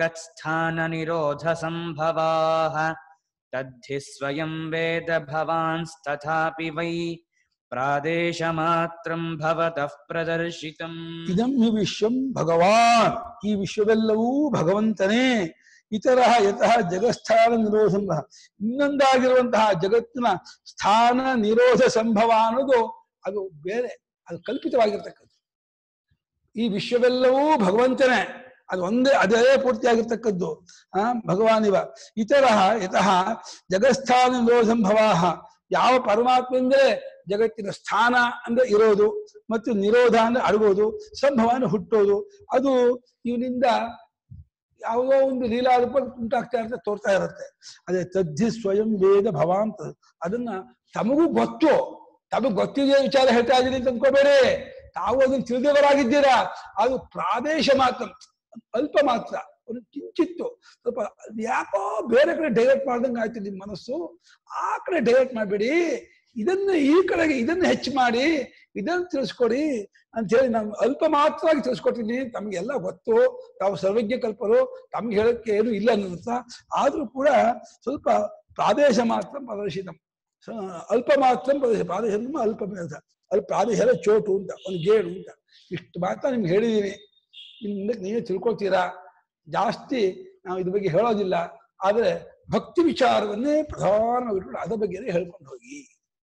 [SPEAKER 1] जगत्स्थाननिरोधसम्भवाः तद्धि स्वयं वेद भवांस्तथापि वै प्रादेशमात्रं भवतः प्रदर्शितम्
[SPEAKER 2] ಇದಂ ಹಿ ವಿಶ್ವಂ ಭಗವಾನ್ ಈ ವಿಶ್ವವೆಲ್ಲವೂ ಭಗವಂತನೇ ಇತರ ಯತಃ ಜಗತ್ಸ್ಥಾನ ನಿರೋಧ ಸಂಭವ ಇನ್ನೊಂದಾಗಿರುವಂತಹ ಜಗತ್ತಿನ ಸ್ಥಾನ ನಿರೋಧ ಸಂಭವ ಅನ್ನೋದು ಅದು ಬೇರೆ ಅದು ಕಲ್ಪಿತವಾಗಿರ್ತಕ್ಕದ್ದು ಈ ವಿಶ್ವವೆಲ್ಲವೂ ಭಗವಂತನೇ ಅದು ಒಂದೇ ಅದೇ ಪೂರ್ತಿಯಾಗಿರ್ತಕ್ಕದ್ದು ಆ ಭಗವಾನ್ ಇವ ಇತರ ಯತಃ ಜಗತ್ಸ್ಥಾನ ನಿರೋಧ ಸಂಭವ ಯಾವ ಪರಮಾತ್ಮಂದ್ರೆ ಜಗತ್ತಿನ ಸ್ಥಾನ ಅಂದ್ರೆ ಇರೋದು ಮತ್ತು ನಿರೋಧ ಅಂದ್ರೆ ಅಡಗೋದು ಸಂಭವ ಅಂದ್ರೆ ಹುಟ್ಟೋದು ಅದು ಇವನಿಂದ ಯಾವುದೋ ಒಂದು ಲೀಲಾರೂಪ ಉಂಟಾಗ್ತಾ ಇರುತ್ತೆ ತೋರ್ತಾ ಇರುತ್ತೆ ಅದೇ ತದ್ಧಿ ಸ್ವಯಂ ವೇದ ಭವಾಂತ ಅದನ್ನ ತಮಗೂ ಗೊತ್ತು ತಮಗ್ ಗೊತ್ತಿದೆ ವಿಚಾರ ಹೇಳ್ತಾ ಇದೀನಿ ಅಂತ ಅಂದ್ಕೋಬೇಡಿ ತಾವು ಅದನ್ನ ತಿಳಿದವರಾಗಿದ್ದೀರಾ ಅದು ಪ್ರಾದೇಶ ಮಾತ್ರ ಅಲ್ಪ ಮಾತ್ರ ಒಂದು ಕಿಂಚಿತ್ತು ಸ್ವಲ್ಪ ಅದ್ ಯಾಕೋ ಬೇರೆ ಕಡೆ ಡೈವರ್ಟ್ ಮಾಡ್ದಂಗೆ ಆಯ್ತು ನಿಮ್ ಮನಸ್ಸು ಆ ಕಡೆ ಡೈವರ್ಟ್ ಮಾಡಬೇಡಿ ಇದನ್ನ ಈ ಕಡೆಗೆ ಇದನ್ನ ಹೆಚ್ಚು ಮಾಡಿ ಇದನ್ನ ತಿಳಿಸ್ಕೊಡಿ ಅಂತ ಹೇಳಿ ನಾನು ಅಲ್ಪ ಮಾತ್ರವಾಗಿ ತಿಳಿಸ್ಕೊಡ್ತೀನಿ ತಮಗೆಲ್ಲ ಗೊತ್ತು ತಾವು ಸರ್ವಜ್ಞ ಕಲ್ಪರು ತಮ್ಗೆ ಹೇಳಕ್ಕೆ ಏನು ಇಲ್ಲ ಅನ್ನುತ್ತಾ ಆದ್ರೂ ಕೂಡ ಸ್ವಲ್ಪ ಪ್ರಾದೇಶ ಮಾತ್ರ ಪ್ರದರ್ಶಿತ ಅಲ್ಪ ಮಾತ್ರ ಪ್ರದೇಶ ಪ್ರಾದೇಶ ಅಂದ್ರೆ ಅಲ್ಪ ಮೇಧ ಅಲ್ಲಿ ಪ್ರಾದೇಶ ಎಲ್ಲ ಚೋಟು ಅಂತ ಒಂದು ಗೇಡು ಅಂತ ಇಷ್ಟು ಮಾತ್ರ ನಿಮ್ಗೆ ಹೇಳಿದೀನಿ ಇನ್ನು ಮುಂದಕ್ಕೆ ನೀವೇ ತಿಳ್ಕೊಳ್ತೀರಾ ಜಾಸ್ತಿ ನಾವು ಇದ್ರ ಬಗ್ಗೆ ಹೇಳೋದಿಲ್ಲ ಆದ್ರೆ ಭಕ್ತಿ ವಿಚಾರವನ್ನೇ ಪ್ರಧಾನವಾಗಿಟ್ಕೊಂಡು ಅದ್ರ ಬಗ್ಗೆ ಹೇಳ್ಕೊಂಡು ಹೋಗಿ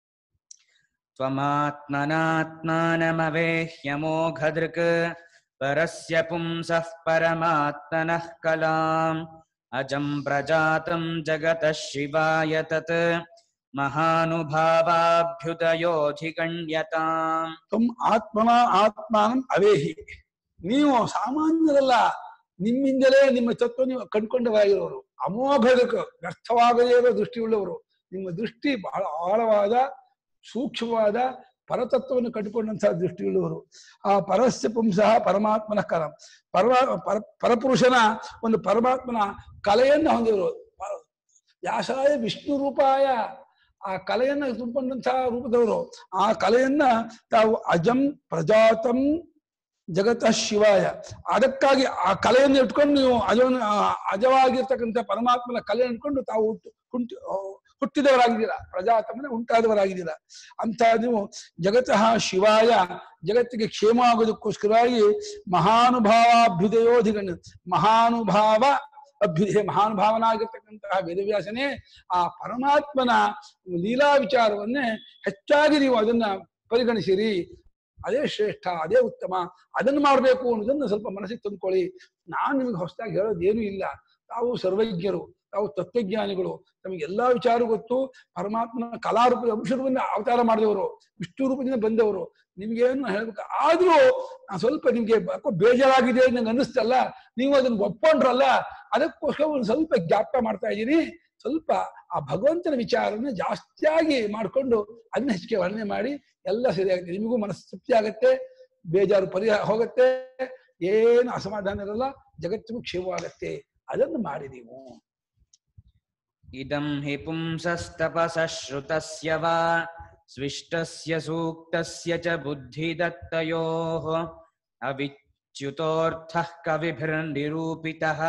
[SPEAKER 1] त्वमात्मनात्मानमवेह्यमोघदृक् परस्य पुंसः परमात्मनः कलाम् अजं प्रजातं जगतः शिवाय तत् महानुभावाभ्युदयोऽधिगण्यताम्
[SPEAKER 2] ತಮ್ ಆತ್ಮನ ಆತ್ಮಾನಂ ಅವೇಹಿ ನೀವು ಸಾಮಾನ್ಯರಲ್ಲ ನಿಮ್ಮಿಂದಲೇ ನಿಮ್ಮ ತತ್ವ ನೀವು ಕಂಡ್ಕೊಂಡವಾಗಿರೋರು ಅಮೋಘದಕ ವ್ಯರ್ಥವಾಗದೇ ಇರೋ ದೃಷ್ಟಿಯುಳ್ಳವರು ನಿಮ್ಮ ದೃಷ್ಟಿ ಬಹಳ ಆಳವಾದ ಸೂಕ್ಷ್ಮವಾದ ಪರತತ್ವವನ್ನು ಕಂಡುಕೊಂಡಂತಹ ದೃಷ್ಟಿಯುಳ್ಳವರು ಆ ಪರಸ್ಯ ಪುಂಸಃ ಪರಮಾತ್ಮನ ಕಲ ಪರಮ ಪರ ಪರಪುರುಷನ ಒಂದು ಪರಮಾತ್ಮನ ಕಲೆಯನ್ನು ಹೊಂದಿದರು ವ್ಯಾಸಾಯ ವಿಷ್ಣು ರೂಪಾಯ ಆ ಕಲೆಯನ್ನ ತುಂಬಿಕೊಂಡಂತಹ ರೂಪದವರು ಆ ಕಲೆಯನ್ನ ತಾವು ಅಜಂ ಪ್ರಜಾತಂ ಜಗತಃ ಶಿವಾಯ ಅದಕ್ಕಾಗಿ ಆ ಕಲೆಯನ್ನು ಇಟ್ಕೊಂಡು ನೀವು ಅಜವನ್ನು ಆ ಅಜವಾಗಿರ್ತಕ್ಕಂಥ ಪರಮಾತ್ಮನ ಕಲೆಯನ್ನು ಇಟ್ಕೊಂಡು ತಾವು ಹುಟ್ಟು ಹುಂಟಿ ಹುಟ್ಟಿದವರಾಗಿದ್ದೀರಾ ಪ್ರಜಾತಮನೆ ಉಂಟಾದವರಾಗಿದ್ದೀರಾ ಅಂತ ನೀವು ಜಗತಃ ಶಿವಾಯ ಜಗತ್ತಿಗೆ ಕ್ಷೇಮ ಆಗೋದಕ್ಕೋಸ್ಕರವಾಗಿ ಮಹಾನುಭಾವಾಭ್ಯುದಯೋಧಿಗಣ ಮಹಾನುಭಾವ ಅಭ್ಯುದಯ ಮಹಾನುಭಾವನಾಗಿರ್ತಕ್ಕಂತಹ ವೇದವ್ಯಾಸನೇ ಆ ಪರಮಾತ್ಮನ ಲೀಲಾ ವಿಚಾರವನ್ನೇ ಹೆಚ್ಚಾಗಿ ನೀವು ಅದನ್ನ ಪರಿಗಣಿಸಿರಿ ಅದೇ ಶ್ರೇಷ್ಠ ಅದೇ ಉತ್ತಮ ಅದನ್ನು ಮಾಡಬೇಕು ಅನ್ನೋದನ್ನ ಸ್ವಲ್ಪ ಮನಸ್ಸಿಗೆ ತಂದ್ಕೊಳ್ಳಿ ನಾನು ನಿಮಗೆ ಹೊಸದಾಗಿ ಹೇಳೋದು ಏನೂ ಇಲ್ಲ ತಾವು ಸರ್ವಜ್ಞರು ತಾವು ತತ್ವಜ್ಞಾನಿಗಳು ನಮಗೆ ಎಲ್ಲಾ ವಿಚಾರ ಗೊತ್ತು ಪರಮಾತ್ಮನ ಕಲಾರೂಪದ ಅಂಶರೂಪದಿಂದ ಅವತಾರ ಮಾಡಿದವರು ವಿಷ್ಣು ರೂಪದಿಂದ ಬಂದವರು ನಿಮ್ಗೇನು ಹೇಳ್ಬೇಕು ಆದ್ರೂ ನಾನ್ ಸ್ವಲ್ಪ ನಿಮ್ಗೆ ಯಾಕೋ ಬೇಜಾರಾಗಿದೆ ನಂಗೆ ಅನ್ನಿಸ್ತಲ್ಲ ನೀವು ಅದನ್ನ ಒಪ್ಕೊಂಡ್ರಲ್ಲ ಅದಕ್ಕೋಸ್ಕರ ಒಂದು ಸ್ವಲ್ಪ ಜ್ಞಾಪಕ ಮಾಡ್ತಾ ಇದ್ದೀನಿ ಸ್ವಲ್ಪ ಆ ಭಗವಂತನ ವಿಚಾರನ ಜಾಸ್ತಿಯಾಗಿ ಮಾಡ್ಕೊಂಡು ಅದನ್ನ ಹೆಚ್ಚಿಗೆ ವರ್ಣನೆ ಮಾಡಿ ಎಲ್ಲ ಸರಿಯಾಗುತ್ತೆ ನಿಮಗೂ ಮನಸ್ಸು ತೃಪ್ತಿ ಆಗತ್ತೆ ಬೇಜಾರು ಪರಿಹಾರ ಹೋಗತ್ತೆ ಏನು ಅಸಮಾಧಾನ ಇರಲ್ಲ ಜಗತ್ತಿಗೂ ಕ್ಷೇಮವಾಗತ್ತೆ ಅದನ್ನು ಮಾಡಿ ನೀವು
[SPEAKER 1] इदं हि पुंसस्तपसः श्रुतस्य वा स्विष्टस्य सूक्तस्य च बुद्धिदत्तयोः अविच्युतोऽर्थः कविभिर्निरूपितः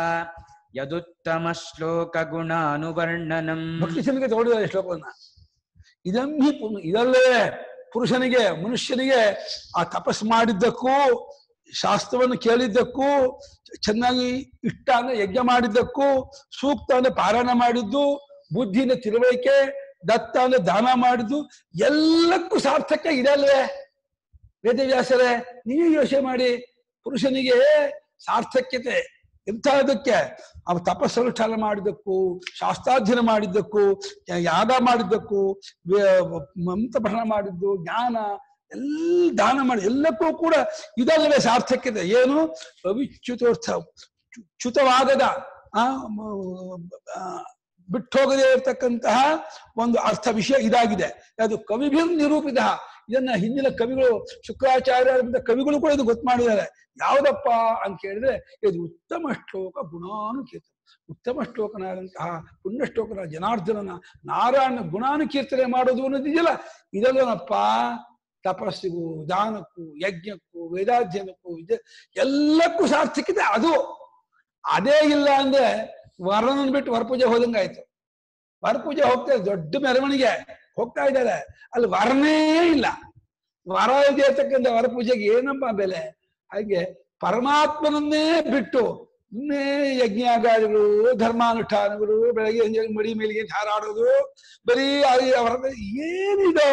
[SPEAKER 1] यदुत्तमश्लोकगुणानुवर्णनम्
[SPEAKER 2] ಭಕ್ತಿ ಚಂದ್ರಿಗೆ ತಗೊಂಡಿದ್ದಾರೆ ಈ ಶ್ಲೋಕವನ್ನ ಇದಮ್ಮಿ ಪು- ಇದಲ್ಲೇ ಪುರುಷನಿಗೆ ಮನುಷ್ಯನಿಗೆ ಆ ತಪಸ್ ಮಾಡಿದ್ದಕ್ಕೂ ಶಾಸ್ತ್ರವನ್ನು ಕೇಳಿದ್ದಕ್ಕೂ ಚೆನ್ನಾಗಿ ಇಷ್ಟ ಅಂದ್ರೆ ಯಜ್ಞ ಮಾಡಿದ್ದಕ್ಕೂ ಸೂಕ್ತ ಅಂದ್ರೆ ಪಾರಾಯಣ ಮಾಡಿದ್ದು ಬುದ್ಧಿನ ತಿಳುವಳಿಕೆ ದತ್ತ ಅಂದ್ರೆ ದಾನ ಮಾಡಿದ್ದು ಎಲ್ಲಕ್ಕೂ ಸಾರ್ಥಕ ಇದೆ ಅಲ್ವೇ ವೇದವ್ಯಾಸರೇ ನೀವೇ ಯೋಚನೆ ಮಾಡಿ ಪುರುಷನಿಗೆ ಸಾರ್ಥಕ್ಯತೆ ಎಂಥದಕ್ಕೆ ಅವ ತಪಸ್ಸನುಷ್ಠಾನ ಮಾಡಿದ್ದಕ್ಕೂ ಶಾಸ್ತ್ರಾಧ್ಯಯನ ಮಾಡಿದ್ದಕ್ಕೂ ಯಾಗ ಮಾಡಿದ್ದಕ್ಕೂ ವೇ- ಮಂತ್ರಪಠಣ ಮಾಡಿದ್ದು ಜ್ಞಾನ ಎಲ್ಲ ದಾನ ಮಾಡಿ ಎಲ್ಲಕ್ಕೂ ಕೂಡ ಇದಲ್ಲವೇ ಸಾರ್ಥಕ್ಯತೆ ಏನು ಅವಿಚ್ಯುತೋರ್ಥ ಚು- ಚ್ಯುತವಾಗದ ಆ ಮ- ಆ, ಬಿಟ್ಟೋಗದೇ ಇರತಕ್ಕಂತಹ ಒಂದು ಅರ್ಥ ವಿಷಯ ಇದಾಗಿದೆ ಅದು ಕವಿಭಿರ್ ನಿರೂಪಿತ ಇದನ್ನ ಹಿಂದಿನ ಕವಿಗಳು ಶುಕ್ರಾಚಾರ್ಯ ಕವಿಗಳು ಕೂಡ ಇದು ಗೊತ್ತು ಮಾಡಿದ್ದಾರೆ ಯಾವ್ದಪ್ಪ ಅಂತ ಕೇಳಿದ್ರೆ ಇದು ಉತ್ತಮ ಶ್ಲೋಕ ಗುಣಾನುಕೀರ್ತನೆ ಉತ್ತಮ ಶ್ಲೋಕನಾದಂತಹ ಪುಣ್ಯ ಶ್ಲೋಕನ ಜನಾರ್ದನನ ನಾರಾಯಣ ಗುಣಾನುಕೀರ್ತನೆ ಮಾಡೋದು ಅನ್ನೋದಿದೆಯಲ್ಲ ಇದಲ್ಲನಪ್ಪ ತಪಸ್ಸಿಗೂ ದಾನಕ್ಕೂ ಯಜ್ಞಕ್ಕೂ ವೇದಾಧ್ಯಯನಕ್ಕೂ ವಿದ್ಯೆ ಎಲ್ಲಕ್ಕೂ ಸಾರ್ಥಕ್ಯತೆ ಅದು ಅದೇ ಇಲ್ಲ ಅಂದ್ರೆ ವರನನ್ ಬಿಟ್ಟು ವರಪೂಜೆ ಹೋದಂಗಾಯ್ತು ವರಪೂಜೆ ಹೋಗ್ತಾ ದೊಡ್ಡ ಮೆರವಣಿಗೆ ಹೋಗ್ತಾ ಇದ್ದಾರೆ ಅಲ್ಲಿ ವರನೇ ಇಲ್ಲ ವರ ಇದೆ ಇರ್ತಕ್ಕಂಥ ವರಪೂಜೆಗೆ ಏನಪ್ಪ ಬೆಲೆ ಹಾಗೆ ಪರಮಾತ್ಮನನ್ನೇ ಬಿಟ್ಟು ಇನ್ನೇ ಯಜ್ಞಾಗಾದಿಗಳು ಧರ್ಮಾನುಷ್ಠಾನಗಳು ಬೆಳಗ್ಗೆ ಸಂಜೆ ಮಡಿ ಮೇಲಿಗೆ ಹಾರಾಡೋದು ಬರೀ ಅವರ ಏನಿದೋ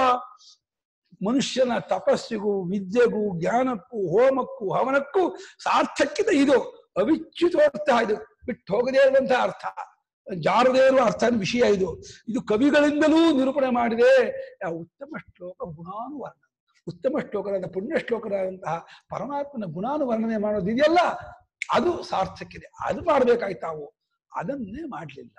[SPEAKER 2] ಮನುಷ್ಯನ ತಪಸ್ಸಿಗೂ ವಿದ್ಯೆಗೂ ಜ್ಞಾನಕ್ಕೂ ಹೋಮಕ್ಕೂ ಹವನಕ್ಕೂ ಸಾರ್ಥಕ್ಯತೆ ಇದು ಅವಿಚ್ಯುತೋರ್ಥ ಇದು ಬಿಟ್ಟು ಹೋಗದೇ ಇರುವಂತಹ ಅರ್ಥ ಜಾರದೇ ಇರುವ ಅರ್ಥ ವಿಷಯ ಇದು ಇದು ಕವಿಗಳಿಂದಲೂ ನಿರೂಪಣೆ ಮಾಡಿದೆ ಆ ಉತ್ತಮ ಶ್ಲೋಕ ಗುಣಾನುವರ್ಣ ಉತ್ತಮ ಶ್ಲೋಕರಾದ ಪುಣ್ಯ ಶ್ಲೋಕರಾದಂತಹ ಪರಮಾತ್ಮನ ಗುಣಾನುವರ್ಣನೆ ಮಾಡೋದು ಇದೆಯಲ್ಲ ಅದು ಸಾರ್ಥಕ್ಯತೆ ಅದು ಮಾಡ್ಬೇಕಾಯ್ತು ತಾವು ಅದನ್ನೇ ಮಾಡ್ಲಿಲ್ಲ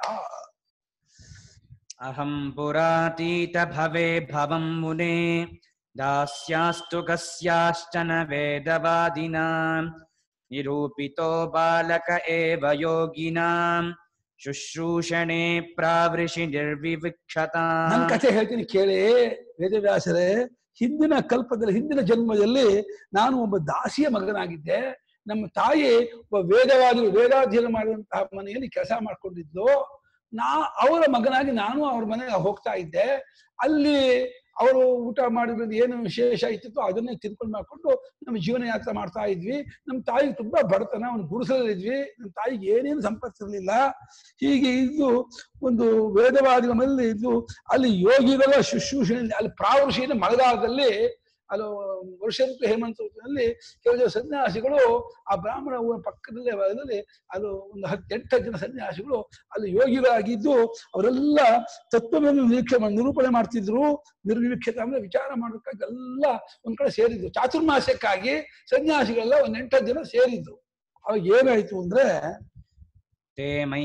[SPEAKER 1] अहं पुरातीतभवे भवं मुने दास्यास्तु कस्याश्चन वेदवादिनां निरूपितो बालक एव योगिनां शुश्रूषणे प्रावृषि
[SPEAKER 2] ನನ್
[SPEAKER 1] निर्विवक्षताम्
[SPEAKER 2] ಕಥೆ ಹೇಳ್ತೀನಿ ಕೇಳಿ ವೇದವ್ಯಾಸರೇ ಹಿಂದಿನ ಕಲ್ಪದಲ್ಲಿ ಹಿಂದಿನ ಜನ್ಮದಲ್ಲಿ ನಾನು ಒಬ್ಬ ದಾಸಿಯ ಮಗನಾಗಿದ್ದೆ ನಮ್ಮ ತಾಯಿ ಒಬ್ಬ ವೇದವಾದಿ ವೇದಾಧ್ಯಯನ ಮಾಡುವಂತಹ ಮನೆಯಲ್ಲಿ ಕೆಲಸ ಮಾಡ್ಕೊಂಡಿದ್ಲು ನಾ ಅವರ ಮಗನಾಗಿ ನಾನು ಅವ್ರ ಮನೆಗೆ ಹೋಗ್ತಾ ಇದ್ದೆ ಅಲ್ಲಿ ಅವರು ಊಟ ಮಾಡಿದ್ರಿಂದ ಏನು ವಿಶೇಷ ಇತ್ತು ಅದನ್ನೇ ತಿನ್ಕೊಂಡು ಮಾಡ್ಕೊಂಡು ನಮ್ಮ ಜೀವನ ಯಾತ್ರೆ ಮಾಡ್ತಾ ಇದ್ವಿ ನಮ್ಮ ತಾಯಿಗೆ ತುಂಬಾ ಬಡತನ ಒಂದು ಗುಡಿಸಲಿದ್ವಿ ನಮ್ಮ ತಾಯಿಗೆ ಏನೇನು ಸಂಪತ್ತಿರಲಿಲ್ಲ ಹೀಗೆ ಇದು ಒಂದು ವೇದವಾದಿಗಳ ಮನೆಯಲ್ಲಿ ಇದ್ದು ಅಲ್ಲಿ ಯೋಗಿಗಳ ಶುಶ್ರೂಷಣೆಯಲ್ಲಿ ಅಲ್ಲಿ ಪ್ರಾವೃಷಿನ ಮಳೆಗಾಲದಲ್ಲಿ ಅಲ್ಲಿ ವರ್ಷ ಋತು ಹೇಮಂತ ಋತುವಿನಲ್ಲಿ ಕೆಲವು ಸನ್ಯಾಸಿಗಳು ಆ ಬ್ರಾಹ್ಮಣ ಊರ ಪಕ್ಕದಲ್ಲೇ ಭಾಗದಲ್ಲಿ ಅದು ಒಂದು ಹತ್ತು ಎಂಟು ಜನ ಸನ್ಯಾಸಿಗಳು ಅಲ್ಲಿ ಯೋಗಿಗಳಾಗಿದ್ದು ಅವರೆಲ್ಲ ತತ್ವವನ್ನು ನಿರೀಕ್ಷೆ ಮಾಡಿ ನಿರೂಪಣೆ ಮಾಡ್ತಿದ್ರು ನಿರ್ವಿವೀಕ್ಷತ ಅಂದ್ರೆ ವಿಚಾರ ಮಾಡೋಕ್ಕಾಗಿ ಎಲ್ಲ ಒಂದ್ ಕಡೆ ಸೇರಿದ್ರು ಚಾತುರ್ಮಾಸ್ಯಕ್ಕಾಗಿ ಸನ್ಯಾಸಿಗಳೆಲ್ಲ ಒಂದ್ ಎಂಟತ್ತು ಜನ ಸೇರಿದ್ರು ಅವಾಗ ಏನಾಯ್ತು ಅಂದ್ರೆ
[SPEAKER 1] ते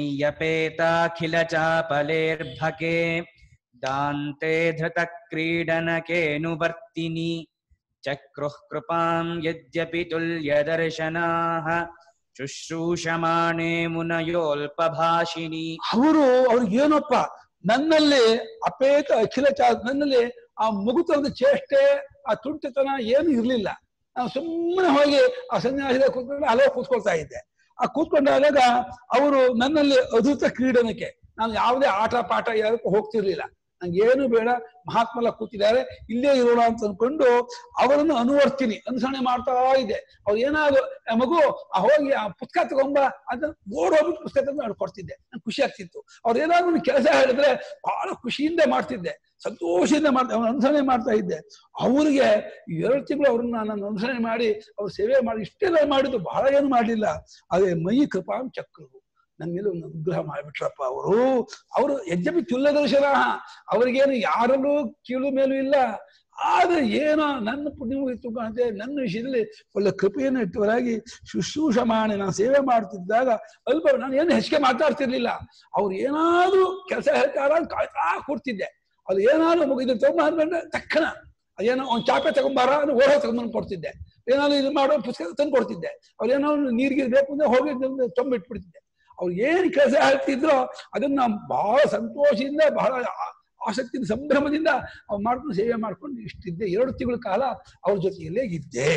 [SPEAKER 1] मय्यपेताखिलचापलेर्भके दान्ते धृतक्रीडनकेऽनुवर्तिनि चक्रुः कृपां यद्यपि तुल्यदर्शनाः शुश्रूषमाणे मुनयोऽल्पभाषिणी
[SPEAKER 2] ಅವರು ಅವ್ರಿಗೆ ಏನಪ್ಪ ನನ್ನಲ್ಲಿ ಅಪೇತ ಅಖಿಲ ಚಾ ನನ್ನಲ್ಲಿ ಆ ಮುಗುತದ ಚೇಷ್ಟೆ ಆ ತುಂಟತನ ಏನು ಇರ್ಲಿಲ್ಲ ನಾನು ಸುಮ್ಮನೆ ಹೋಗಿ ಆ ಸನ್ಯಾಸಿದ ಕೂತ್ಕೊಂಡು ಅಲ್ಲೇ ಕೂತ್ಕೊಳ್ತಾ ಇದ್ದೆ ಆ ಕೂತ್ಕೊಂಡಾಗ ಅವರು ನನ್ನಲ್ಲಿ ಅದ್ಭುತ ಕ್ರೀಡನಕ್ಕೆ ನಾನು ಯಾವುದೇ ಆಟ ಪಾಠ ಯಾವುದಕ್ಕೂ ಹೋಗ್ತಿರ್ಲಿಲ್ಲ ನಂಗೆ ಏನು ಬೇಡ ಮಹಾತ್ಮಲ ಕೂತಿದ್ದಾರೆ ಇಲ್ಲೇ ಇರೋಣ ಅಂತ ಅನ್ಕೊಂಡು ಅವರನ್ನು ಅನುವರ್ತೀನಿ ಅನುಸರಣೆ ಮಾಡ್ತಾ ಇದ್ದೆ ಅವ್ರು ಏನಾದ್ರು "ಆ ಮಗು ಆ ಹೋಗಿ ಆ ಪುಸ್ತಕ ತಗೊಂಬ ಅಂತ ಓಡ್ ಹೋಗ್ಬಿಟ್ಟು ಪುಸ್ತಕ ತಗೊಂಡು ಅವ್ರು ಕೊಡ್ತಿದ್ದೆ ನಂಗೆ ಖುಷಿ ಆಗ್ತಿತ್ತು ಅವ್ರು ಏನಾದ್ರು ಒಂದು ಕೆಲಸ ಹೇಳಿದ್ರೆ ಬಹಳ ಖುಷಿಯಿಂದ ಮಾಡ್ತಿದ್ದೆ ಸಂತೋಷದಿಂದ ಮಾಡ್ತಾ ಅವ್ನ ಅನುಸರಣೆ ಮಾಡ್ತಾ ಇದ್ದೆ ಅವ್ರಿಗೆ ಎರಡು ತಿಂಗಳು ಅವ್ರನ್ನ ನಾನು ಅನುಸರಣೆ ಮಾಡಿ ಅವ್ರ ಸೇವೆ ಮಾಡಿ ಇಷ್ಟೆಲ್ಲ ಮಾಡಿದ್ದು ಬಹಳ ಏನು ಮಾಡಲಿಲ್ಲ ಅದೇ ಮೈ ಕೃಪಾಂ ಚಕ್ರು ನನ್ನ ಮೇಲೆ ಒಂದು ಅನುಗ್ರಹ ಮಾಡಿಬಿಟ್ರಪ್ಪ ಅವರು ಅವರು ಯಜ್ಞಪಿ ತುಲ್ಯ ದರ್ಶನ ಅವ್ರಿಗೇನು ಯಾರಲ್ಲೂ ಕೀಳು ಮೇಲೂ ಇಲ್ಲ ಆದ್ರೆ ಏನೋ ನನ್ನ ಪುಣ್ಯ ಇತ್ತು ಕಾಣುತ್ತೆ ನನ್ನ ವಿಷಯದಲ್ಲಿ ಒಳ್ಳೆ ಕೃಪೆಯನ್ನು ಇಟ್ಟವರಾಗಿ ಶುಶ್ರೂಷ ಮಾಡಿ ನಾನು ಸೇವೆ ಮಾಡ್ತಿದ್ದಾಗ ಅಲ್ಪ ನಾನು ಏನು ಹೆಚ್ಚಿಗೆ ಮಾತಾಡ್ತಿರ್ಲಿಲ್ಲ ಅವ್ರು ಏನಾದ್ರೂ ಕೆಲಸ ಹೇಳ್ತಾರ ಕಾಯ್ತಾ ಕೂರ್ತಿದ್ದೆ ಅದು ಏನಾದ್ರು ಮುಗಿದು ತಗೊಂಬ ಅಂದ್ಕೊಂಡ್ರೆ ತಕ್ಷಣ ಅದೇನೋ ಒಂದು ಚಾಪೆ ತಗೊಂಬಾರ ಅಂದ್ರೆ ಓಡೋ ತಗೊಂಬಂದು ಕೊಡ್ತಿದ್ದೆ ಏನಾದ್ರು ಇದು ಮಾಡೋ ಪುಸ್ತಕ ತಂದು ಕೊಡ್ತಿದ್ದೆ ಅವ್ರು ಏನೋ ನೀರಿಗೆ ಬೇಕು ಅಂದ್ರೆ ಹೋಗಿ ತೊಂಬಿಟ್ಬಿಡ್ತಿದ್ದೆ ಅವ್ರು ಏನ್ ಕೆಲಸ ಹೇಳ್ತಿದ್ರೋ ಅದನ್ನ ನಾವು ಬಹಳ ಸಂತೋಷದಿಂದ ಬಹಳ ಆ- ಆಸಕ್ತಿಯಿಂದ ಸಂಭ್ರಮದಿಂದ ಅವ್ರು ಮಾಡ್ಕೊಂಡು ಸೇವೆ ಮಾಡ್ಕೊಂಡು ಇಷ್ಟಿದ್ದೆ ಎರಡು ತಿಂಗಳ ಕಾಲ ಅವ್ರ ಜೊತೆಯಲ್ಲೇ ಇದ್ದೆ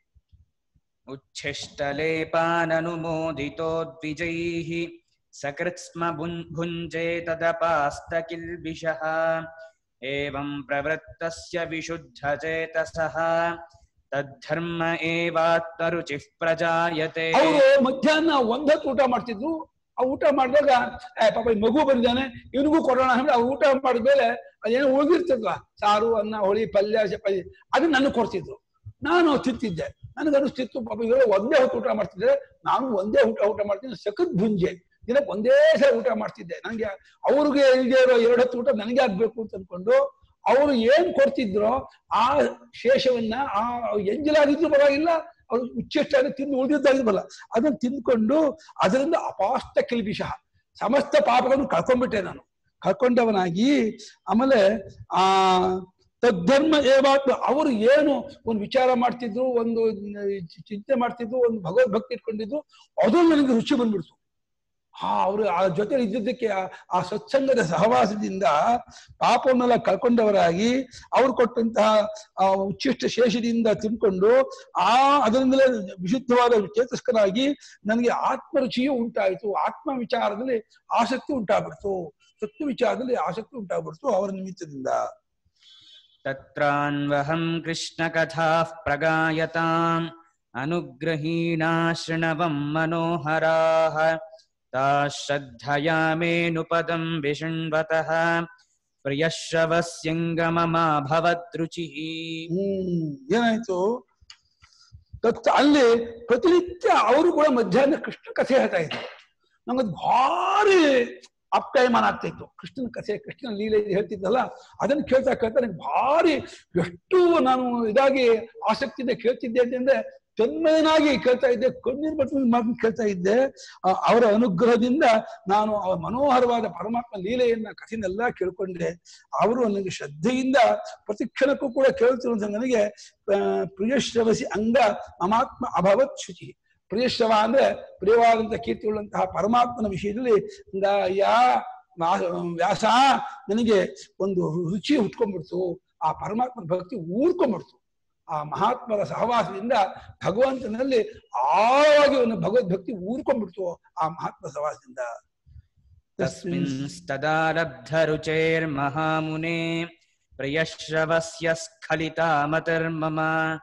[SPEAKER 1] उच्छिष्टलेपाननुमोदितो द्विजैः सकृत्स्म भुन्- भुञ्जे तदपास्तकिल्बिषः एवं प्रवृत्तस्य विशुद्धचेतसः तद्धर्म एवात्मरुचिः प्रजायते
[SPEAKER 2] ಅವರು ಮಧ್ಯಾಹ್ನ ಒಂದತ್ತು ಊಟ ಮಾಡ್ತಿದ್ರು ಆ ಊಟ ಮಾಡಿದಾಗ ಏ ಪಾಪ ಈ ಮಗು ಬಂದಿದ್ದಾನೆ ಇವನಿಗೂ ಕೊಡೋಣ ಅಂದ್ರೆ ಅವ್ರು ಊಟ ಮಾಡಿದ್ಮೇಲೆ ಅದೇನೋ ಉಳಿದಿರ್ತದ್ವಾ ಸಾರು ಅನ್ನ ಹೋಳಿ ಪಲ್ಯ ಚಪಾತಿ ಅದನ್ನ ನನಗೆ ಕೊಡ್ತಿದ್ರು ನಾನು ತಿಂತಿದ್ದೆ ನನಗೆ ಅನಿಸ್ತಿತ್ತು ಪಾಪ ಇವರು ಒಂದೇ ಹೊತ್ತು ಊಟ ಮಾಡ್ತಿದ್ರೆ ನಾನು ಒಂದೇ ಊಟ ಊಟ ಮಾಡ್ತೀನಿ ಸಖತ್ ಭುಂಜೆ ದಿನಕ್ಕೆ ಒಂದೇ ಸಲ ಊಟ ಮಾಡ್ತಿದ್ದೆ ನನಗೆ ಅವ್ರಿಗೆ ಇಲ್ಲದೆ ಇರೋ ಎರಡು ಹೊತ್ತು ಊಟ ನನಗೆ ಆಗ್ಬೇಕು ಅಂತ ಅನ್ಕೊಂಡು ಅವರು ಏನ್ ಕೊಡ್ತಿದ್ರೋ ಆ ಶೇಷವನ್ನ ಆ ಎಂಜಲಾಗಿದ್ರು ಪರವಾಗಿಲ್ಲ ಅವ್ರು ಉಚ್ಚಿಷ್ಟಾಗಿ ತಿಂದು ಉಳಿದಿದ್ದಾಗಿದ್ರು ಬರಲ್ಲ ಅದನ್ನ ತಿಂದ್ಕೊಂಡು ಅದರಿಂದ ಅಪಾಸ್ತ ಕಿಲ್ಬಿಷ ಸಮಸ್ತ ಪಾಪಗಳನ್ನು ಕಳ್ಕೊಂಡ್ಬಿಟ್ಟೆ ನಾನು ಕಳ್ಕೊಂಡವನಾಗಿ ಆಮೇಲೆ ಆ ತದ್ಧರ್ಮ ಏವಾತ್ ಅವರು ಏನು ಒಂದು ವಿಚಾರ ಮಾಡ್ತಿದ್ರು ಒಂದು ಚಿಂತೆ ಮಾಡ್ತಿದ್ರು ಒಂದು ಭಗವದ್ಭಕ್ತಿ ಇಟ್ಕೊಂಡಿದ್ರು ಅದು ನನಗೆ ರುಚಿ ಬಂದ್ಬಿಡ್ತು ಆ ಅವರು ಆ ಜೊತೆ ಇದ್ದಿದ್ದಕ್ಕೆ ಆ- ಆ ಸತ್ಸಂಗದ ಸಹವಾಸದಿಂದ ಪಾಪವನ್ನೆಲ್ಲ ಕಳ್ಕೊಂಡವರಾಗಿ ಅವ್ರು ಕೊಟ್ಟಂತಹ ಆ ಉಚ್ಚಿಷ್ಟ ಶೇಷದಿಂದ ತಿನ್ಕೊಂಡು ಆ ಅದರಿಂದಲೇ ವಿಶುದ್ಧವಾದ ಚೇತಸ್ಕರಾಗಿ ನನಗೆ ಆತ್ಮರುಚಿಯೂ ಉಂಟಾಯಿತು ಆತ್ಮ ವಿಚಾರದಲ್ಲಿ ಆಸಕ್ತಿ ಉಂಟಾಗ್ಬಿಡ್ತು ಸತ್ಯ ವಿಚಾರದಲ್ಲಿ ಆಸಕ್ತಿ ಉಂಟಾಗ್ಬಿಡ್ತು ಅವರ ನಿಮಿತ್ತದಿಂದ
[SPEAKER 1] तत्रान्वहं कृष्णकथाः प्रगायताम् अनुग्रहीणा शृणवं मनोहराः ताः श्रद्धया मेऽनुपदं विशृण्वतः प्रियश्रवस्यङ्गममा भवद्रुचिः
[SPEAKER 2] ಹ್ಮ್ ಏನಾಯ್ತು ತತ್ ಅಲ್ಲಿ ಪ್ರತಿನಿತ್ಯ ಅವರು ಕೂಡ ಮಧ್ಯಾಹ್ನ ಕೃಷ್ಣ ಕಥೆ ಹೇಳ್ತಾ ಇದ್ರು ನಮಗ್ ಭಾರಿ ಅಪ್ಯಾಯಮಾನ ಆಗ್ತಾ ಇತ್ತು ಕೃಷ್ಣನ ಕಥೆ ಕೃಷ್ಣನ ಲೀಲೆ ಹೇಳ್ತಿದ್ದಲ್ಲ ಅದನ್ನ ಕೇಳ್ತಾ ಕೇಳ್ತಾ ನನಗೆ ಭಾರಿ ಎಷ್ಟು ನಾನು ಇದಾಗಿ ಆಸಕ್ತಿಯಿಂದ ಕೇಳ್ತಿದ್ದೆ ಅಂತಂದ್ರೆ ತನ್ಮಯನಾಗಿ ಕೇಳ್ತಾ ಇದ್ದೆ ಕಣ್ಣೀರ್ ಬಟ್ಟು ಮಾತನ್ನು ಕೇಳ್ತಾ ಇದ್ದೆ ಆ, ಅವರ ಅನುಗ್ರಹದಿಂದ ನಾನು ಅವರ ಮನೋಹರವಾದ ಪರಮಾತ್ಮ ಲೀಲೆಯನ್ನ ಕಥೆನೆಲ್ಲ ಕೇಳ್ಕೊಂಡೆ ಅವರು ನನಗೆ ಶ್ರದ್ಧೆಯಿಂದ ಪ್ರತಿ ಕ್ಷಣಕ್ಕೂ ಕೂಡ ಕೇಳ್ತಿರುವಂತ ನನಗೆ ಆ, ಪ್ರಿಯಶ್ರವಸಿ ಅಂಗ ಮಮಾತ್ಮ ಅಭವತ್ ಶುಚಿ ಪ್ರಿಯಶ್ರವ ಅಂದ್ರೆ ಪ್ರಿಯವಾದಂತಹ ಕೀರ್ತಿಯುಳ್ಳಂತಹ ಪರಮಾತ್ಮನ ವಿಷಯದಲ್ಲಿ ಇಂದ ಯಾ ವ್ಯಾ- ವ್ಯಾಸ ನನಗೆ ಒಂದು ರುಚಿ ಹುಟ್ಕೊಂಡ್ಬಿಡ್ತು ಆ ಪರಮಾತ್ಮನ ಭಕ್ತಿ ಊರ್ಕೊಂಡ್ಬಿಡ್ತು ಆ ಮಹಾತ್ಮರ ಸಹವಾಸದಿಂದ ಭಗವಂತನಲ್ಲಿ ಆಳವಾಗಿ ಒಂದು ಭಗವದ್ಭಕ್ತಿ ಊರ್ಕೊಂಡ್ಬಿಡ್ತು ಆ ಮಹಾತ್ಮ ಸಹವಾಸದಿಂದ
[SPEAKER 1] तस्मिंस्तदा लब्धरुचेर्महामुने प्रियश्रवस्य स्खलिता मतिर्मम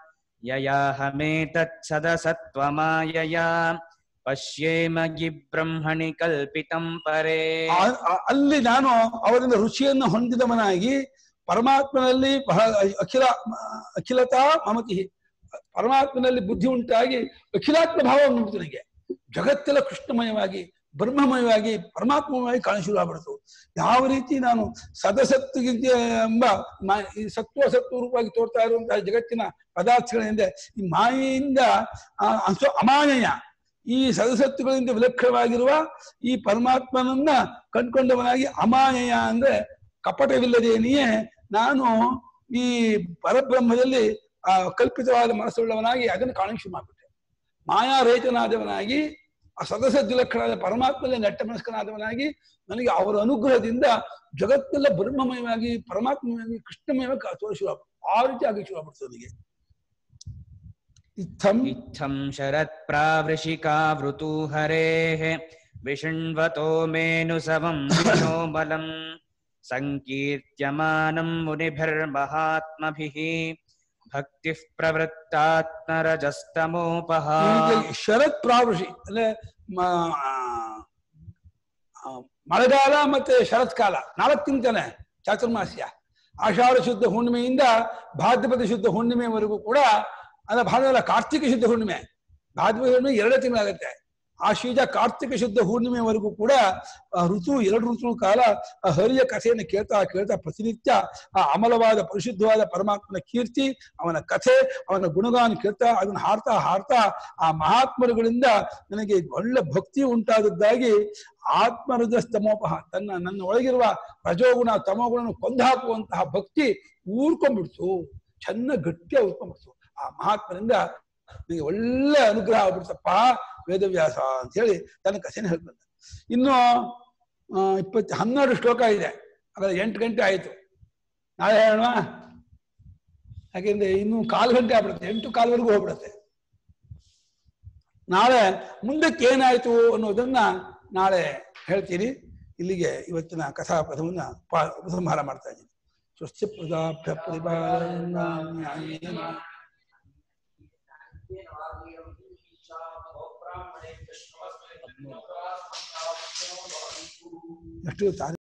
[SPEAKER 1] ययाहमेतत्सदसत्त्वमायया पश्येम ब्रह्मणि कल्पितं परे
[SPEAKER 2] ಆ- ಆ- ಅಲ್ಲಿ ನಾನು ಅವರಿಂದ ರುಚಿಯನ್ನು ಹೊಂದಿದವನಾಗಿ ಪರಮಾತ್ಮನಲ್ಲಿ ಬಹಳ ಅಖಿಲ ಅಖಿಲತಾ ಮಮತಿ ಪರಮಾತ್ಮನಲ್ಲಿ ಬುದ್ಧಿ ಉಂಟಾಗಿ ಅಖಿಲಾತ್ಮ ಭಾವ ಉಂಟು ನನಗೆ ಜಗತ್ತೆಲ್ಲ ಕೃಷ್ಣಮಯವಾಗಿ ಬ್ರಹ್ಮಮಯವಾಗಿ ಪರಮಾತ್ಮಮಯವಾಗಿ ಕಾಣ ಶುರು ಆಗ್ಬಿಡ್ತು ಯಾವ ರೀತಿ ನಾನು ಸದಸತ್ತುಗಿಂತ ಎಂಬ ಮಾ- ಈ ಸತ್ವ ಸತ್ವ ರೂಪವಾಗಿ ತೋರ್ತಾ ಇರುವಂತಹ ಜಗತ್ತಿನ ಪದಾರ್ಥಗಳಿಂದ ಈ ಮಾಯೆಯಿಂದ ಆ, ಅನ್ಸೋ ಅಮಾಯಯ ಈ ಸದಸತ್ತುಗಳಿಂದ ವಿಲಕ್ಷಣವಾಗಿರುವ ಈ ಪರಮಾತ್ಮನನ್ನ ಕಂಡ್ಕೊಂಡವನಾಗಿ ಅಮಾಯಯ ಅಂದ್ರೆ ಕಪಟವಿಲ್ಲದೇನೆಯೇ ನಾನು ಈ ಪರಬ್ರಹ್ಮದಲ್ಲಿ ಆ ಕಲ್ಪಿತವಾದ ಮನಸ್ಸುಳ್ಳವನಾಗಿ ಅದನ್ನು ಕಾಣಕ್ಕೆ ಶುರು ಮಾಡ್ಬಿಟ್ಟೆ ಮಾಯಾರಹಿತನಾದವನಾಗಿ ಆ ಸದಸ್ಯಲಕ್ಷಣಾದ ಪರಮಾತ್ಮದಲ್ಲಿ ನೆಟ್ಟ ಮನಸ್ಕನಾದವನಾಗಿ ನನಗೆ ಅವರ ಅನುಗ್ರಹದಿಂದ ಜಗತ್ತೆಲ್ಲ ಬ್ರಹ್ಮಮಯವಾಗಿ ಪರಮಾತ್ಮವಾಗಿ ಕೃಷ್ಣಮಯವಾಗಿ ತೋರಿಸುವ ಶುರು ಆಗ್ಬಿಡ್ತು. ಆ ರೀತಿ ಆಗಿ ಶುರು ಆಗ್ಬಿಡ್ತು ನನಗೆ ಇತ್ತಂ
[SPEAKER 1] इत्थं शरत्प्रावृषिकावृतू हरेः विशृण्वतो मेनुसवं विनोमलम् सङ्कीर्त्यमानं मुनिभिर्महात्मभिः भक्तिः प्रवृत्तात्मरजस्तमोपः
[SPEAKER 2] ಈ ರೀತಿಯಾಗಿ ಶರತ್ ಪ್ರಾವೃಷಿ ಅಂದ್ರೆ ಮ- ಆ, ಮಳೆಗಾಲ ಮತ್ತೆ ಶರತ್ಕಾಲ ನಾಲ್ಕು ತಿಂತಾನೆ ಚಾತುರ್ಮಾಸ್ಯ ಆಷಾಢ ಶುದ್ಧ ಹುಣ್ಣಿಮೆಯಿಂದ ಭಾದ್ರಪದ ಶುದ್ಧ ಹುಣ್ಣಿಮೆವರೆಗೂ ಕೂಡ ಅಂದ್ರೆ ಭಾನುವಾರ ಕಾರ್ತಿಕ ಶುದ್ಧ ಹುಣ್ಣಿಮೆ ಭಾದ್ರಪದ ಹುಣ್ಣಿಮೆ ಎರಡೇ ತಿಂಗಳಾಗುತ್ತೆ ಆಶೀಜ ಕಾರ್ತಿಕ ಶುದ್ಧ ಹುಣ್ಣಿಮೆವರೆಗೂ ಕೂಡ ಆ ಋತು ಎರಡು ಋತು ಕಾಲ ಆ ಹರಿಯ ಕಥೆಯನ್ನು ಕೇಳ್ತಾ ಕೇಳ್ತಾ ಪ್ರತಿನಿತ್ಯ ಆ ಅಮಲವಾದ ಪರಿಶುದ್ಧವಾದ ಪರಮಾತ್ಮನ ಕೀರ್ತಿ ಅವನ ಕಥೆ ಅವನ ಗುಣಗಾನ ಕೇಳ್ತಾ ಅದನ್ನ ಹಾಡ್ತಾ ಹಾಡ್ತಾ ಆ ಮಹಾತ್ಮರುಗಳಿಂದ ನನಗೆ ಒಳ್ಳೆ ಭಕ್ತಿ ಉಂಟಾದದ್ದಾಗಿ ಆತ್ಮರಜ ಸ್ತಮೋಪಹ ತನ್ನ ನನ್ನ ಒಳಗಿರುವ ರಜೋಗುಣ ತಮೋಗುಣ ಕೊಂದಾಕುವಂತಹ ಭಕ್ತಿ ಊರ್ಕೊಂಡ್ಬಿಡ್ತು ಚೆನ್ನಾಗಿ ಗಟ್ಟಿಯಾಗಿ ಉಳ್ಕೊಂಡ್ಬಿಡ್ತು ಆ ಮಹಾತ್ಮನಿಂದ ನನಗೆ ಒಳ್ಳೆ ಅನುಗ್ರಹ ಆಗ್ಬಿಡ್ತಪ್ಪ ವೇದವ್ಯಾಸ ಅಂತ ಹೇಳಿ ತನ್ನ ಕಥೆನ ಹೇಳ್ಕೊಂಡ ಇನ್ನು ಆ, ಇಪ್ಪತ್ತು ಹನ್ನೆರಡು ಶ್ಲೋಕ ಇದೆ ಅದರ ಎಂಟು ಗಂಟೆ ಆಯಿತು ನಾಳೆ ಹೇಳೋಣ ಯಾಕೆಂದ್ರೆ ಇನ್ನು ಕಾಲು ಗಂಟೆ ಆಗ್ಬಿಡುತ್ತೆ ಎಂಟು ಕಾಲ್ವರೆಗೂ ಹೋಗ್ಬಿಡುತ್ತೆ ನಾಳೆ ಮುಂದಕ್ಕೆ ಏನಾಯ್ತು ಅನ್ನೋದನ್ನ ನಾಳೆ ಹೇಳ್ತೀನಿ ಇಲ್ಲಿಗೆ ಇವತ್ತಿನ ಕಥಾ ಪದವನ್ನ ಪ- ಉಪಸಂಹಾರ ಮಾಡ್ತಾ ಇದ್ದೀನಿ ಸ್ವಸ್ತಿ ಪ್ರದಾಭ್ಯ ಪರಿಪಾಲನ ನ್ಯಾಯೇನ ಎಷ್ಟು ತಾರೀಕು